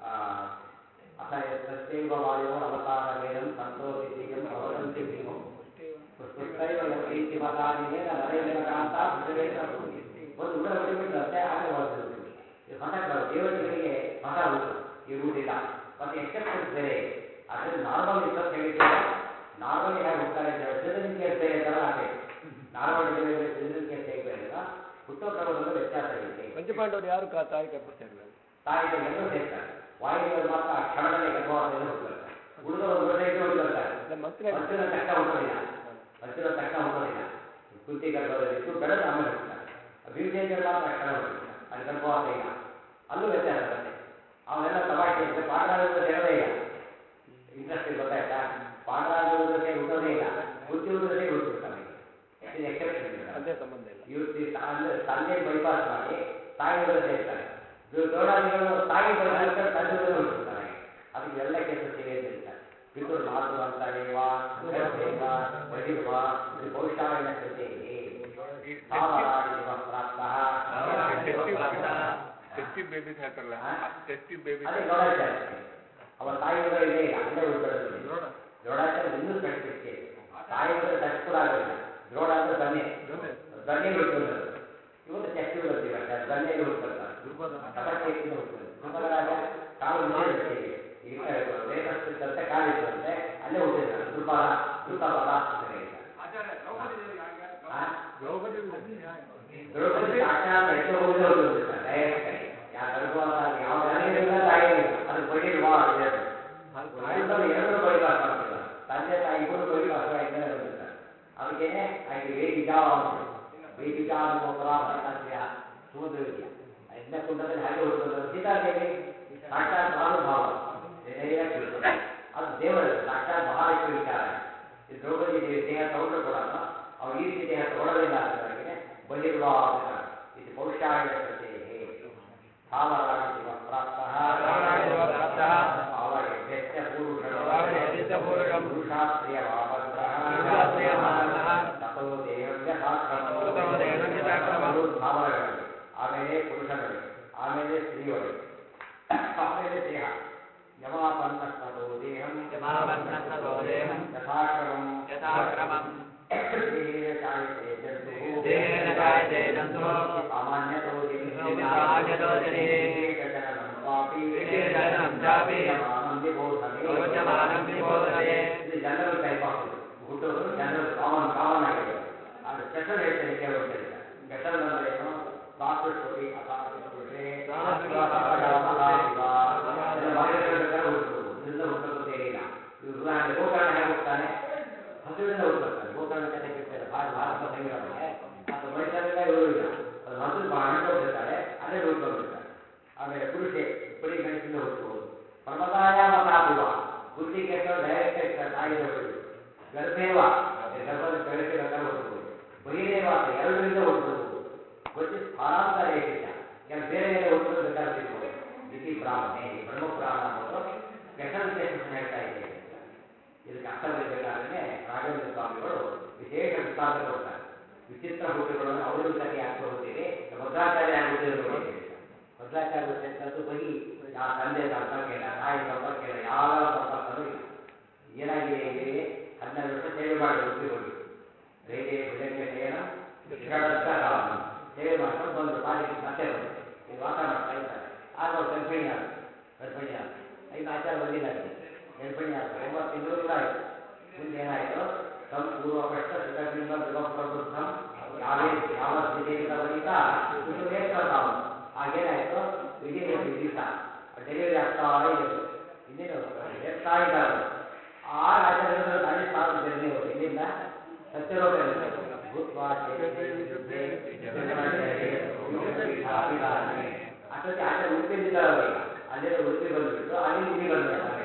ಅಸೈವ ವಾಯೋ ಅವತಾರ ವೇದಂ ಸಂತೋಷಿ ಬೀಜಂ ಭವದಂತಿ ಭೀಮಂ ಪುಸ್ತೈವ ಯತ್ರೀತಿ ಮತಾನಿನೇನ ನರೇಂದ್ರ ಕಾಂತ ಭುಜವೇಂದ್ರ ಭೂಮಿ ಒಂದು ಹುಡುಗ ಹುಟ್ಟಿಬಿಟ್ರಂತೆ ಆಗಲೇ ಒಂದು ಇದು ಹೊಸ ಕ್ರಮ ದೇವತೆಗಳಿಗೆ ಹೊಸ ರೂಪ ಈ ರೂಟ್ ಇಲ್ಲ ಮತ್ತೆ ಎಕ್ಸೆಪ್ಟೆನ್ಸ್ ಬೇರೆ ಇದೆ ಅದರಿಂದ ನಾರ್ಮಲ್ ಇಷ್ಟೊತ್ತು ಹೇಳಿದ್ದೇವೆ ನಾರ್ಮಲ್ ಹೇಗೆ ಹೋಗ್ತಾರೆ ಅಂತ ಹೇಳಿ ಸಿರಿನ್ ಕೇಸ್ ಬೇರೆ ಅಂತಾರ ಅದೇ ನಾರ್ಮಲ್ ಡೆಲಿವರಿ ಸಿರಿನ್ ಕೇಸ್ ಹೇಗೆ ಬೇರೆ ಇಲ್ಲ ಹುಟ್ಟೋ ಕ್ರಮದಲ್ಲೂ ವ್ಯತ್ಯಾಸ ಇದೆ ಪಂಚಪಾಂಡವರು ಯಾರು ಕಾ ತಾಯಿ ಗರ್ಭ ಸೇರಲಿಲ್ಲ ತಾಯಿಗೆ ಎಲ್ಲರೂ ಸೇರ್ತಾರೆ ವಾಯುದೇವರು ಮಾತ್ರ ಆ ಕ್ಷಣದಲ್ಲಿ ಗರ್ಭವಾಸದಲ್ಲಿ ಹೋಗ್ತಾರೆ ಉಳಿದ ಒಂದು ವರ್ಷ ಇದ್ದು ಹೋಗ್ತಾರೆ ಮಂತ್ರ ಮಂಚಿನ ತಕ್ಕ ಹುಟ್ಟೋದಿಲ್ಲ ಮಂಚಿನ ತಕ್ಕ ಹುಟ್ಟೋದಿಲ್ಲ ಕುಂತಿ ಗರ್ಭದಲ್ಲಿದ್ದು ಬೆಳೆದು ಆಮೇಲೆ ಹುಡ್ತಾರೆ ಭೀಮಸೇಂದ್ರ ಮಾತ್ರ ಆ ಕ್ಷಣ ಹುಟ್ಟಿಲ್ಲ ಅಲ್ಲಿ ಗರ್ಭವಾಸ ಇಲ್ಲ ಅಲ್ಲೂ ವ್ಯತ್ಯಾಸ ಬರುತ್ತೆ ಅವನೆಲ್ಲ ತಮಾಷೆ ಇದ್ರೆ ಪಾಂಡರಾಜರು ಸೇರೋದೇ ಇಲ್ಲ ಇಂಟ್ರೆಸ್ಟ್ ಗೊತ್ತಾಯ್ತಾ ಪಾಂಡರಾಜರು ಸೇರಿ ಹುಟ್ಟೋದೇ ಇಲ್ಲ ಕುಂತಿ ಹುಟ್ಟಿದ್ರೆ ಸೇರಿ ಹುಟ್ಟಿಬಿಡ್ತಾನೆ ಇದು ಎಕ್ಸೆಪ್ಷನ್ ಅದೇ ಸಂಬಂಧ ಇಲ್ಲ ಇವತ್ತು ಅಂದ್ರೆ ತಂದೆ ಬೈಪಾಸ್ ಮಾಡಿ ತಾಯಿ ಜೊತೆ ಸೇರ್ತಾರೆ ಇವ್ರು ದ್ರೋಣಾದಿಗಳು ತಾಯಿ ಬೈಪಾಸ್ ತಂದೆ ಜೊತೆ ಹುಟ್ಟಿರ್ತಾರೆ ಅದಕ್ಕೆ ಎಲ್ಲ ಕೇಸಸ್ ಇವೆ ಅಂತ ಹೇಳ್ತಾರೆ ಪಿತೃ ಮಾತು ಅಂತಾರೇವ ಗರ್ಭೇವ ಬಹಿರ್ವ ಇದು ಪೌಷಾಯನ ಕೃತೆಯೇ ಸಾವರಾಡಿ ದಿವ ಪ್ರಾಪ್ತಃ ಟೆಸ್ಟಿ ಬೇಬೀಸ್ ಹೇಳ್ತಾರಲ್ಲ ಟೆಸ್ಟಿ ಬೇಬಿ ಅದೇ ದ್ರೋಣಾಚಾರ್ಯ ಅವರ ತಾಯಿ ಕೂಡ ಇಲ್ಲೇ ಇಲ್ಲ ಅಲ್ಲೇ ಉಳ್ಕೊಳ್ಳೋದು ದ್ರೋಣಾಚಾರ್ಯ ಇನ್ನೂ ಕಟ್ಟಿಬಿಟ್ಟೆ ತಾಯಿ ಅಂದ್ರೆ ಟಚ್ ಕೂಡ ಆಗಲಿಲ್ಲ ದ್ರೋಣ ಅಂದ್ರೆ ದನ್ನೆ ದನ್ನೆ ಹುಡ್ಕೊಂಡ್ರು ಇವತ್ತು ಚಕ್ರಿ ಬರ್ತೀವಿ ಅಷ್ಟೇ ದನ್ನೆಯಲ್ಲಿ ಹುಡ್ಕೊಳ್ತಾರೆ ತಪಸ್ಸೆಯಿಂದ ಹುಡ್ಕೊಂಡು ಧ್ರುಪದರಾಜ ಕಾಲು ಮುಚ್ಚಿರುತ್ತೆ ಈಗ ವೇದಸ್ಥಿತಂತೆ ಕಾಲಿಟ್ಟಂತೆ ಅಲ್ಲೇ ಹುಟ್ಟಿದ್ದಾರೆ ಧ್ರುಪದ ಧ್ರುಪದ ಅಂತ ಹೇಳ್ತಾರೆ ಆ? ದ್ರೌಪದಿ ಸಾಕ್ಷಾತ್ ಎಷ್ಟೋ ಹೋಗಿ ಹೋಗ್ಬಿಡ್ತಾರೆ ಡೈರೆಕ್ಟ್ ಆಗಿ ಯಾವ ಗರ್ಭವಾಸ ಆಗಲಿ ಯಾವ ಗರ್ಭವಿಲ್ಲ ತಾಯಿಲ್ಲ ಅದು ಬೈಲಿಲ್ವಾ ಇದೆ ಎಲ್ಲರೂ ಎಲ್ಲರೂ ಬೈಬಾರ್ದು ಮಾಡ್ತಿಲ್ಲ ತಂದೆ ತಾಯಿ ಇಬ್ಬರು ಬೈಬಾರ್ದು ಆಯ್ತು ಹೇಳ್ಬಿಡ್ತಾರೆ ಅದಕ್ಕೇನೆ ಆಯ್ತು ವೇದಿಕಾ ಅಂತ ವೇದಿಕಾ ಅನ್ನುವ ಪರಾಭರಕಾಸ್ಯ ಸಮುದ್ರ ವಿದ್ಯೆ ಯಜ್ಞ ಕುಂಡದಲ್ಲಿ ಹಾಗೆ ಹುಡುಗರು ಸೀತಾದೇವಿ ಸಾಕ್ಷಾತ್ ಭಾವ ಡೈರೆಕ್ಟ್ ಇರ್ತದೆ ಅದು ದೇವರ ಸಾಕ್ಷಾತ್ ಮಹಾಲಕ್ಷ್ಮಿ ವಿಚಾರ ಈ ದ್ರೌಪದಿ ದೇವಿ ದೇಹ ತಗೊಂಡ್ರು ಕೂಡ ಅವ್ರು ಈ ರೀತಿ ದೇಹ ತಗೊಳ್ಳೋದಿಲ್ಲ ಅನ್ನೋದಾಗಿದೆ ಬಹಿರ್ವಾ ಇದು ಪೌರುಷಾಯ ಸತ್ಯೇ ಭಾವರಾಜಿವ ಪ್ರಾಪ್ತಃ ಭಾವರಾಜಿವ ಪ್ರಾಪ್ತಃ ಭಾವಯಜ್ಞಸ್ಯ ಪೂರುಷಂ ಭಾವಯಜ್ಞಸ್ಯ ಪೂರುಷಂ ಪುರುಷಾತ್ರಿಯಮಾವರ್ತಃ ಪುರುಷಾತ್ರಿಯಮಾವರ್ತಃ ತಥೋ ದೇಹಂ ಯಥಾಕ್ರಮಂ ತಥೋ ದೇಹಂ ಯಥಾಕ್ರಮಂ ಮೊದಲು ಭಾವಗಳಲ್ಲಿ ಆಮೇಲೆ ಪುರುಷರಲ್ಲಿ ಆಮೇಲೆ ಸ್ತ್ರೀಯೊಳಗೆ ಆಮೇಲೆ ದೇಹ ಯಮಾಪನ್ನಸ್ತೋ ದೇಹಂ ಯಮಾಪನ್ನಸ್ತೋ ದೇಹಂ ಯಥಾಕ್ರಮಂ ಯಥಾಕ್ರಮಂ ದೇಹೇನ ಚಾಯತೆ ಜಂತುಃ ದೇಹೇನ ಚಾಯತೆ ಜಂತುಃ ಸಾಮಾನ್ಯತೋ ಸಾಮಾನ್ಯತೋ ಜನಿಃ ವಿಶೇಷಜನನಂ ಪಾಪಿ ವಿಶೇಷಜನನಂ ಚಾಪಿ ಯೋಚ್ಯಮಾನಂ ವಿಬೋಧನೆ ಯೋಚ್ಯಮಾನಂ ವಿಬೋಧನೆ ಇದು ಜನರಲ್ ಟೈಪ್ ಆಫ್ ಹುಟ್ಟೋದು ಜನರಲ್ ಕಾಮನ್ ಕಾಮನ್ ಆಗಿದೆ ಅದು ಸ್ಪೆಷಲ್ ಹೇಳ್ತೇನೆ ಕೇಳೋದು ಸ್ಪೆಷಲ್ ಅಂದ್ರೆ ಏನು ಸಾತ್ವಿಕ ಅಸಾತ್ವಿಕೇ ಇದರಿಂದ ಹುಟ್ಟೋದು ಏನಿಲ್ಲ ಇದು ಉದಾಹರಣೆ ಗೋಕರ್ಣ ಹೇಗೆ ಹೋಗ್ತಾನೆ ಹಸುವಿನಿಂದ ಹುಟ್ಟುತ್ತಾನೆ ಗೋಕರ್ಣ ಕಥೆ ಕೇಳ್ತಾರೆ ಭಾಳ ಭಾರತ ಸಂಗ್ರಹಕ್ಕೆ ಅದು ಮನುಷ್ಯನಿಂದ ಇರುವುದಿಲ್ಲ ಅದು ಹಸು ಹಣ್ಣೋಗಿರ್ತಾರೆ ಅದೇ ಹುಟ್ಕೊಂಡಿರ್ತಾರೆ ಆಮೇಲೆ ಪುರುಷೆ ಬರೀ ಗಂಡಸಿಂದ ಹುಟ್ಟಬಹುದು ಪರ್ವತಾಯ ಮತಾಪಿವ ಬುದ್ಧಿಗೆ ಡೈರೆಕ್ಟ್ ತಾಯಿಯಿಂದ ಹುಟ್ಟುವುದು ಗರ್ಭೇವ ಗರ್ಭದ ಕೆಳಗೆ ಬೇಕಾದ್ರೆ ಹುಟ್ಟಬಹುದು ಬಹಿರೇವ ಎರಡರಿಂದ ಹುಟ್ಟಬಹುದು ಗೊತ್ತಿ ಸ್ಥಾನಾಂತರ ಏಕಿಲ್ಲ ಯಾರು ಬೇರೆ ಬೇರೆ ಹುಟ್ಟುವುದು ಬೇಕಾದ್ರೆ ಸಿಗ್ಬೋದು ಇತಿ ಬ್ರಾಹ್ಮಣೆ ಈ ಬ್ರಹ್ಮ ಬ್ರಾಹ್ಮಣ ಅನ್ನೋದು ಸ್ಪೆಷಲ್ ಕೇಸಸ್ ಹೇಳ್ತಾ ಇದ್ದೇವೆ ಇದಕ್ಕೆ ಅರ್ಥ ಬರಬೇಕಾದ್ರೆ ರಾಘವೇಂದ್ರ ಸ್ವಾಮಿಗಳು ವಿಶೇಷ ವೃತ್ತಾಂತ ಕೊಡ್ತಾರೆ ವಿಚಿತ್ರ ಹುಟ್ಟುಗಳನ್ನು ಅವರು ಕಥೆ ಹಾಕಿ ಹೋಗ್ತೀರಿ ಭದ್ರಾಚಾರ್ಯ ಆಗುತ್ತಿರೋ ನೋಡಿ ಭದ್ರಾಚಾರ್ಯ ಸೇರಿದಂತೂ ಬರೀ ಯಾವ ತಂದೆ ಸಂಪರ್ಕ ಇಲ್ಲ ತಾಯಿ ಸಂಪರ್ಕ ಇಲ್ಲ ಯಾವ ಸಂಪರ್ಕನೂ ಇಲ್ಲ ಏನಾಗಿದೆ ಇಲ್ಲಿ ಹನ್ನೆರಡು ವರ್ಷ ಸೇವೆ ಮಾಡಿ ಉಡುಪಿ ಹೋಗಿ ಧೈರ್ಯ ಭುಜಕ್ಕೆ ಶಯನ ಕಾರಣ ಸೇವೆ ಮಾಡ್ಕೊಂಡು ಬಂದರು ಪಾಲಿಗೆ ಮತ್ತೆ ಬಂದರು ಇಲ್ಲಿ ವಾಸ ಮಾಡ್ತಾ ಇದ್ದಾರೆ ಆಗ ಅವ್ರು ಗರ್ಭಿಣಿ ಆದ ಗರ್ಭಿಣಿ ಆದ ಐದು ಆಚಾರ ಬಂದಿಲ್ಲ ಅಲ್ಲಿ ಗರ್ಭಿಣಿ ಆದ ಒಂಬತ್ತು ತಿಂಗಳು ಕೂಡ ಆಯಿತು ಮುಂದೆ ಏನಾಯಿತು ತಮ್ಮ ಪೂರ್ವಪಕ್ಷ ಸುಖದಿಂದ ಗೃಹ ಪ್ರಬುದ್ಧಂ ಯಾವೇ ಯಾವ ಸ್ಥಿತಿಯಿಂದ ವನಿತ ನೇತ್ರ ತಾವು ಆಗೇನಾಯಿತು ವಿಜಯ ದಿವಸ ಡೆಲಿವರಿ ಆಗ್ತಾ ಇದೆ ಇನ್ನೇನು ಎತ್ತಾ ಇದ್ದಾರೆ ಆ ಆಚಾರ್ಯರು ತಾನೇ ಸಾಕು ಜರ್ನಿ ಅವರು ಇಲ್ಲಿಂದ ಸತ್ಯಲೋಕ ಭೂತ್ವಾ ಅಷ್ಟೊತ್ತಿ ಆಚಾರ್ಯ ಉಡುಪಿಯಲ್ಲಿದ್ದಾರೆ ಅವರಿಗೆ ಅಲ್ಲಿಂದ ಉಡುಪಿ ಬಂದುಬಿಟ್ಟು ಅಲ್ಲಿ ಇಲ್ಲಿ ಬಂದ್ಬಿಡ್ತಾರೆ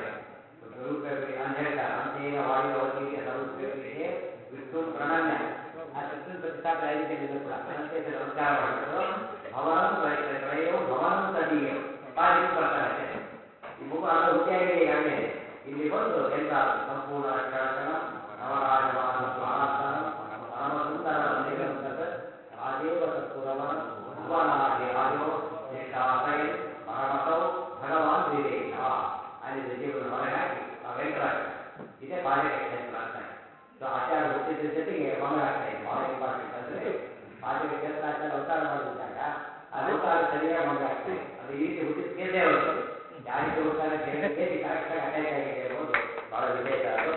ಅಂತ ಹೇಳ್ತಾರೆ ಅಂತೇನ ವಾಯುವತಿಗೆ ಸರ್ವಸ್ವತಿಗೆ ವಿಷ್ಣು ಪ್ರಣಮ್ಯ ಆ ಕೃಷ್ಣನ ಪ್ರತಿಷ್ಠಾಪನೆ ಆಗಿದ್ದೇನೆ ಕೂಡ ಅನಂತೇಶ ನಮಸ್ಕಾರ ಮಾಡಿದ್ರು ಭವನಂ ಪ್ರಯೋ ಭವನಂ ತದೀಯ ಪಾಲಿಗೆ ಬರ್ತಾರೆ ಈ ಮಗು ಅಲ್ಲ ಹುಟ್ಟಿಯಾಗಿದೆ ಈಗಾಗಲೇ ಇಲ್ಲಿ ಬಂದು ಎಲ್ಲ ಸಂಪೂರ್ಣ ರಕ್ಷಣನ ನವರಾಜಮಾನ ಸ್ವಾರಾಂತನ ಪರಮ ಸುಂದರ ರಾಜೇವ ಕರ್ಪೂರವ ಭುವನಾದಿ ರಾಜೋ ನಿಷ್ಠಾಸಯನ್ ಪರಮಸೌ ಭಗವಾನ್ ವಿವೇಕ ಅಲ್ಲಿ ಜೀವನ ಹೊರಗೆ ಹಾಕಿ ನಾವು ಎಂಟ್ರಾಗ್ತಾರೆ ಇದೇ ಬಾಲ್ಯ ಕ್ಷೇತ್ರ ಅಂತ ಸೊ ಆಚಾರ ಹುಟ್ಟಿದ್ರ ಜೊತೆಗೆ ಮಗ ಆಗ್ತಾ ಇದೆ ಬಹಳ ಇಂಪಾರ್ಟೆಂಟ್ ಅಂದ್ರೆ ಬಾಲ್ಯ ಕ್ಷೇತ್ರ ಆಚಾರ ಅವತಾರ ಮಾಡಿದಾಗ ಆ ಅವತಾರ ಸರಿಯಾಗಿ ಮಗ ಆಗ್ತಾ ಇದೆ ಅದು ಈ ರೀತಿ ಹುಟ್ಟಿದ ಕೇಸೇ ಅವರು ಯಾರಿಗೆ ಹುಟ್ಟಾರೆ ಕೇಳಿ ಕರೆಕ್ಟಾಗಿ ಅಟ್ಯಾಕ್ ಆಗಿದೆ ಅನ್ನೋದು ಬಹಳ ವಿಶೇಷ ಅದು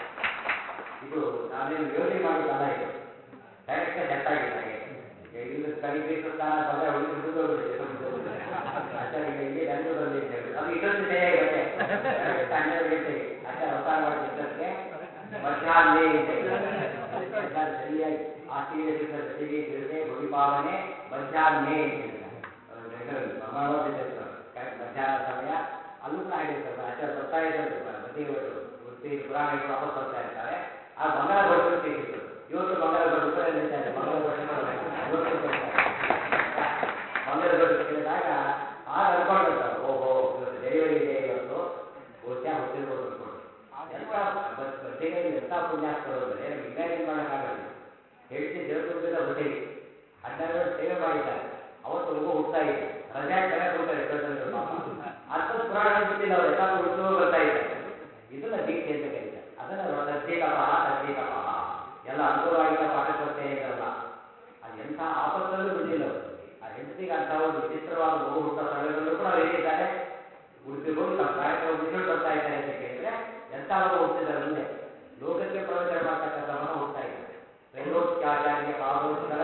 ಇದು ನಾನೇನು ಯೋಚನೆ ಮಾಡಿದ್ದಲ್ಲ ಇದು ಡೈರೆಕ್ಟ್ ಸೆಟ್ ಆಗಿದೆ ಹಾಗೆ ಇಲ್ಲಿ ಕಲಿಬೇಕು ಸ್ಥಾನ ಬಂದ್ರೆ ಹುಡುಗಿ ಹುಡುಗೋಗ್ಬಿಟ್ಟಿದೆ ಆಚಾರ ಈಗ ಇಲ್ಲಿ ನನಗೂ ಬಂದಿದೆ ಅದು ಇಷ್ಟೊಂದು ಸರಿಯಾಗಿ ಮತ್ತೆ ಡೈರೆಕ್ಟ್ ಹನ್ನೆರಡು ಗಂಟೆಗೆ ಆಚಾರ ಅವತಾರ ಮಾಡಿದ್ದಕ್ಕೆ ಮಧ್ಯಾಹ್ನೇ ಇದೆ ಮಧ್ಯಾಹ್ನ ಸರಿಯಾಗಿ ಆಸ್ತಿಗೆ ಸಿಕ್ಕ ಜೊತೆಗೆ ಜೊತೆ ಭೂಮಿಪಾಲನೆ ಮಧ್ಯಾಹ್ನೇ ಹೆಸರಲ್ಲಿ ಕರೆಕ್ಟ್ ಮಧ್ಯಾಹ್ನ ಸಮಯ ಅಲ್ಲೂ ಕೂಡ ಆಗಿರ್ತಾರೆ ಆಚಾರ ಬರ್ತಾ ಇದ್ದಾರೆ ಮಧ್ಯೆ ವೃತ್ತಿ ಪುರಾಣಿಗಳು ವಾಪಸ್ ಬರ್ತಾ ಇರ್ತಾರೆ ಆ ಮಂಗಳ ಭಟ್ರು ಸಿಕ್ಕಿತ್ತು ಇವತ್ತು ಮಂಗಳ ಭಟ್ರು ಕೂಡ ನಿಲ್ತಾರೆ ಮಂಗಳ ಭಟ್ರು ಇವತ್ತು ಬರ್ತಾರೆ ಮಂಗಳ ಭಟ್ರು ಕೇಳಿದಾಗ ಆಗ ಅನ್ಕೊಂಡಿರ್ತಾರೆ ಓಹೋ ಇವತ್ತು ಡೆಲಿವರಿ ಇದೆ ಇವತ್ತು ಬಹುಶಃ ಹುಟ್ಟಿರ್ಬೋದು ಅನ್ಕೊಂಡು ಎಂತ ಬಡ್ಡಿಗೆ ಎಂತ ಪುಣ್ಯಾಸ್ಕರು ಅಂದರೆ ನಮ್ಗೆ ಇಮ್ಯಾಜಿನ್ ಮಾಡೋಕ್ಕಾಗಲ್ಲ ಹೆಂಡತಿ ದೇವದುರ್ಗದ ಹೊಟ್ಟೆಗೆ ಹನ್ನೆರಡು ಸೇವೆ ಮಾಡಿದ್ದಾರೆ ಅವತ್ತು ಮಗು ಹುಡ್ತಾ ಇದೆ ರಜಾ ಕೆಳ ಕೊಡ್ತಾರೆ ಎಷ್ಟೊಂದು ಪಾಪ ಅಷ್ಟೊಂದು ಪುರಾಣ ಬಿಟ್ಟಿಲ್ಲ ಅವ್ರು ಎಲ್ಲ ಹುಟ್ಟು ಬರ್ತಾ ಇದ್ದಾರೆ ಇದನ್ನ ದೀಕ್ಷೆ ಅಂತ ಕರೀತಾರೆ ಅದನ್ನ ತರ್ಜೀಕಪ ತರ್ಜೀಕಪ ಎಲ್ಲ ಅನುಕೂಲವಾಗಿದ್ದ ಪಾಠ ಕೊಡ್ತೇ ಇದ್ರಲ್ಲ ಅದು ಎಂಥ ಆಪತ್ತಲ್ಲೂ ಬಿಟ್ಟಿಲ್ಲ ಅವರು ಆ ಹೆಂಡತಿಗೆ ಅಂಥ ಒಂದು ವಿಚಿತ್ರವಾದ ಮಗು ಹುಟ್ಟ ಸಮಯದಲ್ಲೂ ಕೂಡ ಅವ್ರು ಹೇಗಿದ್ದಾರೆ ಉಡುಪಿ ಹೋಗಿ ತಮ್ಮ ಕಾರ್ಯಕ್ರಮ ಮುಗಿಸ್ಕೊಂಡು ಬರ್ತಾ ಇದ್ದಾರೆ ಅಂತ ಕೇಳಿದ್ರೆ ಎಂಥ ಮಗು ಹುಟ್ಟಿದ್ದಾರೆ ಮುಂದೆ ಲೋಕಕ್ಕೆ ಪ್ರವಚನ ಮಾಡ್ತಕ್ಕಂಥ ಮಗ ಹುಡ್ತಾ ಇದ್ದಾರೆ ತ್ರೈಲೋಕ್ಯಾಚಾರ್ಯ ಪಾದೋತ್ತರ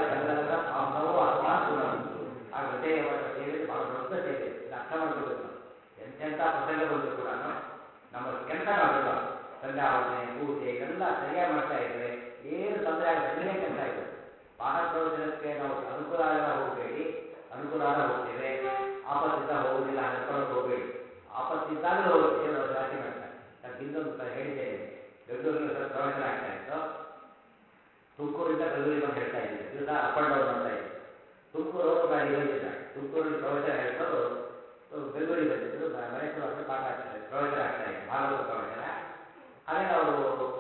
ಎಂಥ ಪ್ರಸಂಗ ಬಂದರೂ ಕೂಡ ನಮ್ಮ ಕೆಲಸ ನಾವು ಬಿಡಬಾರ್ದು ಸಂಧ್ಯಾವಂದನೆ ಪೂಜೆ ಇದೆಲ್ಲ ಸರಿಯಾಗಿ ಮಾಡ್ತಾ ಇದ್ರೆ ಏನು ತೊಂದರೆ ಆಗಲ್ಲ ಒಳ್ಳೆಯ ಕೆಲಸ ಇದೆ ಪಾಠ ಪ್ರವಚನಕ್ಕೆ ನಾವು ಅನುಕೂಲ ಆಗ ಹೋಗಬೇಡಿ ಅನುಕೂಲ ಆಗ ಹೋಗ್ತೇವೆ ಆಪತ್ತಿದ್ದ ಹೋಗುದಿಲ್ಲ ಅನ್ಕೊಳ್ಳೋಕೆ ಹೋಗಬೇಡಿ ಆಪತ್ತಿದ್ದಾಗಲೂ ಹೋಗುತ್ತೆ ಏನು ಅವ್ರು ಜಾಸ್ತಿ ಮಾಡ್ತಾರೆ ನಾನು ಹಿಂದೊಂದು ಸ- ಹೇಳಿದ್ದೇನೆ ಬೆಂಗಳೂರಿಗೆ ಸ್ವಲ್ಪ ಪ್ರವಚನ ಆಗ್ತಾ ಇತ್ತು ತುಮಕೂರಿಂದ ಬೆಂಗಳೂರಿಗೆ ಬಂದು ಹೇಳ್ತಾ ಇದ್ದೀನಿ ದಿವಸ ಅಪ್ ಆ್ಯಂಡ್ ಡೌನ್ ಮಾಡ್ತಾ ಇದ್ದೀನಿ ತುಮಕೂರು ಅವರು ಗಾಡಿ ಬಂದಿದ್ದ ತುಮಕೂರಲ್ಲಿ ಪ್ರವಚನ ಹೇಳ್ಕೊಂಡು ಬೆಂಗಳೂರಿಗೆ ಬಂದಿದ್ರು ಮ- ಮನೆ ಹತ್ರ ಪಾಠ ಆಗ್ತಾರೆ ಪ್ರವಚನ ಆಗ್ತಾ ಇದೆ ಭಾಗವತ ಪ್ರವಚನ ಹಾಗೆ ಅವರು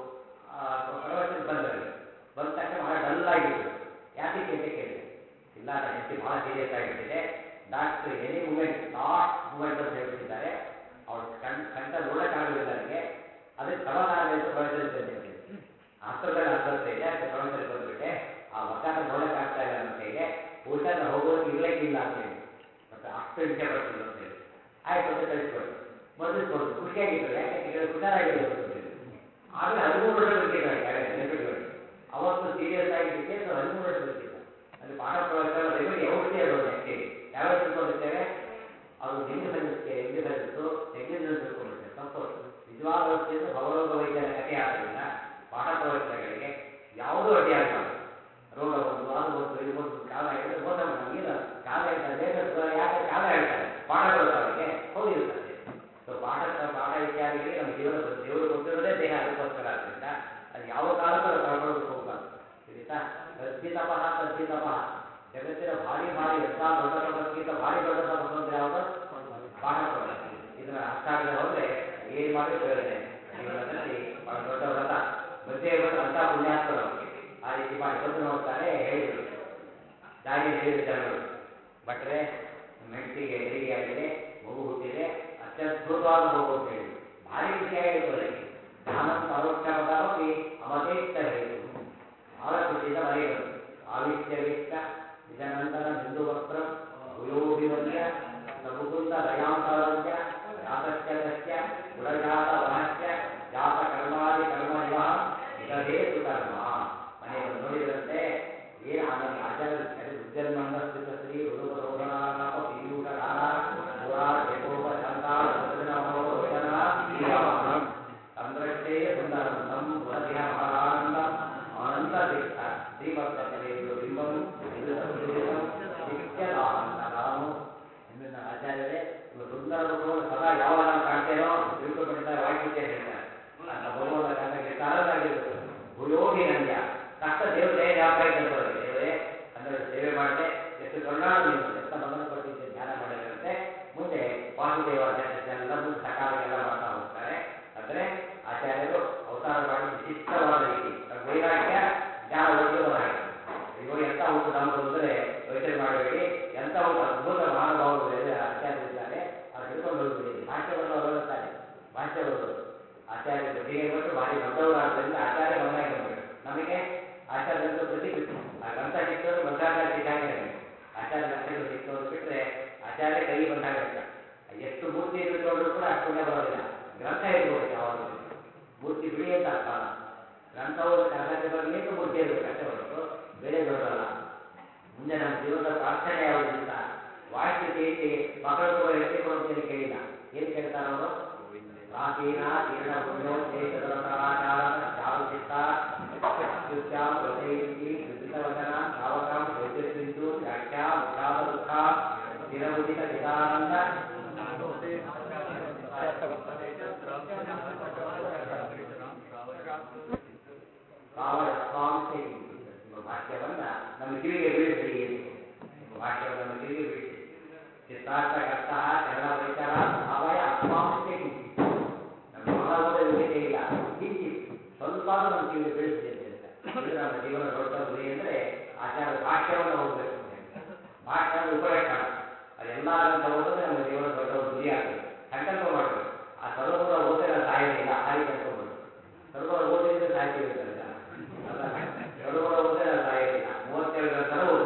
ಪ್ರವಚನ ಬಂದರು ಬಂದ ತಕ್ಷಣ ಬಹಳ ಡಲ್ ಆಗಿದ್ರು ಯಾಕೆ ಅಂತ ಕೇಳಿದೆ ಇಲ್ಲ ನನ್ನ ಹೆಂಡತಿ ಬಹಳ ಸೀರಿಯಸ್ ಆಗಿಬಿಟ್ಟಿದೆ doctor any moment last moment ಅಂತ ಹೇಳ್ಬಿಟ್ಟಿದ್ದಾರೆ ಅವ್ರು ಕಣ್ ಕಂಠ ನೋಡೋಕ್ಕಾಗಲಿಲ್ಲ ನನಗೆ ಅದಕ್ಕೆ ಸಮಾಧಾನ ಅಂತ ಪ್ರವಚನ ಬಂದಿದ್ದೀನಿ ಆಸ್ಪತ್ರೆಗೆ ಆಸ್ಪತ್ರೆ ಇದೆ ಅದಕ್ಕೆ ಪ್ರವಚನಕ್ಕೆ ಬಂದ್ಬಿಟ್ಟೆ ಆ ಒಕ್ಕಾಟ ನೋಡೋಕ್ಕಾಗ್ತಾ ಇಲ್ಲ ನನ್ನ ಕೈಗೆ ಬಹುಶಃ ನಾನು ಹೋಗೋದಕ್ಕೆ ಇರ್ಲಿಕ್ಕಿಲ್ಲ ಅಂತ ಹೇಳಿ ಮತ್ತೆ ಅಷ್ಟು ವಿಷಯ ಬರ್ತಿಲ್ಲ ಅಂತ ಹೇಳಿ ಆಯ್ತು ಅಂತ ಕಳಿಸ್ಕೊಡಿ ಮದುವೆಸ್ಕೊಡು ಖುಷಿಯಾಗಿದ್ರು ಯಾಕೆ ಕೇಳಿದ್ರೆ ಹುಷಾರಾಗಿದ್ರು ಅಂತ ಹೇಳಿ ಆಮೇಲೆ ಹದಿಮೂರು ವರ್ಷ ಬದುಕಿದ್ದಾರೆ ಯಾರೇ ನೆನಪಿಟ್ಕೊಳ್ಳಿ ಅವತ್ತು ಸೀರಿಯಸ್ ಆಗಿ ಕೇಸ್ ಹದಿಮೂರು ವರ್ಷ ಬದುಕಿದ್ದ ಅಲ್ಲಿ ಪಾಠ ಪ್ರವಚನ ರೆಮಿಡಿ ಔಷಧಿ ಅದು ಆ್ಯಕ್ಚುಲಿ ಯಾವ್ಯಾವ ತಿಳ್ಕೊಂಡಿರ್ತೇವೆ ಅದು ಡೆಂಗ್ಯೂ ಸಲ್ಲಿಸ್ಕೆ ಡೆಂಗ್ಯೂ ಸಲ್ಲಿಸು ನೆಗ್ಲಿಜೆನ್ಸ್ ತಿಳ್ಕೊಂಡಿರ್ತೇವೆ ತಪ್ಪು ನಿಜವಾದ ಔಷಧಿಯನ್ನು ಭವರೋಗ ವೈದ್ಯರ ಕಥೆ ಆದ್ದರಿಂದ ಪಾಠ ಪ್ರವಚನಗಳಿಗೆ ಯಾವುದೂ ಅಡ್ಡಿಯಾಗಬಾರ್ದು ರೋಗ ಬಂತು ಅದು ಬಂತು ಇದು ಬಂತು ಕಾಲ ಹೇಳಿದ್ರೆ ಮೋಸ ನಮಗೇನು ಕಾಲ ಹೇಳ್ತಾರೆ ಲೇಖಕರು ಯಾಕೆ ಕಾಲ ಹೇಳ್ತಾರೆ ಪಾಠ ಅವರಿಗೆ ಹೋಗಿರ್ತಾರೆ ಸೊ ಪಾಠ ಪಾಠ ಇತ್ಯಾದಿಗಳಿಗೆ ನಮ್ಮ ಜೀವನ ದೇವರು ಕೊಟ್ಟಿರೋದೇ ದೇಹ ಅದಕ್ಕೋಸ್ಕರ ಆದ್ದರಿಂದ ಅದು ಯಾವ ಕಾಲಕ್ಕೂ ನಾವು ಕಳ್ಕೊಳ್ಳೋದಕ್ಕೆ ಹೋಗ್ಬಾರ್ದು ತಿಳಿತಾ ತದ್ದಿ ತಪಃ ತದ್ದಿ ತಪಃ ಜಗತ್ತಿನ ಭಾರಿ ಭಾರಿ ಎಂಥ ದೊಡ್ಡ ತಪಸ್ಸಿಗಿಂತ ಭಾರಿ ದೊಡ್ಡ ತಪಸ್ಸು ಅಂದ್ರೆ ಯಾವುದು ಪಾಠ ಪ್ರವಚನ ಇದನ್ನ ಅರ್ಥ ಆಗದೆ ಹೋದ್ರೆ ಏನು ಮಾಡಿ ಪ್ರಯೋಜನ ಇಲ್ಲ. ಜೀವನದಲ್ಲಿ ಬಹಳ ದೊಡ್ಡ ವ್ರತ ಮಧ್ಯೆ ಬಂದು ಅಂಥ ಪುಣ್ಯಾತ್ಮರು ಆ ರೀತಿ ಮಾಡಿ ಬಂದು ನೋಡ್ತಾರೆ ಹೇಳಿದರು ದಾರಿ ಹೇಳಿದ ಜನಗಳು ಭಟ್ರೆ ನಿಮ್ಮ ಹೆಂಡತಿಗೆ ಹೆರಿಗೆ ಆಗಿದೆ ಮಗು ಹುಟ್ಟಿದೆ ಅತ್ಯದ್ಭುತವಾದ ಮಗು ಅಂತ ಹೇಳಿದ್ರು ಭಾರಿ ಖುಷಿಯಾಗಿತ್ತು ಅವರಿಗೆ ನಾನು ಪರೋಕ್ಷಮದಾಗಿ ಅಮತೇಷ್ಟ ಹೇಳಿದರು ಬಹಳ ಖುಷಿಯಿಂದ ಮನೆ ಬಂತು ಆವಿಷ್ಯವಿಷ್ಟ ಇದನಂತರ ಹಿಂದೂ ವಸ್ತ್ರ ಭೂಯೋಭಿವಲ್ಯ ಸಮುಕುಂದ ದಯಾಂತಾರೋಗ್ಯ ಜಾತಸ್ಯ ತಸ್ಯ ಗುಣಜಾತ ವನಸ್ಯ ಜಾತ ಕರ್ಮಾದಿ ಕರ್ಮ ನಿವಹ ಇದದೇ ಸುಕರ್ಮ ಮನೆ ಬಂದು ನೋಡಿದ್ರಂತೆ ಏನು ಆನಂದ ಆಚಾರ್ಯ ಉಜ್ಜನ್ಮಂಡ ಸ್ಥಿತ ಶ್ರೀ ಋಣುಪರೋಧನಾಮ ಪೀಯೂಷಧಾರ ಪುರಾ ಜಗೋಪ ಶಾಂತಾಳ ವಚನ ಶ್ರೀರಾಮಂ ಸಂದ್ರಷ್ಟೇ ಸುಂದರಂ ತಂ ಪುರದಿಹ ಮಹಾನಂದಂ ಆನಂದ ತೀರ್ಥ ಶ್ರೀಮತ್ತೇಂದ್ರ ಬಿಂಬಂ ನಿತ್ಯದಾನಂದ ನಾನು ನನ್ನ ಆಚಾರ್ಯರೇ ಇವರು ಸುಂದರ ರೂಪವನ್ನು ಸದಾ ಯಾವಾಗ ನಾನು ಕಾಣ್ತೇನೋ ತಿಳ್ಕೊಬಿಡ್ತಾರೆ ವಾಕ್ಯತೆ ಹೇಳ್ತಾರೆ ಅಂತ ಭಗವಂತ ಕಂಡಕ್ಕೆ ಕಾರಣವಾಗಿರ್ಬೇಕು ಭೂಯೋಗಿ ನಂದ್ಯ ಕಷ್ಟ ದೇವತೆ ಜ್ಞಾಪಕ ಇದ್ದಂಥವ್ರಿಗೆ ದೇವರೇ ಹನ್ನೆರಡು ಸೇವೆ ಮಾಡಿದೆ ಎಷ್ಟು ಕರುಣಾಳು ನೀವು ಎಷ್ಟು ಮಗನ ಕೊಟ್ಟಿದ್ದೆ ಧ್ಯಾನ ಮಾಡಿರುತ್ತೆ ಮುಂದೆ ವಾಸುದೇವ ಎಲ್ಲ ಮುಂದೆ ಸಕಾಲಕ್ಕೆಲ್ಲ ಮಾಡ್ತಾ ಹೋಗ್ತಾರೆ ಅಂದ್ರೆ ಆಚಾರ್ಯರು ಅವತಾರ ಮಾಡಿ ವಿಶಿಷ್ಟವಾದ ರೀತಿ ನಮ್ಮ ವೈರಾಗ್ಯ ಜ್ಞಾನ ಒಳ್ಳೆಯವರು ಹಾಗೆ ಅಯ್ಯೋ ಎಂತ ಉಂಟು ನಮ್ಮದು ಅಂದರೆ ಯೋಚನೆ ಮಾಡಬೇಡಿ ಎಂತ ಉಂಟು ಅದ್ಭುತ ಮಹಾನುಭಾವರು ಆಚಾರ್ಯರಿದ್ದಾರೆ ಅವ್ರು ಹಿಡ್ಕೊಂಡು ಹೋಗ್ಬಿಡಿ ಭಾಷ್ಯವನ್ನು ಅವಲಂಬಿಸ್ತಾರೆ ಭಾಷ್ಯ ಬರೋದು ಆಚಾರ್ಯ ಪ್ರತಿಗೆ ಕೊಟ್ಟು ಭಾರಿ ದೊಡ್ಡವರಾದ್ದರಿಂದ ಆಚಾರ್ಯ ಮಗನಾಗಿ ಬಂದ್ಬಿಟ್ಟು ನಮಗೆ ಆಚಾರ್ಯರು ಪ್ರತಿ ಬಿಟ್ಟು ಆ ಗ್ರಂಥ ಸಿಕ್ಕೋದು ಮಧ್ವಾಚಾರ್ಯ ಸಿಕ್ಕಾಗೆ ಆಚಾರ್ಯ ಗ್ರಂಥಗಳು ಸಿಕ್ಕೋದು ಬಿಟ್ಟರೆ ಆಚಾರ್ಯ ಕೈ ಬಂದಾಗ ಲೆಕ್ಕ ಎಷ್ಟು ಮೂರ್ತಿ ಇಟ್ಕೊಂಡ್ರು ಕೂಡ ಅಷ್ಟು ಪುಣ್ಯ ಬರೋದಿಲ್ಲ ಗ್ರಂಥ ಇರ್ಬೋದು ಯಾವಾಗಲೂ ಮೂರ್ತಿ ಬಿಡಿ ಅಂತ ಅರ್ಥ ಅಲ್ಲ ಗ್ರಂಥವನ್ನು ಕರ್ನಾಟಕ ಬರಲಿಕ್ಕೆ ಮೂರ್ತಿ ಇರಬೇಕು ಅಷ್ಟೇ ಹೊರತು ಬೇರೆ ದೊಡ್ಡಲ್ಲ ಮುಂದೆ ನಮ್ಮ ಜೀವನದ ಪ್ರಾರ್ಥನೆ ಯಾವುದು ಅಂತ ವಾಯ್ಸ್ ಕೇಳಿ ಮಕ್ಕಳು ಕೂಡ ಹೆಸರು ಕೊಡುತ್ತೇನೆ ಕೇಳಿಲ್ಲ ಏನು ಕೇಳ್ತಾರ ಅವರು ಪ್ರಾಚೀನ ತೀರ್ಣ ಪುಣ್ಯೋ ದೇಶದರತರಾಚಾರ ಚಾರು ಚಿತ್ತ ಅತ್ಯುತ್ಯಾಂ ಪ್ರಚಯಂತಿ ಕೃತಿಕವಚನ ಶ್ರಾವಕಾಂ ಶೌಚಬಿಂದು ವ್ಯಾಖ್ಯಾ ಮುಖಾದ ದುಃಖ ಸ್ಥಿರವುದಿತ ಚಿದಾನಂದ ಕಾವಯತ್ವಾಂಶೆ ನಿಮ್ಮ ಭಾಷ್ಯವನ್ನ ನಮ್ಮ ಕಿವಿಗೆ ಬೀಳಿಸಿ ನಿಮ್ಮ ಭಾಷ್ಯವನ್ನು ನಮ್ಮ ಕಿವಿಗೆ ಬೀಳಿಸಿ ಚಿತ್ತಾರ್ಥಕರ್ತ ಚರಣ ಪರಿಕರ ಕಾವಯ ಅತ್ವಾಂಶೆ ಕಿಂಚಿತ್ ನಮ್ಗೆ ಬಹಳ ಓದ ಯೋಗ್ಯತೆ ಇಲ್ಲ ಕಿಂಚಿತ್ ಸ್ವಲ್ಪ ನಮ್ಮ ಕಿವಿಗೆ ಬೀಳಿಸಿ ಅಂತ ಹೇಳ್ತಾರೆ ಇದು ನಮ್ಮ ಜೀವನ ದೊಡ್ಡ ಗುರಿ ಅಂದರೆ ಆಚಾರ ಭಾಷ್ಯವನ್ನು ಓದಬೇಕು ಅಂತ ಹೇಳ್ತಾರೆ ಭಾಷ್ಯ ಅಂದ್ರೆ ಉಪಲಕ್ಷಣ ಅದೆಲ್ಲ ಅಂತ ಓದಿದ್ರೆ ನಮ್ಮ ಜೀವನ ದೊಡ್ಡ ಒಂದು ಗುರಿ ಆಗುತ್ತೆ ಸಂಕಲ್ಪ ಮಾಡಬೇಕು ಆ ಸರ್ವಗುಣ ಓದಿದ್ರೆ ನಾನು ಸಾಯೋದಿಲ್ಲ ಆ ರೀತಿ ಅನ್ಕೊಂಡ್ಬಿಡು ಸರ್ವಗುಣ ಓದಿದ್ರೆ ಸಾಯ್ತೀವಿ ಅಂತಾರೆ ಜನ. ಅಲ್ಲ ಸರ್ವಗುಣ ಓದಿದ್ರೆ ನಾನು ಸಾಯೋದಿಲ್ಲ ಮೂವತ್ತೆರಡು ಗ್ರಂಥನ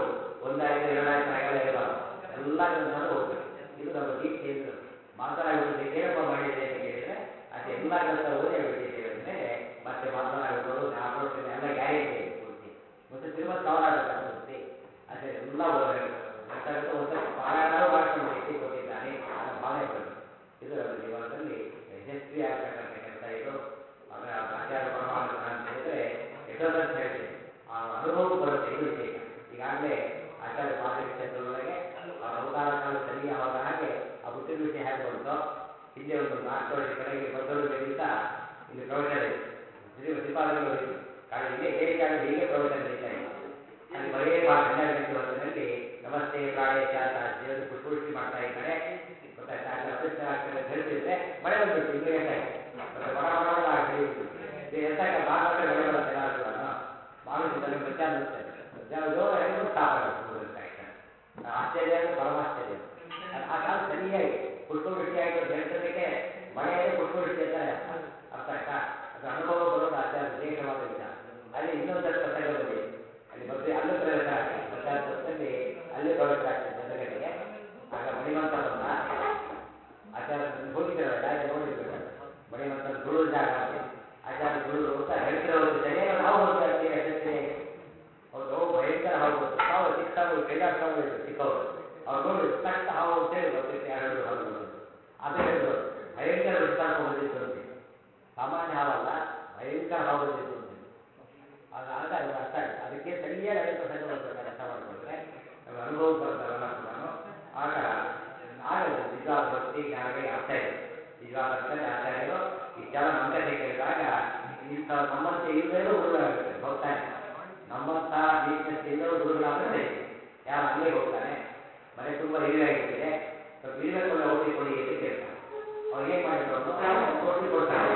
ಹಿಂದೆ ಒಂದು ನಾಲ್ಕು ವರ್ಷ ಕೆಳಗೆ ಬದ್ದೊಳಗೆ ದಿವಸ ಇಲ್ಲಿ ಪ್ರವಚನ ಇದೆ ಇದು ಶ್ರೀಪಾದಗಳು ಹೋಯಿತು ಕಾರಣ ಇಲ್ಲೇ ಇದೇ ಕಾರಣ ಹೀಗೆ ಪ್ರವಚನ ನಡೀತಾ ಇದೆ ಅಲ್ಲಿ ಬರೇ ಭಾಳ ಹನ್ನೆರಡು ಗಂಟೆ ಹೊತ್ತಿನಲ್ಲಿ ನಮಸ್ತೆ ಪ್ರಾಣೇಶ ಅಂತ ದೇವರು ಪುಷ್ಪವೃಷ್ಟಿ ಮಾಡ್ತಾ ಇದ್ದಾರೆ ಗೊತ್ತಾಯ್ತಾ ಅಲ್ಲಿ ಅಪರಿಚಿತ ಆಗ್ತದೆ ಅಂತ ಹೇಳ್ತಿದ್ರೆ ಮಳೆ ಬಂದ್ಬಿಟ್ಟು ಇಲ್ಲಿ ಗಂಟೆ ಮತ್ತೆ ಬಡ ಬಡ ಬಡ ಬೆಳೀತು ಎಂತಾಗ ಭಾಗವತ ಮಳೆ ಬರುತ್ತೆ ಎಲ್ಲರೂ ಕೂಡ ಮಾನಸಿಕದಲ್ಲಿ ಮಧ್ಯಾಹ್ನ ಬರ್ತದೆ ಮಧ್ಯಾಹ್ನ ಜೋರ ಎಲ್ಲರೂ ಸ್ಟಾಪ್ ಆಗುತ್ತೆ ಆಶ್ಚರ್ಯ ಅಂದ್ರೆ ಪರಮಾಶ್ಚರ್ಯ ಅದು ಆ ಕಾಲ ಸರಿಯಾಗಿ ಪುಷ್ಪವೃಷ್ಟಿ ಆಯಿತು ಅಂತ ಹೇಳ್ತಿದ್ದಕ್ಕೆ ಮಳೆಯೇ ಪುಷ್ಪವೃಷ್ಟಿ ಅಂತಾನೆ ಅರ್ಥ ಅರ್ಥ ಆಯ್ತಾ ಅದು ಅನುಭವ ಬರೋದು ಆಚಾರ ವಿಶೇಷವಾದ ವಿಚಾರ ಅಲ್ಲಿ ಇನ್ನೊಂದಷ್ಟು ಪ್ರಸಂಗ ಬಂದಿದೆ ಅಲ್ಲಿ ಮದುವೆ ಅಲ್ಲೂ ಪ್ರವೇಶ ಆಗ್ತದೆ ಮಧ್ಯಾಹ್ನ ಹೊತ್ತಲ್ಲಿ ಅಲ್ಲೇ ಪ್ರವೇಶ ಆಗ್ತದೆ ಜನಗಳಿಗೆ ಆಗ ಮಣಿಮಂತ ಬಂದ ಆಚಾರ ಹೋಗಿದ್ದಾರಲ್ಲ ಯಾಕೆ ನೋಡಿರ್ಬೇಕು ಮಣಿಮಂತ ಧೂಳು ಜಾಗ ಅಂತ ಆಚಾರ ಧೂಳು ಅಂತ ಹೇಳ್ತಿರೋರು ಸರಿಯಾಗಿ ನಾವು ಹೋಗ್ತಾ ಇರ್ತೀವಿ ಅಷ್ಟೇ ಸರಿಯಾಗಿ ಹೌದು ಅವು ಭಯಂಕರ ಹಾವು ತಾವು ಚಿಕ್ಕ ಸಾವು ಕೈಲಾಸ ಚಿಕ್ಕವರು ಅವ್ರು ನೋಡಿ ತಕ್ಕ ಹಾವು ಅಂತ ಹೇಳಿ ಬರ್ತಿರ್ತೀವಿ ಎರಡು ಹಾವು ಅದೇ ಹೇಳಿದ್ರು ಭಯಂಕರ ವಿಸ್ತಾರಕ್ಕೆ ಬಂದಿತ್ತು ಅಂತ ಸಾಮಾನ್ಯ ಹಾವಲ್ಲ ಭಯಂಕರ ಹಾವು ಬಂದಿತ್ತು ಅಂತ ಆಗ ಆಗ ಅದು ಅರ್ಥ ಆಯ್ತು ಅದಕ್ಕೆ ಸರಿಯಾಗಿ ಅದೇ ಪ್ರಸಂಗ ಬರ್ಬೇಕು ಅರ್ಥ ಮಾಡ್ಕೊಂಡ್ರೆ ನಮ್ಮ ಅನುಭವ ಬರ್ತಾರಲ್ಲ ಕೂಡ ಆಗ ಆಗ ನಿಜವಾದ ಭಕ್ತಿ ಜ್ಞಾನಗಳಿಗೆ ಅರ್ಥ ಇದೆ ನಿಜವಾದ ಅರ್ಥದಲ್ಲಿ ಆಚಾರ್ಯರು ಇಷ್ಟೆಲ್ಲ ನಮ್ಮ ಕಥೆ ಕೇಳಿದಾಗ ಇಂಥ ನಮ್ಮಂತೆ ಇಲ್ಲದೇನೂ ಗುರುಗಳಾಗುತ್ತೆ ಹೋಗ್ತಾನೆ ನಮ್ಮಂಥ ವೀಕ್ನೆಸ್ ಇಲ್ಲರೂ ಗುರುಗಳಾದ್ರೆ ಸರಿ ಯಾರು ಅಲ್ಲೇ ಹೋಗ್ತಾನೆ ಮನೆ ತುಂಬ ಹಿರಿಯಾಗಿರ್ತಿದೆ ಸ್ವಲ್ಪ ಇರಬೇಕು ಔಷಧಿ ಕೊಡಿ ಅಂತ ಕೇಳ್ತಾನೆ ಅವ್ರು ಏನು ಮಾಡಿದ್ರು ಔಷಧಿ ಕೊಡ್ತಾನೆ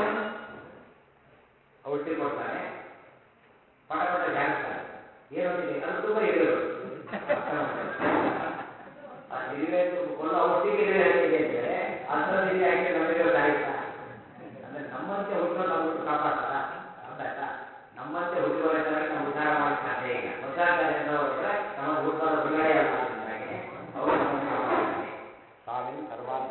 ಔಷಧಿ ಕೊಡ್ತಾನೆ ಪಟ ಪಟ ಜಾರಿಸ್ತಾನೆ ಏನು ಅಂತಿದೆ ಅದು ತುಂಬ ಇರಬೇಕು ಆ ಇರುವೆ ಕೊಳ್ಳೋ ಔಷಧಿಗೆ ಇರುವೆ ಹಚ್ಚಿದೆ ಅಂದರೆ ಅದರ ಇಲ್ಲಿ ಹಾಕಿ ನಮಗೆ ಸಾಯಿಸ್ತಾ ಅಂದ್ರೆ ನಮ್ಮಂತೆ ಹುಟ್ಟೋರು ನಾವು ಹುಟ್ಟು ಕಾಪಾಡ್ತಾರ ಅರ್ಥ ಆಯ್ತಾ ನಮ್ಮಂತೆ ಹುಟ್ಟಿದವರ ಚೆನ್ನಾಗಿ ನಾವು ಉದ್ಧಾರ ಮಾಡಲಿಕ್ಕೆ ಸಾಧ್ಯ ಇಲ್ಲ ಮಧ್ವಾಚಾರ್ಯ ಹೋದ್ರೆ ನಮ್ಮ ಹುಟ್ಟೋರ ಬಿಡುಗಡೆ ಅಲ್ಲ ಅದರಿಂದಾಗಿ ಅವರು ನಮ್ಮನ್ನು ಕಾಪಾಡ್ತಾರೆ ಸ್ವಾಮಿ ಸರ್ವಾಂತ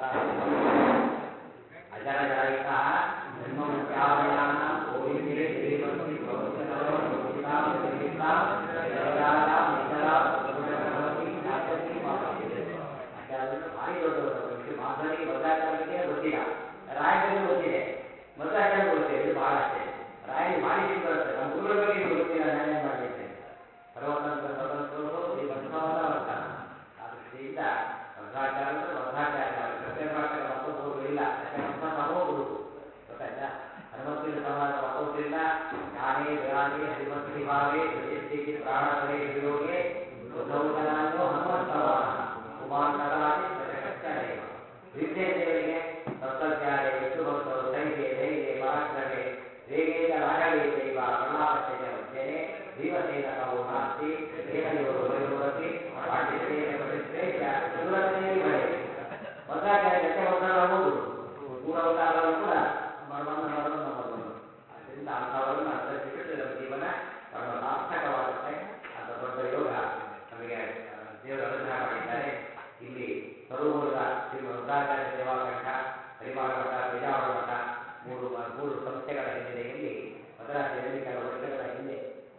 ಅಜರ ಜರಯಿತ ಜನ್ಮ ಮುಖ್ಯಾವಯಾನ ಗೋವಿಂದೇ ದೇವಸ್ತಿ ಭವತ್ಯನರೋ ಗೋವಿಂದಾ ಗೋವಿಂದಾ ಜಯರಾಜ ಮಂಗಲ ಭಗವತಿ ನಾಟಕಿ ಮಾತಾಡಿದೆ ಆಚಾರ್ಯರು ಭಾರಿ ದೊಡ್ಡವರು ವಿಷ್ಣು ಮಾಧವನಿಗೆ ಮಧ್ವಾಚಾರ್ಯರಿಗೆ ಗೊತ್ತಿಲ್ಲ ರಾಯರಿಗೆ ಗೊತ್ತಿದೆ ಮಧ್ವಾಚಾರ್ಯ ಗೊತ್ತಿದೆ ಇದು ಬಹಳ ಅಷ್ಟೇ ರಾಯರಿಗೆ ಭಾರಿ ಸಿಟ್ಟು ಬರುತ್ತೆ ನಮ್ಮ ಗುರುಗಳ ಬಗ್ಗೆ ನಿಮ್ಗೆ ಗೊತ್ತಿಲ್ಲ ನಾನೇನು ಮಾಡಲಿ ಅಂತ ಸರ್ವತಂತ್ರ ಸ್ವತಂತ್ರರು ಈ ಬಸವಲ್ಲ ಬರ್ತಾರ ಆ ದೃಷ್ಟಿಯಿಂದ ಮಧ್ವಾಚಾರ್ಯರು ಮಧ್ವಾಚಾರ್ಯ ಅವರು ಕೃಪೆ ಮಾಡ್ತಾರೆ ಮತ್ತೊಬ್ಬರು ಇಲ್ಲ ಯಾಕಂದ್ರೆ ನಮ್ಮ ಸಮೋ ಗುರು ಗೊತ್ತಾಯ್ತಾ ಹನುಮಂತಿನ ಸಮಾಜ ಮತ್ತೊಬ್ಬರಿಲ್ಲ ಜ್ಞಾನೇ ಜ್ಞಾನೇ ಹರಿಭಕ್ತಿ ಭಾವೇ ಪ್ರತಿಷ್ಠಿತಿ ಪ್ರಾಣಪರೇ ವಿಯೋಗೆ ಬುದ್ಧೌಜನಾನ್ಯೋ ಹನುಮಂತವಾನ ಉಮಾಂತರಾದಿ ಪ್ರಜಕಶ್ಚರೇವ ವಿದ್ಯೆ ದೇವರಿಗೆ ತತ್ವಜ್ಞಾನೆ ವಿಷ್ಣು ಭಕ್ತರು ಸೈನ್ಯ ಧೈರ್ಯ ಪರಾಕ್ರಮೆ ವೇಗೇಂದ ರಾಜವೇ ಚೈವ ಪ್ರಲಾಪಶ್ಚ ಮಧ್ಯೆ ಭೀಮಸೇನ ಕವು ನಾಸ್ತಿ ಏಕಯೋರು ವಯೋರಪಿ ಪಾಂಡಿತ್ಯೇನ ಪ್ರತಿಷ್ಠೇಯ ಸುರತ್ನೇ ಬರೆ ಮಧ್ವಾಚಾರ್ಯ ಜೊತೆ ಒಂದರ ಹೋಗುದು ಮೂರವತಾರರು ಕೂಡ ಮರವನ್ನು ಮರವನ್ನು ಮರವನ್ನು ಅದರಿಂದ ಅಂಥವರನ್ನು ಅನುಸರಿಸಿಬಿಟ್ಟು ನಮ್ಮ ಜೀವನ ಬಹಳ ಸಾರ್ಥಕವಾಗುತ್ತೆ ಅಂತ ದೊಡ್ಡ ಯೋಗ ನಮಗೆ ಆ, ದೇವರು ಅನುಗ್ರಹ ಮಾಡಿದ್ದಾರೆ ಇಲ್ಲಿ ಸರೋವರದ ಶ್ರೀ ಮಧ್ವಾಚಾರ್ಯ ಸೇವಾಕಂಠ ಹರಿಮಾಳ ಮಠ ಬಿಜಾವರ ಮಠ ಮೂರು ಮೂರು ಸಂಸ್ಥೆಗಳ ಹಿನ್ನೆಲೆಯಲ್ಲಿ ಮದ್ರಾಸಿನಲ್ಲಿ ಕೆಲವು ವರ್ಷಗಳ ಹಿಂದೆ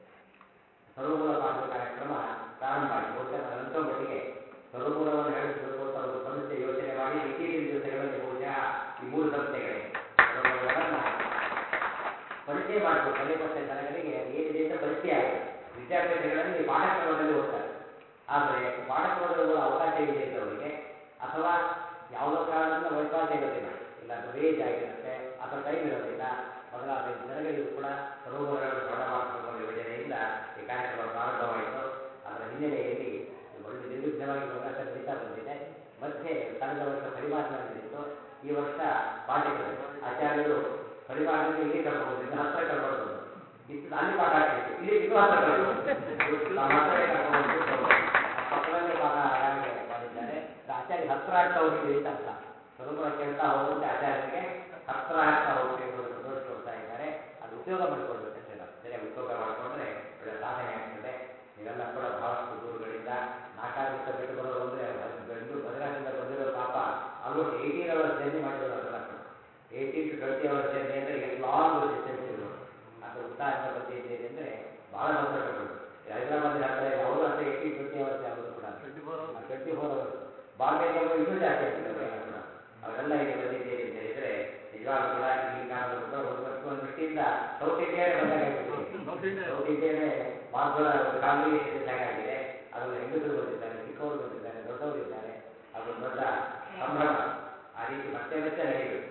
ಸರೋವರ ಪಾಠದ ಕಾರ್ಯಕ್ರಮ ಪ್ರಾರಂಭ ಆಗಿದೆ ಬಹುಶಃ ನಾನು ಅನ್ಸೋ ಮಟ್ಟಿಗೆ ಸರೋವರವನ್ನು ಹೇಳಿಸಬೇಕು ಅಂತ ಒಂದು ಸಂಸ್ಥೆ ಯೋಚನೆ ಮಾಡಿ ಇತ್ತೀಚಿನ ದಿವಸಗಳಲ್ಲಿ ಬಹುಶಃ ಈ ಮೂರು ಸಂಸ್ಥೆಗಳೇ ಸರೋವರಗಳನ್ನು ಪರಿಚಯ ಮಾಡಬೇಕು ಪದೇ ಪದೇ ಜನಗಳಿಗೆ ಏನಿದೆ ಅಂತ ಪರಿಚಯ ಆಗುತ್ತೆ ವಿದ್ಯಾಪೀಠಗಳಲ್ಲಿ ಪಾಠಕ್ರಮದಲ್ಲಿ ಓದ್ತಾರೆ ಆದರೆ ಪಾಠಕ್ರಮದಲ್ಲಿ ಅವಕಾಶ ಇದೆ ಅವರಿಗೆ ಅಥವಾ ಯಾವುದೋ ಕಾರಣದಿಂದ ವೈಫಲ್ಯ ಇರೋದಿಲ್ಲ ಇಲ್ಲ ಅದು ವೇಜ್ ಆಗಿರುತ್ತೆ ಅಥವಾ ಟೈಮ್ ಇರೋದಿಲ್ಲ ಮೊದಲಾದ ಜನಗಳಿಗೂ ಕೂಡ ಸರೋವರಗಳನ್ನು ಶ್ರವಣ ಮಾಡಬೇಕು ಅನ್ನೋ ಯೋಜನೆಯಿಂದ ಈ ಕಾರ್ಯಕ್ರಮ ಪ್ರಾರಂಭವಾಯಿತು ಅದರ ಹಿನ್ನೆಲೆಯಲ್ಲಿ ಒಳ್ಳೆ ನಿರ್ವಿಘ್ನವಾಗಿ ಅವಕಾಶ ನಡೀತಾ ಬಂದಿದೆ ಮಧ್ಯೆ ಕಳೆದ ವರ್ಷ ಪರಿಮಾಣ ನಡೆದಿತ್ತು ಈ ವರ್ಷ ಪಾಠಗಳು ಆಚಾರ್ಯರು ಪರಿಮಾಣದಲ್ಲಿ ಇಲ್ಲಿ ಕರ್ಕೊಂಡು ಇನ್ನು ಹತ್ರ ಕರ್ಕೊಂಡು ಬಂದರು ಇತ್ತು ಅಲ್ಲಿ ಪಾಠ ಆಗ್ತಿತ್ತು ಇಲ್ಲಿ ಇನ್ನೂ ಹತ್ರ ಕರ್ಕೊಂಡು ನಮ್ಮ ಹತ್ರ ಕರ್ಕೊಂಡು ಪಕ್ಕದಲ್ಲೇ ಪಾಠ ಆಗಾಗ ಮಾಡಿದ್ದಾರೆ ಇದು ಆಚಾರ್ಯ ಹತ್ರ ಆಗ್ತಾ ಹೋಗ್ತೀವಿ ಅಂತ ಅರ್ಥ ಸ್ವರೂಪ ಕೇಳ್ತಾ ಹೋಗುವಂತೆ ಆಚಾರ್ಯರಿಗೆ ಹತ್ರ ಆಗ್ತಾ ಹೋಗ್ತೀವಿ ಅನ್ನೋದನ್ನು ತೋರಿಸ್ಕೊಡ್ತಾ ಇದ್ದಾರೆ ಅದು ಉಪಯೋಗ ಮಾಡಿಕೊಳ್ಬೇಕಷ್ಟೇ ನಾವು ಸರಿಯಾಗಿ ಉಪಯೋಗ ಮಾಡಿಕೊಂಡ್ರೆ ಒಳ್ಳೆ ಸಾಧನೆ ಆಗ್ತದೆ ನೀವೆಲ್ಲ ಕೂಡ ಬಹಳಷ್ಟು ದೂರುಗಳಿಂದ ನಾಲ್ಕಾರು ದಿವಸ ಬಿಟ್ಟು ಬರೋರು ಅಂದರೆ ಬೆಂಗಳೂರು ಮದ್ರಾಸಿಂದ ಬಂದಿರೋ ಪಾಪ ಆಲ್ಮೋಸ್ಟ್ ಏಯ್ಟೀನ್ ಅವರ್ಸ್ ಜರ್ನಿ ಮಾಡಿರೋರು ಅದೆಲ್ಲ ಕೂಡ eighteen to twenty hours journey ಅಂದರೆ ಎಷ್ಟು ಲಾಂಗ್ ಡಿಸ್ಟೆನ್ಸ್ ಇರೋರು ಅಂತ ಉತ್ಸಾಹದಿಂದ ಬಂದಿದ್ದೀರಿ ಅಂದರೆ ಬಹಳ ಸಂತೋಷ ಪಡೋದು ಹೈದರಾಬಾದ್ ಹತ್ರ ಯಾವುದು ಅಂತ ಏಯ್ಟೀನ್ ಟ್ವೆಂಟಿ ಅವರ್ಸ್ ಯಾವುದು ಕೂಡ twenty four hours twenty four hours ಬಾಂಬೆಗೆ ಇನ್ನೂ ಜಾಸ್ತಿ ಆಗ್ತದೆ ಅವೆಲ್ಲ ಕೂಡ ಅವೆಲ್ಲ ಇಲ್ಲಿ ಬಂದಿದ್ದೀರಿ ಅಂತ ಹೇಳಿದ್ರೆ ನಿಜವಾಗ್ಲೂ ಕೂಡ ಈ ಕಾಲದಲ್ಲೂ ಕೂಡ ಒಂದು ಒಂದು ದೃಷ್ಟಿಯಿಂದ ಸೌತ್ ಇಂಡಿಯಾನೇ ಬಂದಾಗಿರ್ತೀವಿ ಸೌತ್ ಇಂಡಿಯಾನೇ ಮಾರ್ಗೋಳ ಒಂದು ಕಾಲನಿ ಆಗಿದೆ ಅದರಲ್ಲಿ ಹೆಂಗಸರು ಬಂದಿದ್ದಾರೆ ಚಿಕ್ಕವರು ಬಂದಿದ್ದಾರೆ ದೊಡ್ಡವರು ಇದ್ದಾರೆ ಅದು ದೊಡ್ಡ ಸಂಭ್ರಮ ಆ ರೀತಿ ಮತ್ತೆ ಮತ್ತೆ ನಡೆಯಬೇಕು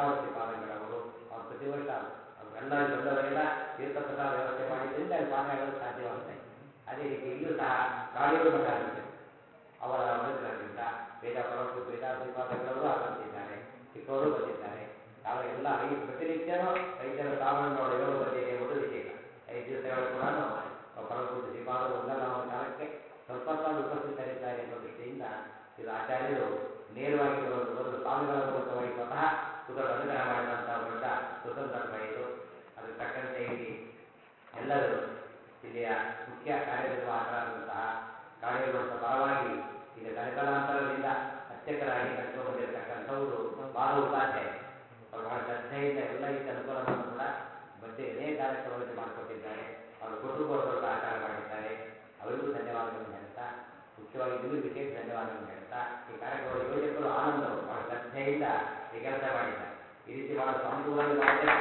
ಚಕ್ರವರ್ತಿ ಪಾದಗಳವರು ಅವ್ರು ಪ್ರತಿ ವರ್ಷ ಎಲ್ಲ ದೊಡ್ಡವರೆಲ್ಲ ತೀರ್ಥ ಪ್ರಸಾದ ವ್ಯವಸ್ಥೆ ಮಾಡಿದ್ದರಿಂದ ಅಲ್ಲಿ ಪಾಠ ಹೇಳೋದು ಸಾಧ್ಯವಾಗುತ್ತೆ ಅದೇ ರೀತಿ ಇಲ್ಲೂ ಸಹ ಕಾಳಿಗೂ ಮಠ ಆಗುತ್ತೆ ಅವರ ಅನುಗ್ರಹದಿಂದ ವೇದ ಪರವತ್ತು ವೇದ ಶ್ರೀಪಾದಗಳವರು ಆಗಮಿಸಿದ್ದಾರೆ ಚಿಕ್ಕವರು ಬಂದಿದ್ದಾರೆ ತಾವು ಎಲ್ಲ ಐದು ಪ್ರತಿನಿತ್ಯನೂ ವೈದ್ಯರ ಸಾಮಾನು ನೋಡೋ ಯೋಗ ಬಂದಿದೆ ಎಂಬುದು ವಿಶೇಷ ಐದು ದಿವಸಗಳು ಕೂಡ ಪರವತ್ತು ಶ್ರೀಪಾದರು ಒಂದಲ್ಲ ಒಂದು ಕಾಲಕ್ಕೆ ಸ್ವಲ್ಪ ತಾವು ಉಪಸ್ಥಿತರಿದ್ದಾರೆ ಎಂಬ ದೃಷ್ಟಿಯಿಂದ ಇದು ಆಚಾರ್ಯರು ನೇರವಾಗಿ ಬರೋದು ಬದಲು ಸ್ವಾಮಿಗಳ ಮೂಲಕವಾಗಿ ಸ್ವತಃ ಕುದುರೆ ಅನುಗ್ರಹ ಮಾಡಿದಂತಹ ದೊಡ್ಡ ಸುಸಂದರ್ಭ ಇದು ಅದಕ್ಕೆ ತಕ್ಕಂತೆ ಇಲ್ಲಿ ಎಲ್ಲರೂ ಇಲ್ಲಿಯ ಮುಖ್ಯ ಕಾರ್ಯನಿರ್ವಾಹಕರಾದಂತಹ ಕಾರ್ಯನಿರ್ವಹಿತ ಪರವಾಗಿ ಇಲ್ಲಿ ತಲೆತಲಾಂತರದಿಂದ ಅಧ್ಯಕ್ಷರಾಗಿ ನಡೆದುಕೊಂಡು ಬಂದಿರತಕ್ಕಂಥವರು ಮಾಧವ ಉಪಾಧ್ಯಾಯ ಅವರು ಬಹಳ ಶ್ರದ್ಧೆಯಿಂದ ಎಲ್ಲ ರೀತಿಯ ಅನುಕೂಲವನ್ನು ಕೂಡ ಮತ್ತೆ ಅನೇಕ ಕಾರ್ಯಕ್ರಮಗಳನ್ನು ಮಾಡಿಕೊಟ್ಟಿದ್ದಾರೆ ಅವರ ಕುಟುಂಬ ದೊಡ್ಡ ಆಚಾರ ಮಾಡಿದ್ದಾರೆ ಅವರಿಗೂ ಧನ್ಯವಾದಗಳನ್ನು ಹೇಳ್ತಾ ಮುಖ್ಯವಾಗಿ ನಿಮಗೆ ವಿಶೇಷ ಧನ್ಯವಾದಗಳನ್ನು ಹೇಳ್ತಾ ಈ ಕಾರ್ಯಕ್ರಮದ ಯೋಜಕರು ಆನಂದರು ಬಹಳ ಶ್ರದ್ಧೆಯಿಂದ ಈ ಕೆಲಸ ಮಾಡಿದ್ದಾರೆ ಈ ರೀತಿ ಬಹಳ ಸಂಪೂರ್ಣವಾಗಿ ಮಾಡಿದ್ರೆ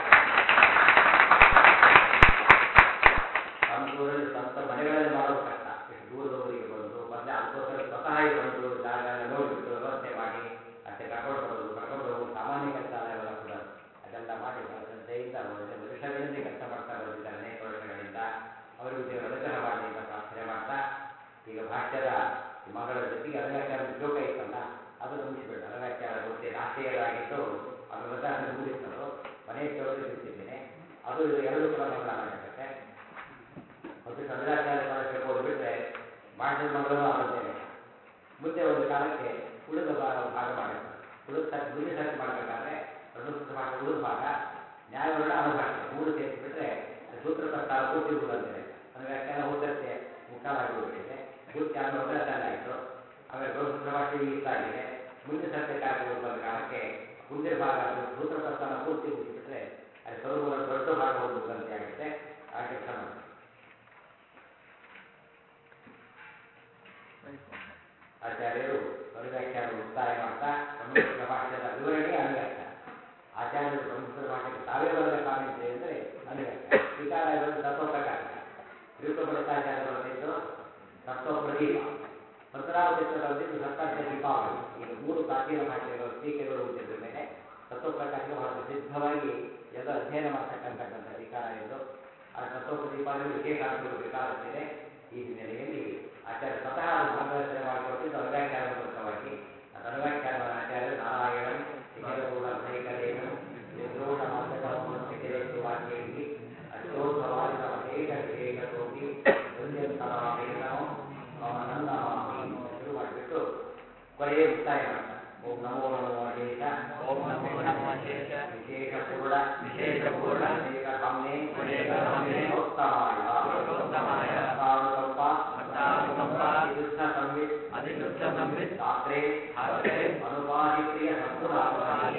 ಸಂಪೂರ್ಣದಲ್ಲಿ ಸ್ವಂತ ಮನೆಗಳಲ್ಲಿ ಮಾಡೋದು ಕಷ್ಟ ಎಷ್ಟು ದೂರದವರಿಗೆ ಬಂದು ಮತ್ತೆ ಅದಕ್ಕೋಸ್ಕರ ಸ್ವತಃ ಬಂದು ಜಾಗ ಎಲ್ಲ ನೋಡಿಬಿಟ್ಟು ವ್ಯವಸ್ಥೆ ಮಾಡಿ ಅಷ್ಟೇ ಕರ್ಕೊಂಡು ಬರೋದು ಕರ್ಕೊಂಡು ಹೋಗೋದು ಸಾಮಾನ್ಯ ಕೆಲಸ ಅಲ್ಲ ಇವೆಲ್ಲ ಕೂಡ ಅದೆಲ್ಲ ಮಾಡಿ ಬಹಳ ಶ್ರದ್ಧೆಯಿಂದ ಒಳ್ಳೆ ವರ್ಷಗಳಿಂದ ಕೆಲಸ ಮಾಡ್ತಾ ಬಂದಿದ್ದಾರೆ ಅನೇಕ ವರ್ಷಗಳಿಂದ ಅವರಿಗೂ ದೇವರು ಅನುಗ್ರಹ ಮಾಡಲಿ ಅಂತ ಪ್ರಾರ್ಥನೆ ಮಾಡ್ತಾ ಈಗ ಭಾಷ್ಯದ ಈ ಮಗಳ ಜೊತೆಗೆ ಅನುವ್ಯಾಖ್ಯಾನ ಶ್ಲೋಕ ಇತ್ತಲ್ಲ ಅದನ್ನು ಮುಗಿಸ್ಬೇಡ ಅನುವ್ಯಾಖ್ಯಾನ ಗೊತ್ತೇ ರಾಷ್ಟ್ರೀಯರಾಗಿದ್ದು ಅದರ ರಚನೆ ಮುಗಿಸ್ತರು ಮನೆಯ ಶ್ಲೋಕ ಬಿಟ್ಟಿದ್ದೇನೆ ಅದು ಇದು ಎರಡು ಕೂಡ ಮಗಳಾಗತ್ತೆ ಮತ್ತು ಸಂದ್ರಾಚಾರ್ಯ ಕಾಲಕ್ಕೆ ಹೋಗ್ಬಿಟ್ರೆ ಮಾಡಿದ ಮಗಳು ಆಗುತ್ತೇನೆ ಮುಂದೆ ಒಂದು ಕಾಲಕ್ಕೆ ಉಳಿದ ಭಾಗ ಭಾಗ ಮಾಡಿರ್ತಾರೆ ಉಳಿದ ಸರ್ಚ್ ಗುರಿ ಸರ್ಚ್ ಮಾಡಬೇಕಾದ್ರೆ ಪ್ರಸ್ತುತ ಭಾಗ ಉಳಿದ ಭಾಗ ನ್ಯಾಯವರ್ಣ ಅನುಭಾಷೆ ಮೂರು ಸೇರಿಸಿಬಿಟ್ರೆ ಸೂತ್ರ ಪ್ರಸ್ತಾವ ಪೂರ್ತಿ ಉಳಿದಂತೆ ಅದು ವ್ಯಾಖ್ಯಾನ ಹೋದಕ್ಕೆ ಮುಕ್ಕಾಲಾಗಿ ಹೋಗ್ಬಿಟ್ಟಿದೆ ಪೂರ್ತಿ ಆದ ಒಂದರ ಆಯಿತು ಆಮೇಲೆ ಪ್ರಸ್ತುತ ಭಾಷೆ ಇಷ್ಟ ಆಗಿದೆ ಮುಂದೆ ಸತ್ಯ ಕಾರ್ಯಕ್ರಮ ಬಂದ ಕಾಲಕ್ಕೆ ಮುಂದಿನ ಭಾಗ ಅದು ಸೂತ್ರ ಪ್ರಸ್ಥಾನ ಪೂರ್ತಿ ಮುಗಿಸಿಬಿಟ್ರೆ ಅದು ಸ್ವರೂಪದ ದೊಡ್ಡ ಭಾಗ ಹೋಗುವುದಂತೆ ಆಗುತ್ತೆ ಆ ಕೆಲಸ ಮಾಡಿ ಆಚಾರ್ಯರು ಅನುವ್ಯಾಖ್ಯಾನ ಮುಕ್ತಾಯ ಮಾಡ್ತಾ ಸಂಸ್ಕೃತ ಭಾಷೆಯ ವಿವರಣೆ ಅನುವ್ಯಾಖ್ಯಾನ ಆಚಾರ್ಯರು ಸಂಸ್ಕೃತ ಭಾಷೆಗೆ ತಾವೇ ಬರೆದ ಕಾಮೆಂಟ್ ಅಂದರೆ ಅನುವ್ಯಾಖ್ಯಾನ ವಿಕಾರಾಯಗಳು ತತ್ವ ಪ್ರಕಾರ ತಿರುಪುಪಡಿತಾಚಾರ್ಯ ಬರೆದಿದ್ದು ತತ್ವ ಪ್ರದೀಪ ಪಂಚರಾಮಚಿತ್ರ ಬರೆದಿದ್ದು ಸತ್ತಾರ್ಥ ದೀಪಾವಳಿ ಈಗ ಮೂರು ಪ್ರಾಚೀನ ಭಾಷೆಗಳು ಟೀಕೆಗಳು ಹುಟ್ಟಿದ್ರ ಮೇಲೆ ತತ್ವ ಪ್ರಕಾಶಕ್ಕೆ ಬಹಳ ಪ್ರಸಿದ್ಧವಾಗಿ ಎಲ್ಲ ಅಧ್ಯಯನ ಮಾಡ್ತಕ್ಕಂಥಕ್ಕಂಥ ವಿಕಾರ ಎಂದು ಆ ತತ್ವ ಪ್ರದೀಪಾವಳಿ ವಿಶೇಷ ಅನುಕೂಲ ವಿಕಾರವಿದೆ ಈ ಹಿನ್ನೆಲೆಯಲ್ಲಿ ಆಚಾರ್ಯ ಸ್ವತಃ ಅದು ಮಾರ್ಗದರ್ಶನ ಮಾಡಿಕೊಟ್ಟಿದ್ದು ಅನುವ್ಯಾಖ್ಯಾನ ಮೂಲಕವಾಗಿ ಅದು ಅನುವ್ಯಾಖ್ಯಾನವನ್ನು ಆಚಾರ್ಯ ನಾರಾಯಣಂ ಶಿಖರಗೂಢ ಸೈಕಲೇನು ನಿರ್ದೋಷ ಮಾರ್ಗವನ್ನು ವಾಕ್ಯೈಹಿ ಅಶೋಧವಾದ ಅನೇಕ ವಿಶೇಷ ತೋಪಿ ಪುಣ್ಯಸ್ಥಳವೇನೋ ಅವನನ್ನಮಾಮಿ ಶುರು ಮಾಡಿಬಿಟ್ಟು ಕೊನೆಯ ಮುಕ್ತಾಯ ಮಾಡ್ತಾರೆ ಓಂ ನಮೋ ನಮೋ ಅಶೇಷ ಓಂ ನಮೋ ನಮೋ ಶೇಷ ವಿಶೇಷ ಪೂರ್ಣ ವಿಶೇಷ ಪೂರ್ಣ ಅನೇಕ ಧಾಮ್ನೆ ಅನೇಕ ಧಾಮ್ನೆ ಪ್ರೋತ್ತಮಾಯ ಪ್ರೋತ್ತಮಾಯ ಭಕ್ತಾನುಕಂಪ ಭಕ್ತಾನುಕಂಪ ಅಧಿಕೃತ ಸಂವಿತ್ ಅಧಿಕೃತ ಸಂವಿತ್ ಶಾಸ್ತ್ರೇ ಶಾಸ್ತ್ರೇ ಅನುಪಾದಿಕ್ರಿಯ ಸಂಪೂರ್ಣ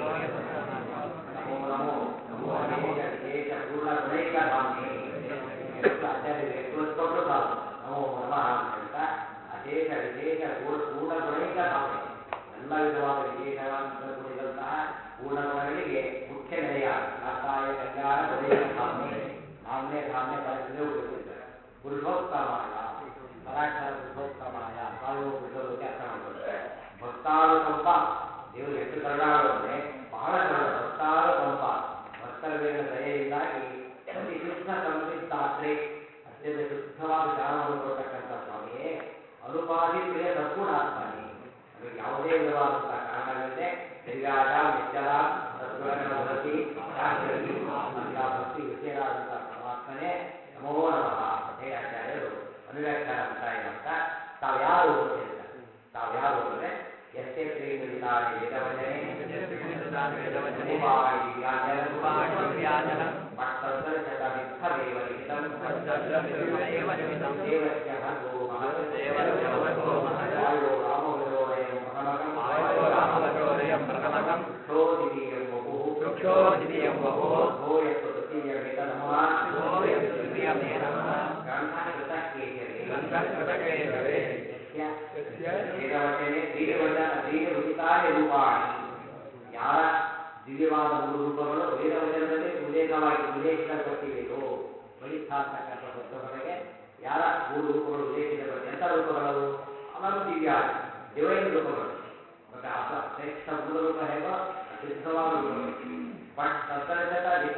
ನಮೋ ನಮೋ ನಮೋ ನಮೋ ವಿಶೇಷ ಪೂರ್ಣ ಗುಣೈಕ ಧಾಮ್ನೆ ಆಚಾರ್ಯರು ಎಷ್ಟು ಕೊಟ್ಟರು ಸಾಕು ನಮೋ ನಮಃ ಅಂತ ಹೇಳ್ತಾ ಅಶೇಷ ವಿಶೇಷ ಪೂರ್ಣ ಪೂರ್ಣ ಗುಣೈಕ ಧಾಮ್ನೆ ಎಲ್ಲ ವಿಧವಾದ ವಿಶೇಷವಾದ ಕೂಡಿದಂತಹ ಪೂರ್ಣ ಗುಣಗಳಿಗೆ ಮುಖ್ಯ ನೆಲೆಯ ಕಾತಾಯ ಕಲ್ಯಾಣ ಗುಣೈಕ ಧಾಮ್ನೆ ಧಾಮ್ನೆ ಧಾಮ್ನೆ ಪರಸ್ಪರ ಉಪಯೋಗಿಸಿದ್ದಾರೆ ಪುರುಷೋತ್ತಮಾಯ ಪರಾಕ್ಷರ ಪುರುಷೋತ್ತಮಾಯ ಕಾಯುವ ಪುರುಷೋದಕ್ಕೆ ಅರ್ಥ ಮಾಡ್ಕೊಳ್ತಾರೆ ಭಕ್ತಾನುಕಂಪ ದೇವರು ಎಷ್ಟು ಕರುಣಾಳು ಅಂದರೆ ಬಹಳ ಕರುಣ ಭಕ್ತಾನುಕಂಪ ಭಕ್ತರ ಮೇಲಿನ ದಯೆಯಿಂದಾಗಿ ಅತಿ ಶುದ್ಧ ಸಂಸಿದ್ಧಾತ್ರೆ ಅತ್ಯಂತ ಶುದ್ಧವಾದ ಜ್ಞಾನವನ್ನು ಕೊಡ್ತಕ್ಕಂಥ ಸ್ವಾಮಿಯೇ ಅನುಪಾದಿ ಪ್ರಿಯ ಸದ್ಗುಣಾತ್ಮನೇ ನಮಗೆ ಯಾವುದೇ ವಿಧವಾದಂತಹ ಕಾರಣವಿಲ್ಲದೆ ದಿವ್ಯಾಜ ನಿಶ್ಚಲ ಸದ್ಗುಣಗಳ ಭಕ್ತಿ ಶಾಸ್ತ್ರದಲ್ಲಿ ಅಂತ ಭಕ್ತಿ ವಿಷಯರಾದಂತಹ ಪರಮಾತ್ಮನೇ ನಮೋ ನಮಃ ಹೇ ಆಚಾರ್ಯರು ಅನುವ್ಯಾಖ್ಯಾನ ಮುಕ್ತಾಯ ಮಾಡ್ತಾ ತಾವು ಯಾರು ಅಂತ ಹೇಳ್ತಾರೆ ತಾವು ಯಾರು ಅಂದರೆ ಎಷ್ಟೇ ಪ್ರೇಮಿಸಿದ್ದಾರೆ ವೇದವಚನೆ ವೇದವಚನೆ ಉಪಾಣಿ ದಿವ್ಯಾಚರಣ ಉಪಾಣಿ ದಿವ್ಯಾಚರಣ ಮತ್ತದರ್ಶತಮಿತ್ತಮೇವ ಲಿಖಿತಂ ಮತ್ತದರ್ಶತಮಿತ್ತಮೇವ ಲಿಖಿತಂ ದೇವಸ್ಯ ಭರ್ಗೋ ಮಹತ್ ದೇವಸ್ಯ ಭರ್ಗೋ ಮಹತ್ ವಾಯೋ ರಾಮವಿರೋಧಯಂ ಪ್ರಥಮಕಂ ವಾಯೋ ರಾಮವಚೋದಯಂ ಪ್ರಥಮಕಂ ವೃಕ್ಷೋ ದಿವೀಯಂ ವಪುಃ ವೃಕ್ಷೋ ದಿವೀಯಂ ವಪುಃ ಭೋ ಯತ್ತು ತೃತೀಯಮೇತನಮಃ ಭೋ ಯತ್ತು ತೃತೀಯಮೇತನಮಃ ಗ್ರಂಥಕೃತಃ ಕೇಶವೇ ಗ್ರಂಥಕೃತಕೇಶವೇ ಯಸ್ಯ ವೇದವಚನೆ ತ್ರೀವಚನ ತ್ರೀ ಉಚಿತಾನಿ ರೂಪಾಣಿ ಯಾರ ದಿವ್ಯವಾದ ಮೂರು ರೂಪಗಳು ವೇದವಚನದಲ್ಲಿ ಉಲ್ಲೇಖವಾಗಿ ಉಲ್ಲೇಖಿಸಲ್ಪಟ್ಟಿವೆಯೋ ಬಲಿಷ್ಠಾರ್ತಕ್ಕಂಥ ಪುಸ್ತಕಗಳಿಗೆ ಯಾರ ಮೂರು ರೂಪಗಳು ಉಲ್ಲೇಖಿಸಲ್ಪಟ್ಟು ಎಂಥ ರೂಪಗಳು ಅವನು ದಿವ್ಯ ಡಿವೈನ್ ರೂಪಗಳು ಮತ್ತೆ ಅಸ ಶ್ರೇಷ್ಠ ಮೂಲ ರೂಪ ಹೇಗೋ ಸಿದ್ಧವಾದ ರೂಪಗಳು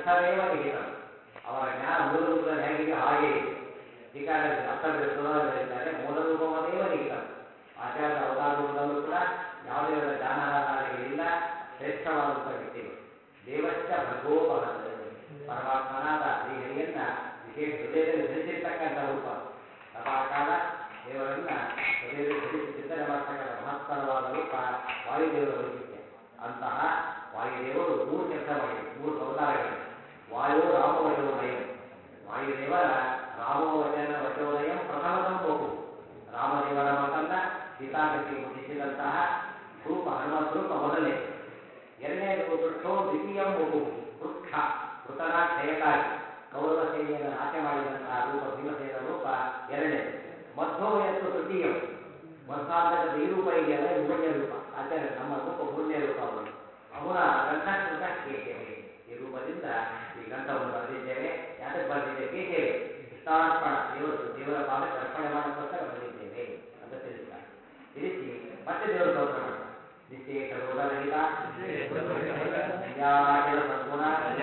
ಪೃಥವೇವ ನಿಹಿತಂ ಅವರ ಜ್ಞಾನ ಮೂಲ ರೂಪದಲ್ಲಿ ಹೇಗಿದೆ ಹಾಗೆ ಇದೆ ಹೀಗಾಗಿ ಅರ್ಥದಲ್ಲಿ ಸುಧಾರಿಸಿದ್ದಾರೆ ಮೂಲ ರೂಪವದೇವ ನಿಹಿತಂ ಆಚಾರ್ಯ ಅವತಾರ ರೂಪದಲ್ಲೂ ಕೂಡ ಯಾವುದೇ ವಿಧ ಜ್ಞಾನಾಧಾರಗಳಿಲ್ಲ ಶ್ರೇಷ್ಠವಾದಂಥ ವ್ಯಕ್ತಿಗಳು ದೇವಶ್ಚ ಭರ್ಗೋಪಹರದೆ ಪರಮಾತ್ಮನಾದ ಶ್ರೀಹರಿಯನ್ನ ವಿಶೇಷ ಹೃದಯದಲ್ಲಿ ಧರಿಸಿರ್ತಕ್ಕಂಥ ರೂಪ ಸದಾಕಾಲ ದೇವರನ್ನ ಹೃದಯದಲ್ಲಿ ಧರಿಸಿ ಚಿಂತನೆ ಮಾಡ್ತಕ್ಕಂಥ ಮಹತ್ತರವಾದ ರೂಪ ವಾಯುದೇವರ ವೈಶಿಷ್ಟ್ಯ ಅಂತಹ ವಾಯುದೇವರು ಮೂರು ಕೆಲಸ ಮಾಡಿದರು ಮೂರು ಅವತಾರಗಳಿವೆ ವಾಯು ರಾಮವಚೋದಯ ವಾಯುದೇವರ ರಾಮವಚನ ವಚೋದಯ ಪ್ರಥಮತಂ ಬಹು ರಾಮದೇವರ ಮಾತನ್ನ ಸೀತಾಗತಿ ಮುಟ್ಟಿಸಿದಂತಹ ರೂಪ ಹನುಮಂತ ರೂಪ ಮೊದಲನೇ ಎರಡನೇದು ವೃಕ್ಷೋ ದ್ವಿತೀಯ ಬಹು ವೃಕ್ಷ ವೃತನ ಕ್ಷಯಕಾರಿ ಕೌರವ ಸೇನೆಯನ್ನು ನಾಶ ಮಾಡಿದಂತಹ ರೂಪ ಭೀಮಸೇನ ರೂಪ ಎರಡನೇದು ಮಧ್ವೋ ಎತ್ತು ತೃತೀಯ ಮಧ್ವಾಂತರದ ಈ ರೂಪ ಇದೆಯಲ್ಲ ಇದು ಮೂರನೇ ರೂಪ ಆಚಾರ್ಯ ನಮ್ಮ ರೂಪ ಮೂರನೇ ರೂಪ ಅವರು ಅವನ ಗ್ರಂಥಕೃತ ಕೇಶವೇ ಈ ರೂಪದಿಂದ ಈ ಗ್ರಂಥವನ್ನು ಬರೆದಿದ್ದೇವೆ ಯಾತಕ್ಕೆ ಬರೆದಿದ್ದೇವೆ ಕೇಶವೇ ಕೃಷ್ಣಾರ್ಪಣ ದೇವರು ದೇವರ ಪಾದಕ್ಕೆ ಅರ್ಪಣೆ ಮಾಡೋಕ್ಕೋಸ್ಕರ ಬರೆದಿದ್ದೇವೆ ಅಂತ ತಿಳಿಸ್ತಾರೆ ತಿಳಿಸಿ ಮತ್ತೆ ದೇವರು ಸ್ತೋತ್ರ ಮಾಡ್ತಾರೆ ನಿಶ್ಚೇಷ ರೋಗರಹಿತ ಕಲ್ಯಾಣಾಚಲ ಸದ್ಗುಣ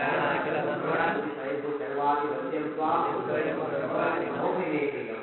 ಸೈಬು ಸರ್ವಾದಿ ವಂದ್ಯಂ ಸ್ವಾಂ ಮೌಮಿನೇಪ್ರಿಯಂ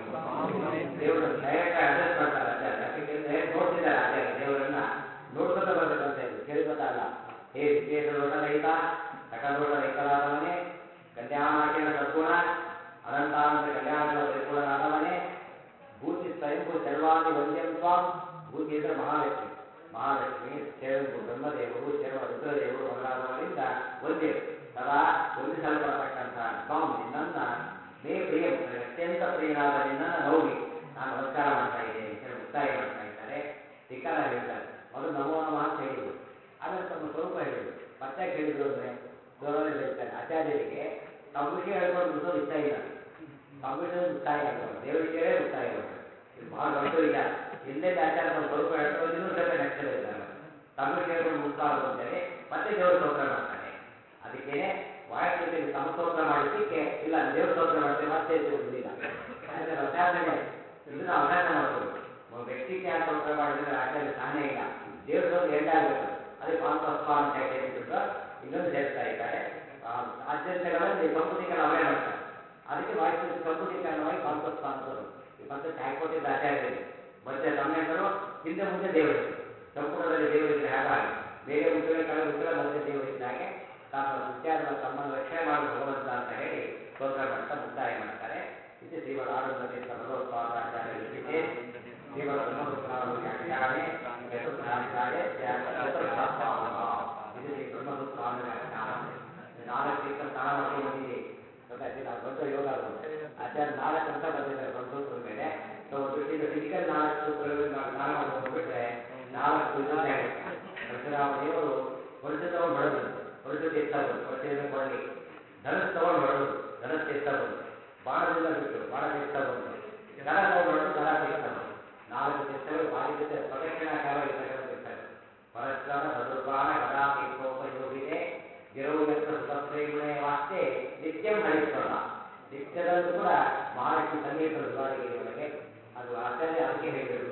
ದೇವರು ಡೈರೆಕ್ಟ್ ಅಡ್ರೆಸ್ ಮಾಡ್ತಾರೆ ಆಚಾರ್ಯ ಯಾಕಂದ್ರೆ ಡೈರೆಕ್ಟ್ ನೋಡ್ತಿದ್ದಾರೆ ಆಚಾರ್ಯ ದೇವರನ್ನ ನೋಡ್ಕೊತ ಬರ್ಬೇಕಂತ ಹೇಳಿ ಕೇಳ್ಕೊತಲ್ಲ ಹೇ ವಿಶೇಷ ದೋಷರಹಿತ ಸಕಲ ದೋಷರಹಿತರಾದವನೇ ಕಲ್ಯಾಣಾಚಲ ಸದ್ಗುಣ ಅನಂತಾನಂದ ಕಲ್ಯಾಣಗಳ ಪರಿಪೂರ್ಣನಾದವನೇ ಭೂತಿ ಸ್ವಯಂಭೂ ಸರ್ವಾದಿ ವಂದ್ಯಂ ಸ್ವಾಂ ಭೂತಿ ಅಂದರೆ ಮಹಾಲಕ್ಷ್ಮಿ ಮಹಾಲಕ್ಷ್ಮಿ ಸ್ವಯಂಭೂ ಬ್ರಹ್ಮದೇವರು ಶರ್ವ ರುದ್ರದೇವರು ಮೊದಲಾದವರಿಂದ ವಂದ್ಯ ಸದಾ ವಂದಿಸಲ್ಪಡತಕ್ಕಂತಹ ಸ್ವಾಂ ನಿನ್ನನ್ನ ಮೇ ಪ್ರಿಯ ಅತ್ಯಂತ ಪ್ರಿಯನಾದ ನಿನ್ನನ್ನು ನೌಮಿ ನಾನು ನಮಸ್ಕಾರ ಮಾಡ್ತಾ ಇದ್ದೇನೆ ಅಂತ ಹೇಳಿ ಮುಕ್ತಾಯ ಮಾಡ್ತಾ ಇದ್ದಾರೆ ಟಿಕ್ಕನ ಹೇಳ್ತಾರೆ ಮೊದಲು ನಮೋ ನಮಃ ಅಂತ ಹೇಳಿದ್ರು ಆಮೇಲೆ ತಮ್ಮ ಸ್ವರೂಪ ಹೇಳಿದ್ರು ಮತ್ತೆ ಹೇಳಿದ್ರು ಅಂದ್ರೆ ಗೌರವ ಹೇಳ್ತಾರೆ ಆಚಾರ್ಯರಿಗೆ ತಮ್ಮ ವಿಷಯ ಹೇಳ್ಕೊಂಡು ಮುಗಿಸೋದು ಇಷ್ಟ ಇಲ್ಲ ತಮ್ಮ ವಿಷಯ ಮುಕ್ತಾಯ ಆಗ್ತದೆ ದೇವರ ವಿಷಯವೇ ಮುಕ್ತಾಯ ಆಗ್ತದೆ ಇದು ಬಹಳ ದೊಡ್ಡ ವಿಚಾರ ಎಲ್ಲೆಲ್ಲಿ ಆಚಾರ ತಮ್ಮ ಸ್ವರೂಪ ಹೇಳ್ತಾರೆ ಇನ್ನೂ ಸ್ವಲ್ಪ ನೆಕ್ಸ್ಟ್ ಇದ್ದಾರೆ ತಮ್ಮ ವಿಷಯ ಹೇಳ್ಕೊಂಡು ಮುಗಿಸ್ಬಾರ್ದು ಅಂತೇಳಿ ಮತ್ತೆ ದೇವರು ಸ್ತೋತ್ರ ಮಾಡ್ತಾರೆ ಅದಕ್ಕೇನೆ ವಾಯುಸ್ಥಿತಿಯಲ್ಲಿ ತಮ್ಮ ಸ್ತೋತ್ರ ಮಾಡಿದ್ದಕ್ಕೆ ಇಲ್ಲ ದೇವ್ರ ಸ್ತೋತ್ರ ಮಾಡ್ತೇವೆ ಮತ್ತೆ ಇರುವುದಿಲ್ಲ ಯಾಕಂದ್ರೆ ರಥಾಚರಣೆ ಇದನ್ನ ಅಭ್ಯಾಸ ಮಾಡ್ಬೋದು ಒಬ್ಬ ವ್ಯಕ್ತಿಗೆ ಯಾರು ಸ್ತೋತ್ರ ಮಾಡಿದ್ರೆ ಆಚಾರ್ಯ ಸಾಧನೆ ಇಲ್ಲ ದೇವ್ರ ಸ್ತೋತ್ರ ಎಂಡ್ ಆಗಬೇಕು ಅದಕ್ಕೆ ಪಾಂತಸ್ವ ಅಂತ ಹೇಳಿ ಹೇಳ್ಬಿಟ್ಟು ಇನ್ನೊಂದು ಸೇರ್ತಾ ಇದ್ದಾರೆ ಆದ್ಯಂತಗಳಲ್ಲಿ ಸಂಪುಟೀಕರಣ ಅವರೇ ಮಾಡ್ತಾರೆ ಅದಕ್ಕೆ ವಾಯುಸ್ಥಿತಿ ಸಂಪುಟೀಕರಣವಾಗಿ ಪಾಂತಸ್ವ ಅಂತ ಬರೋದು. ಈ ಪದ್ಧತಿ ಹಾಕೊಟ್ಟಿದ್ದ ಆಚಾರ್ಯರಿಗೆ ಮಧ್ಯೆ ತಮ್ಮ ಹೆಸರು ಹಿಂದೆ ಮುಂದೆ ದೇವರ ಹೆಸರು ಸಂಪುಟದಲ್ಲಿ ದೇವರಿದ್ರೆ ಹಾಗಾಗಿ ಬೇರೆ ಮುಚ್ಚಳ ಕೆಳಗೆ ಮುಚ್ಚಳ ಮಧ್ಯೆ ದೇವರಿದ್ದಾಗೆ ತಮ್ಮ ವಿಚಾರದ ತಮ್ಮನ್ನು ರಕ್ಷಣೆ ಮಾಡುವ ಭಗವಂತ ಅಂತ ಹೇಳಿ ಸ್ತೋತ್ರ ಮಾಡ್ತಾ ಮುಕ್ತಾಯ ಮಾಡ್ತಾರೆ ಇದು ಶ್ರೀಮದ್ ಆನಂದ ತೀರ್ಥ ಭಗವತ್ಪಾದಾಚಾರ್ಯ ಲಿಖಿತೆ ಶ್ರೀಮದ್ ಬ್ರಹ್ಮಸೂತ್ರಾವಳಿ ವ್ಯಾಖ್ಯಾನೆ ಚತುರ್ಥಾಧ್ಯಾಯ ಚತುರ್ಥಾತ್ಮಾನಃ. ಇದು ಶ್ರೀ ಬ್ರಹ್ಮಸೂತ್ರಾವಳಿ ವ್ಯಾಖ್ಯಾನ ಇದು ನಾಲ್ಕು ತೀರ್ಥ ಸ್ನಾನ ಮಾಡ್ಕೊಂಡು ಬಂದಿದೆ ಗೊತ್ತಾಯ್ತು ನಾವು ದೊಡ್ಡ ಯೋಗ ಅದು ಆಚಾರ್ಯ ನಾಲ್ಕು ಅಂತ ಬಂದಿದ್ದಾರೆ ಬ್ರಹ್ಮಸೂತ್ರದ ಮೇಲೆ ಸೊ ಒಂದು ದೃಷ್ಟಿಯಿಂದ ಫಿಸಿಕಲ್ ನಾಲ್ಕು ಸೂತ್ರಗಳು ನಾವು ಸ್ನಾನ ಮಾಡ್ಕೊಂಡು ಬಿಟ್ರೆ ನಾಲ್ಕು ಇದ್ದಂತೆ ಆಗುತ್ತೆ ಪರಶುರಾಮ ದೇವರು ಹೊರಟು ತಗೊಂಡು ಹೊಡೆದಂತೆ ಹೊರಟು ತೀರ್ಥ ಬಂದು ಹೊರಟಿದ್ರೆ ಕೊಳ್ಳಿ ಧನಸ್ ತಗೊಂಡು ಹೊಡೆದು ಧನಸ್ ತೀರ್ಥ ಬಂದು ಬಾಣದಿಂದ ಬಿಟ್ಟರು ಬಾಣ ತೀರ್ಥ ಬಂದು ದನ ತಗೊಂಡು ಹೊಡೆದು ದನ ತೀರ್ಥ ಬಂದು ನಾಲ್ಕು ತೀರ್ಥಗಳು ಬಾಲಿಕತೆ ಪ್ರದಕ್ಷಿಣಾಕಾರವಾಗಿರ್ತಕ್ಕಂಥ ತೀರ್ಥಗಳು ಪರಸ್ಪರ ಸದುರ್ಬಾಣ ಗದಾ ತೀರ್ಥೋಪಯೋಗಿದೆ ಗಿರೌಯಂತ ಸುತಪ್ರೇಮಣೆ ವಾಸ್ತೆ ನಿತ್ಯಂ ಹರಿಸ್ವರ ನಿತ್ಯದಲ್ಲೂ ಕೂಡ ಮಹಾಲಕ್ಷ್ಮಿ ಸಂಗೀತ ವಿವಾದಿಗೆ ಒಳಗೆ ಅದು ಆಚಾರ್ಯ ಅದಕ್ಕೆ ಹೇಳಿದರು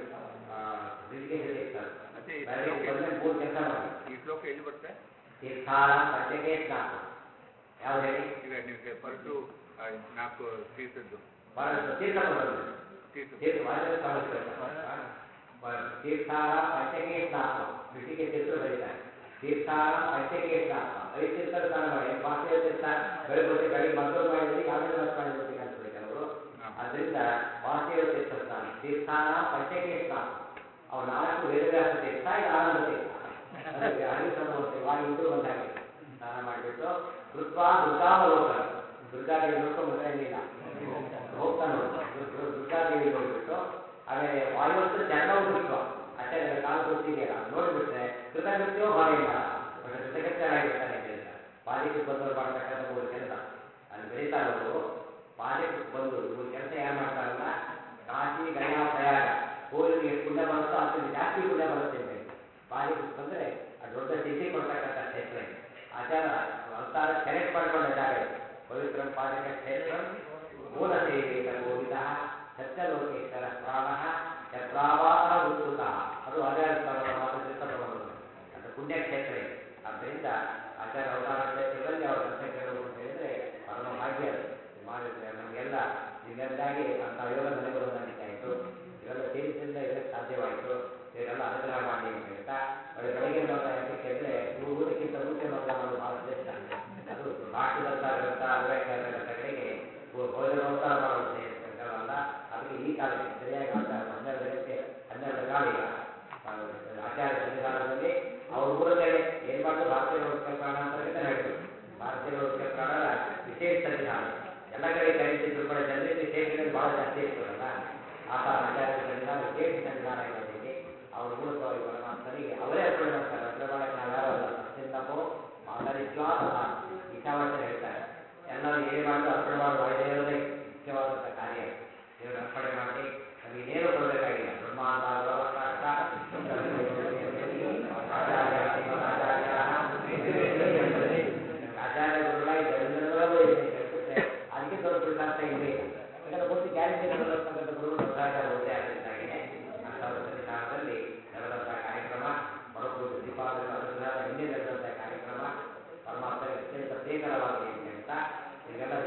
ಋಷಿಕೇಶ ತೀರ್ಥರು ಮತ್ತೆ ಈ ಬೆಳಗ್ಗೆ ಶ್ಲೋಕ ಬಂದ್ಮೇಲೆ ಮೂರು ಕೆಲಸ ಮಾಡಿ ಈ ಶ್ಲೋಕ ಎಲ್ಲಿ ಬರುತ್ತೆ ತೀರ್ಥಾನ ಪಂಚಕೆ ಸ್ನಾನ ಯಾವ್ದು ಹೇಳಿ ಈಗ ನೀವು ಪರಟು ಆ, ನಾಲ್ಕು ತೀರ್ಥದ್ದು ಬಹಳ ತೀರ್ಥ ಬರೋದು ತೀರ್ಥ ತೀರ್ಥ ವಾಯುದೇವ ಸಮಸ್ಯೆ ತೀರ್ಥಾನ ಪಂಚಕೆ ಸ್ನಾನ ಋಷಿಕೆ ತೀರ್ಥರು ಬರೀತಾರೆ ತೀರ್ಥಾನ ಪಂಚಕೆ ಸ್ನಾನ ಐದು ತೀರ್ಥರು ಸ್ನಾನ ಮಾಡಿ ವಾಸುದೇವ ತೀರ್ಥ ಬೆಳಗ್ಗೆ ಬೆಳಿಗ್ಗೆ ಮಕ್ಕಳು ಮಾಡಿದ್ರೆ ಯಾವ್ದು ಮತ್ ಮಾಡಿದ್ರೆ ಕಾಣಿಸ್ತದೆ ಕೆಲವರು ಅದರಿಂದ ವಾಸುದೇವ ತೀರ್ಥ ಸ್ನಾನ ತೀರ್ಥಾನ ಪಂಚಕೆ ಸ್ನಾನ ಅವ್ರು ನಾಲ್ಕು ವೇದವ್ಯಾಸ ತೀರ್ಥ ಇದು ಆನಂದ ತೀರ್ಥ ಅದಕ್ಕೆ ಹರಿಸಲು ಹೋಗ್ತೇವೆ ವಾಯು ಇಬ್ಬರು ಬಂದಾಗೆ ಸ್ನಾನ ಮಾಡಿಬಿಟ್ಟು ಕೃತ್ವ ದುರ್ಗಾವಲೋಕನ ದುರ್ಗಾದೇವಿ ನೋಡ್ಕೊಂಡು ಬಂದಿಲ್ಲ ಹೋಗ್ತಾನೆ ದುರ್ಗಾದೇವಿ ನೋಡ್ಬಿಟ್ಟು ಆಮೇಲೆ ವಾಯುವಸ್ತು ಚರ್ಮವು ಬಿಟ್ಟು ಆಚಾರ್ಯ ಕಾಲು ಕೊಡ್ತಿದೆಯಲ್ಲ ಅದು ನೋಡಿಬಿಟ್ರೆ ಕೃತಕೃತ್ಯೋ ಹೊರೆಯಿಂದ ಒಳ್ಳೆ ಕೃತಕೃತ್ಯರಾಗಿರ್ತಾನೆ ಅಂತ ಹೇಳ್ತಾರೆ ಪಾಲಿಕೆ ಬಂದವರು ಮಾಡ್ತಕ್ಕಂಥ ಮೂರು ಕೆಲಸ ಅಲ್ಲಿ ಬೆಳೀತಾರವರು ಪಾಲಿಕೆ ಬಂದು ಮೂರು ಕೆಲಸ ಯಾರು ಮಾಡ್ತಾರಲ್ಲ ಕಾಶಿ ಗಯಾ ಪ್ರಯಾಗ ಹೋಗಿ ಎಷ್ಟು ಪುಣ್ಯ ಬರುತ್ತೋ ಅದಕ್ಕೆ ಜಾಸ್ತಿ ಪುಣ್ಯ ಬರುತ್ತೆ ಅಂತ ಹೇಳಿ ಪಾಲಿಕೆ ಬಂದರೆ ಅದು ದೊಡ್ಡ ಸಿದ್ಧಿ ಕೊಡ್ತಕ್ಕಂಥ ಕ್ಷೇತ್ರ ಇದೆ ಆಚಾರ ಅವತಾರ ಸೆಲೆಕ್ಟ್ ಮಾಡ್ಕೊಂಡ ಜಾಗ ಇದೆ ಪವಿತ್ರ ಪಾದಕ ಕ್ಷೇತ್ರ ಮೂಲ ಸೇವೆ ಗೋವಿಂದ ಸತ್ಯಲೋಕೇಶ್ವರ ಪ್ರಾಣ ಚಕ್ರಾವಾಸ ಉತ್ಸುಕ ಅದು ಆಚಾರ್ಯ ಸ್ಥಾನದ ಮಾತ್ರ ಚಿತ್ರಪ್ರಬಂಧಗಳು ಅದು ಪುಣ್ಯಕ್ಷೇತ್ರ ಇದೆ ಆದ್ದರಿಂದ ಆಚಾರ್ಯ ಅವತಾರ ಕ್ಷೇತ್ರದಲ್ಲಿ ಅವರ ಸಂಖ್ಯೆಗಳು ಅಂತೇಳಿ ಇದರಿಂದಾಗಿ ಅಂತ ಯೋಗ ನನಗೆ ಹೊಂದಾಣಿಕೆ ಆಯಿತು ಇವೆಲ್ಲ ಸೇರಿಸಿಂದ ಇದಕ್ಕೆ ಸಾಧ್ಯವಾಯಿತು ಇವರೆಲ್ಲ ಅನುಗ್ರಹ ಮಾಡಿ ಅಂತ ಹೇಳ್ತಾ ಒಳ್ಳೆ ಬೆಳಗ್ಗೆ ಮಂತ್ರ ಯಾಕೆ ಅಂದರೆ ಇವು ಊಟಕ್ಕಿಂತ ಮುಂಚೆ ಮಂತ್ರ ಮಾಡೋದು ಭಾಳ ಶ್ರೇಷ್ಠ ಅದು ಭಾಷೆದಂಥ ಗ್ರಂಥ ಅನ್ವೇಷಣ ಗ್ರಂಥಗಳಿಗೆ ಇವು ಭೋಜನೋತ್ತರ ಮಾಡೋದು ಶ್ರೇಷ್ಠವಲ್ಲ ಅದಕ್ಕೆ ಈ ಕಾಲಕ್ಕೆ ಸರಿಯಾಗಿ ಆಟ ಹನ್ನೆರಡು ಗಂಟೆ ಹನ್ನೆರಡು ಕಾಲ ಈಗ ಆ, ಆಚಾರ್ಯ ಸನ್ನಿಧಾನದಲ್ಲಿ ಅವ್ರ ಊರಲ್ಲೇ ಏನು ಮಾಡಿದ್ರು ಭಾರತೀಯ ಉತ್ಕಲ ಪ್ರಾಣ ಅಂತ ಹೇಳ್ತಾರೆ ಭಾರತೀಯ ಉತ್ಕಲ ಪ್ರಾಣರ ವಿಶೇಷ ಸನ್ನಿಧಾನ ಎಲ್ಲ ಕಡೆ ಕರೀತಿದ್ರು ಕೂಡ ಜನರಿಗೆ ವಿಶೇಷಗಳು ಭಾಳ ಜಾಸ್ತಿ ಇರ್ತದಲ್ಲ ಆತ ಆಚಾರ್ಯ ಸನ್ನಿಧಾನ ವಿಶೇಷ ಸನ್ನಿಧಾನ ಇರೋದಕ್ಕೆ ಅವ್ರ ಮೂಲಕವಾಗಿ ಪರಮಾತ್ಮನಿಗೆ ಅವರೇ ಅರ್ಪಣೆ ಮಾಡ್ತಾರೆ ಅರ್ಪಣೆ ಮಾಡಕ್ಕೆ ನಾವು ಯಾರು ಅಲ್ಲ ಅತ್ಯಂತಪೋ ಮಾತರಿಶ್ವಾಸ ಈಶಾವಾಸ್ಯ ಹೇಳ್ತಾರೆ ಎಲ್ಲರೂ ಏನೇ ಮಾಡಿದ್ರು ಅರ್ಪಣೆ ಮಾಡುವ ಇದೇ ಇರೋದೇ ಮುಖ್ಯವಾದಂಥ ಕಾರ್ಯ ದೇವರು ಅರ್ಪಣೆ ಮಾಡಿ ನಮಗೆ ಇನ್ನೇನು ಕೊಡಬೇಕಾಗಿಲ್ಲ ಬ್ರಹ್ಮಾಂಡ ಗೌರವಕಾಷ್ಟ ಆಚಾರ್ಯ ಶ್ರೀಮದಾಚಾರ್ಯ ಆಚಾರ್ಯ ಗುರುಗಳಾಗಿ ಜನರೆಲ್ಲರೂ ಇದೆ ಹೇಳ್ಬಿಟ್ರೆ ಅದಕ್ಕೆ ದೊಡ್ಡ ಪುರುಷಾರ್ಥ ಇಲ್ಲೇ ಇಲ್ಲ ಯಾಕಂದ್ರೆ ಮುಂದೆ ಗ್ಯಾರಂಟಿ ನಡೆದಿರ್ತಕ್ಕಂಥ ಗುರುಗಳು ದೊಡ್ಡಾಚಾರ ಒಂದೇ ಆಗಿದ್ದಾಗಿದೆ ಅಂಥವ್ರ ಸನ್ನಿಧಾನದಲ್ಲಿ ನಡೆದಂಥ ಕಾರ್ಯಕ್ರಮ ಮರುಪೂಜೆ ದೀಪಾವಳಿ ಅನುಗ್ರಹದ ಹಿಂದೆ ನಡೆದಂಥ ಕಾರ್ಯಕ್ರಮ ಪರಮಾತ್ಮನಿಗೆ ಅತ್ಯಂತ ಪ್ರಿಯಕರವಾಗಿದೆ ಅಂತ ಹೇಳ್ತಾ ಇದೆಲ್ಲ